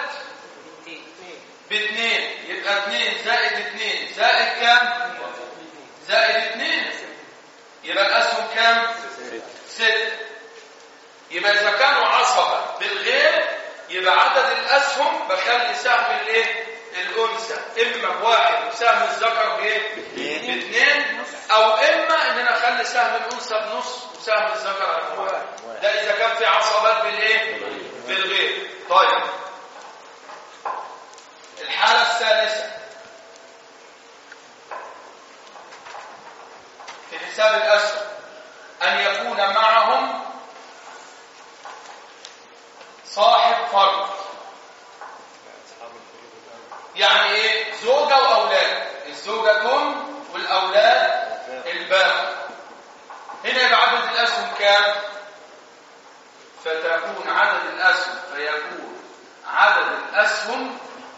باثنين يبقى اثنين زائد اثنين زائد كام زائد اثنين يبقى الاسهم كام ست يبقى اذا كانوا عصبة بالغير يبقى عدد الاسهم بخلي سهم الايه الانثى اما بواحد وسهم الذكر بايه باثنين. باثنين او اما ان انا اخلي سهم الانثى بنص وسهم الذكر على واحد ده اذا كان في عصبات بالايه بالغير طيب الحالة الثالثة في حساب الأسهم أن يكون معهم صاحب فرد يعني إيه زوجة وأولاد الزوجة كم والأولاد الباقي هنا يبقى عدد الأسهم كام فتكون عدد الأسهم فيكون عدد الأسهم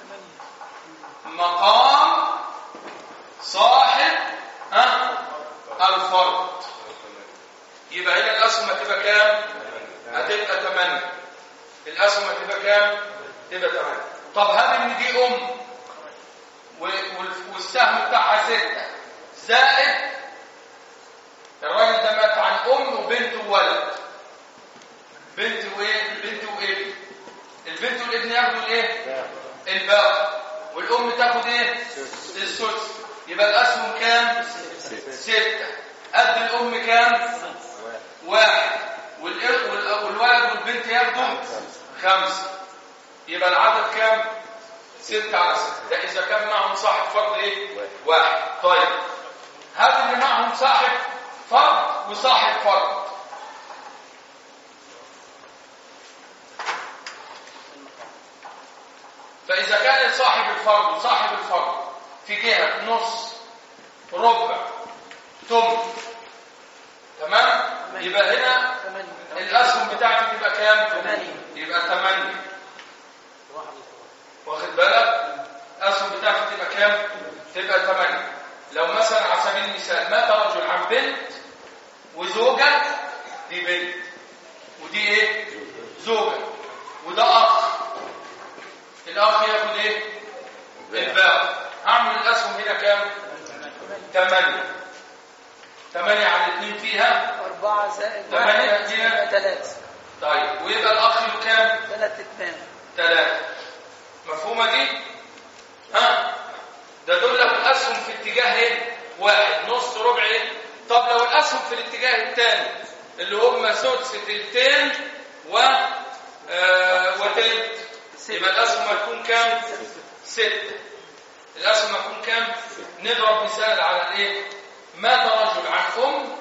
مقام صاحب ها الفرد يبقى هنا الأسهم هتبقى كام هتبقى 8 الأسهم هتبقى كام تبقى 8 طب هل ان دي ام و- وال- والسهم بتاعها 6 زائد الراجل ده مات عن ام وبنت وولد بنت وايه بنت وابن البنت والابن ياخدوا الايه الباقي والام تاخد ايه السدس يبقى الاسهم كام ستة قد الام كام واحد والإخ- وال- والولد والبنت ياخدوا خمسة يبقى العدد كام ستة على ستة ده إذا كان معهم صاحب فرد إيه واحد طيب هذا اللي معهم صاحب فرد وصاحب فرد فإذا كان صاحب الفرد وصاحب الفرد في جهة نص ربع ثمن تمام يبقى هنا الأسهم بتاعتي تبقى كام يبقى 8 واخد بالك الأسهم بتاعتي تبقى كام تبقى 8 لو مثلا على سبيل المثال مات رجل عن بنت وزوجة دي بنت ودي ايه زوجة وده أخ الأخ ياخد ايه الباقي هعمل الأسهم هنا كام 8 8 على 2 فيها أربعة زائد ثمانية واحد هنا. يبقى ثلاثة طيب ويبقى الأخ له كام ثلاث اتمام ثلاثة مفهومة دي؟ ها؟ ده دول لو الأسهم في اتجاه ايه؟ واحد نص ربع ايه؟ طب لو الأسهم في الاتجاه الثاني اللي هم سدس تلتين و آه وتلت يبقى الأسهم هتكون كام؟ ستة الأسهم هتكون كام؟ نضرب مثال على الايه؟ مات رجل عن أم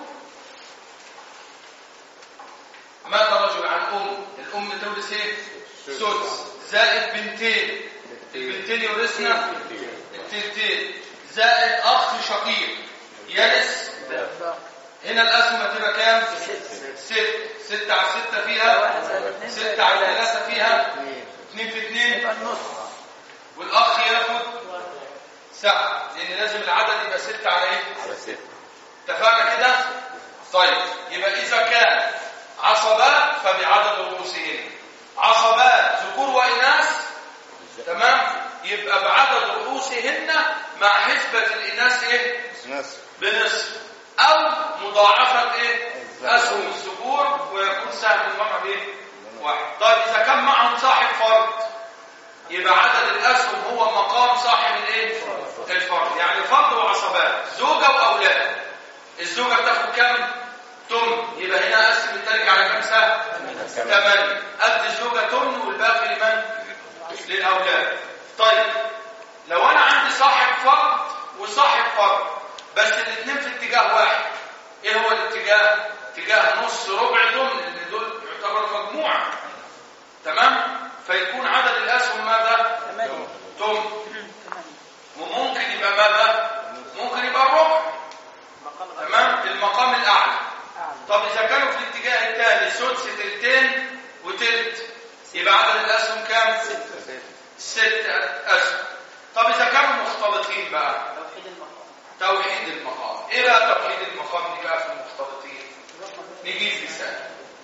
مات رجل عن أم الأم تورث ايه؟ سدس زائد بنتين البنتين يورثنا التلتين زائد أخ شقيق يرث هنا الأسهم هتبقى كام؟ ست ستة على ستة فيها ستة على ثلاثة فيها اثنين في اثنين والأخ ياخد سبعة لأن لازم العدد يبقى ستة على ايه؟ على ستة اتفقنا كده؟ طيب يبقى إذا كان عصبات فبعدد رؤوسهن عصبات ذكور وإناث تمام؟ يبقى بعدد رؤوسهن مع حسبة الإناث إيه؟ نصف بنصف أو مضاعفة إيه؟ أسهم الذكور ويكون سهم المرأة بإيه؟ واحد طيب إذا كان معهم صاحب فرد يبقى عدد الأسهم هو مقام صاحب الإيه؟ الفرد يعني فرد وعصبات زوجة وأولاد الزوجة بتاخد كام؟ تم يبقى هنا أقسم الترك على كام سهم؟ ثمانية قد الزوجة تم والباقي لمن؟ للأولاد طيب لو أنا عندي صاحب فرد وصاحب فرد بس الاثنين في اتجاه واحد ايه هو الاتجاه؟ اتجاه نص ربع ضمن لان دول يعتبر مجموعة تمام؟ فيكون عدد الأسهم ماذا؟ تم وممكن يبقى ماذا؟ ممكن يبقى الربع تمام؟ المقام الأعلى طب إذا كانوا في الاتجاه الثاني سدس تلتين وتلت يبقى عدد الأسهم كام؟ ست أسهم طب إذا كانوا مختلطين بقى توحيد المقام توحيد المقام إيه بقى توحيد المقام دي بقى في المختلطين؟ نجيب مثال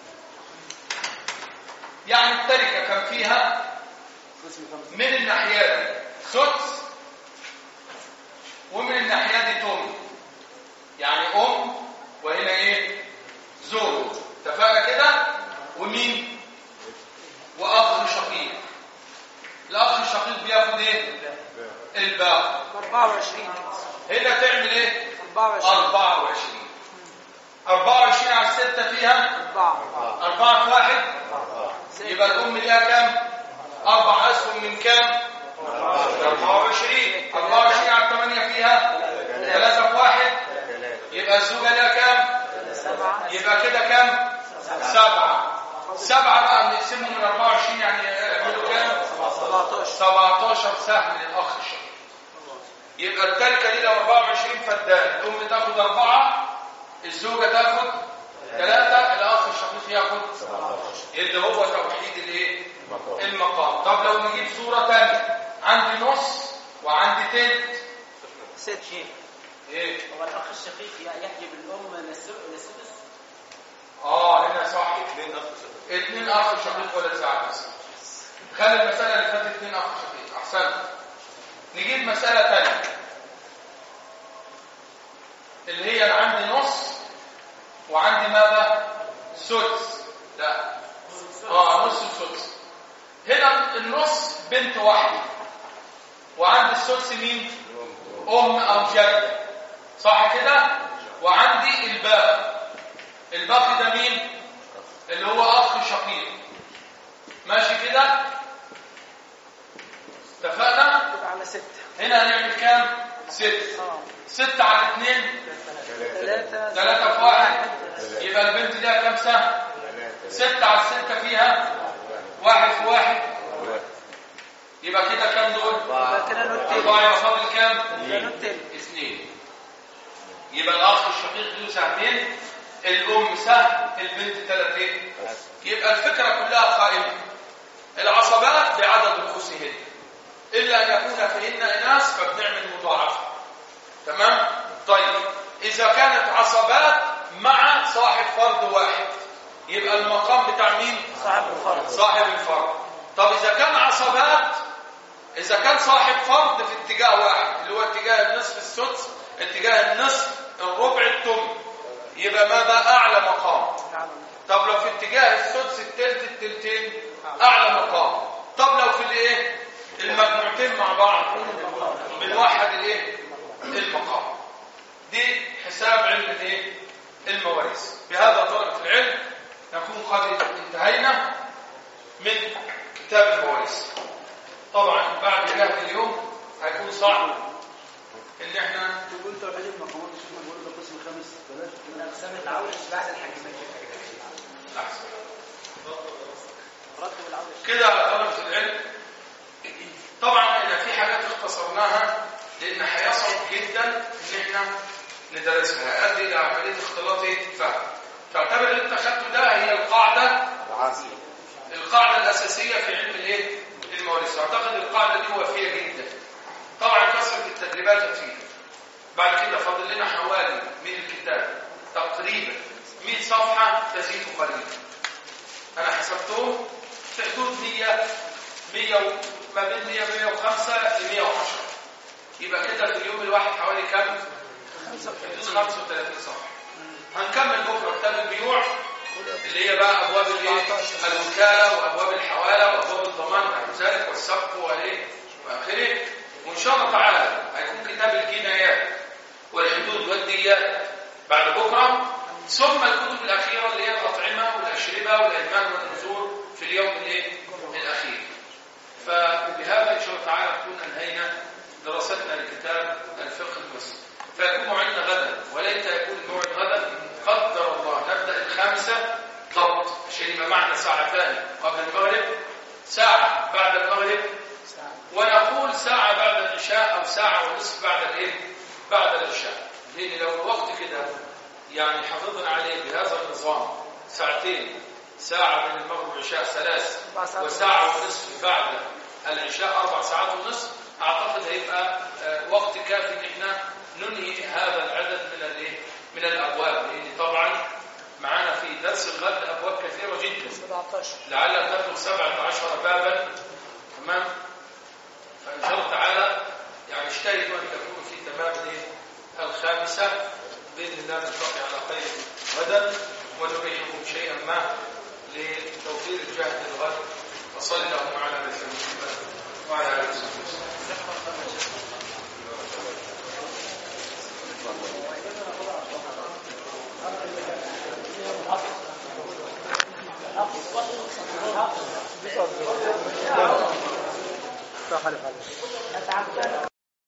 يعني التركة كان فيها من الناحية دي سدس ومن الناحية دي تم يعني أم وهنا إيه؟ زوج اتفقنا كده؟ ومين؟ وأخ شقيق الأخ الشقيق بياخد إيه؟ الباقي 24 هنا تعمل إيه؟ 24 24 24 على الستة فيها 4 أربعة في واحد يبقى الأم ليها كام؟ أربع أسهم من كام؟ 24 24 على 8 فيها ثلاثة في واحد يبقى الزوجة ليها كام؟ يبقى كده كام؟ سبعة سبعة بقى بنقسمهم من 24 يعني يعملوا كام؟ 17 17 سهم للأخ الشقيق يبقى التركة دي لو 24 فدان الأم تاخد أربعة الزوجة تاخد ثلاثة الأخ الشقيق ياخد اللي هو توحيد الايه؟ المقام طب لو نجيب صورة تانية عندي نص وعندي تلت ست شيء ايه؟ هو الأخ الشقيق يحجب الأم للسدس اه هنا صح اثنين اخ شقيق اتنين اخ شقيق ولا ساعة بس خلي المسألة اللي فاتت اتنين اخ شقيق احسنت نجيب مسألة تانية اللي هي اللي عندي نص وعندي ماذا سدس لا اه نص السدس هنا النص بنت واحدة وعندي السدس مين ام او جدة صح كده وعندي الباقي الباقي ده مين اللي هو اخ شقيق ماشي كده اتفقنا تبقى على 6 هنا هنعمل كام ست اه ستة على اثنين 3 ثلاثة في واحد يبقى البنت ليها كام سهم ستة على الستة فيها واحد في واحد يبقى كده كام دول يبقى كده نوت أربعة يبقى فاضل كام نوت اثنين يبقى الأخ الشقيق له سهمين الأم سهم البنت ثلاثين يبقى الفكرة كلها قائمة العصبات بعدد رؤوسهن إلا أن يكون فيهن إناث فبنعمل مضاعفة تمام؟ طيب إذا كانت عصبات مع صاحب فرد واحد يبقى المقام بتاع مين؟ صاحب الفرد صاحب الفرد طب إذا كان عصبات إذا كان صاحب فرد في اتجاه واحد اللي هو اتجاه النصف السدس اتجاه النصف الربع التم يبقى ماذا أعلى مقام طب لو في اتجاه السدس التلت التلتين أعلى مقام طب لو حاجتين مع بعض بنوحد الايه المقام دي حساب علم الايه المواريث بهذا طلبة العلم نكون قد انتهينا من كتاب المواريث طبعا بعد جهد اليوم هيكون صعب ان احنا تقول انت الحديث مقامات الشيخ بيقول ده القسم الخامس بلاش اقسام التعاون مش بعد الحاجزين احسن رتب العودة كده على طلبة العلم طبعا احنا في حاجات اختصرناها لان هيصعب جدا ان احنا ندرسها هيؤدي الى عمليه اختلاط ايه فهم تعتبر اللي انت خدته ده هي القاعده القاعده الاساسيه في علم الايه المواريث اعتقد القاعده دي وفيه جدا طبعا كثره التدريبات هتفيد بعد كده فاضل لنا حوالي من الكتاب تقريبا 100 صفحه تزيد قليلا انا حسبتهم في حدود 100 100 و- ما بين 100 105 ل 110 يبقى كده في اليوم الواحد حوالي كام؟ حدود 35 صفحه هنكمل بكره كتاب البيوع اللي هي بقى ابواب الايه؟ الوكاله وابواب الحواله وابواب الضمان ونحو ذلك والسبق وايه؟ واخره وان شاء الله تعالى هيكون كتاب الجنايات والحدود والديات بعد بكره ثم الكتب الاخيره اللي هي الاطعمه والاشربه والايمان والنذور في اليوم الايه؟ الاخير فبهذا ان شاء الله تعالى نكون انهينا دراستنا لكتاب الفقه المسلم فيكون موعدنا غدا وليت يكون الموعد غدا قدر الله نبدا الخامسه ضبط عشان يبقى معنا ساعتان قبل المغرب ساعه بعد المغرب ونقول ساعه بعد العشاء او ساعه ونصف بعد الايه بعد العشاء لان لو الوقت كده يعني حافظنا عليه بهذا النظام ساعتين ساعه من المغرب والعشاء ثلاث وساعه ونصف بعد العشاء اربع ساعات ونصف اعتقد هيبقى آه، وقت كافي ان احنا ننهي هذا العدد من الايه من الابواب لان طبعا معانا في درس الغد ابواب كثيره جدا 17 لعلها تبلغ 17 بابا تمام فان شاء الله تعالى يعني اجتهدوا ان تكونوا في تمام الايه الخامسه باذن الله نلتقي على خير غدا ونريحكم شيئا ما لتوفير الجهد للغد وصلى اللهم على نبينا محمد وعلى اله وصحبه وسلم صح على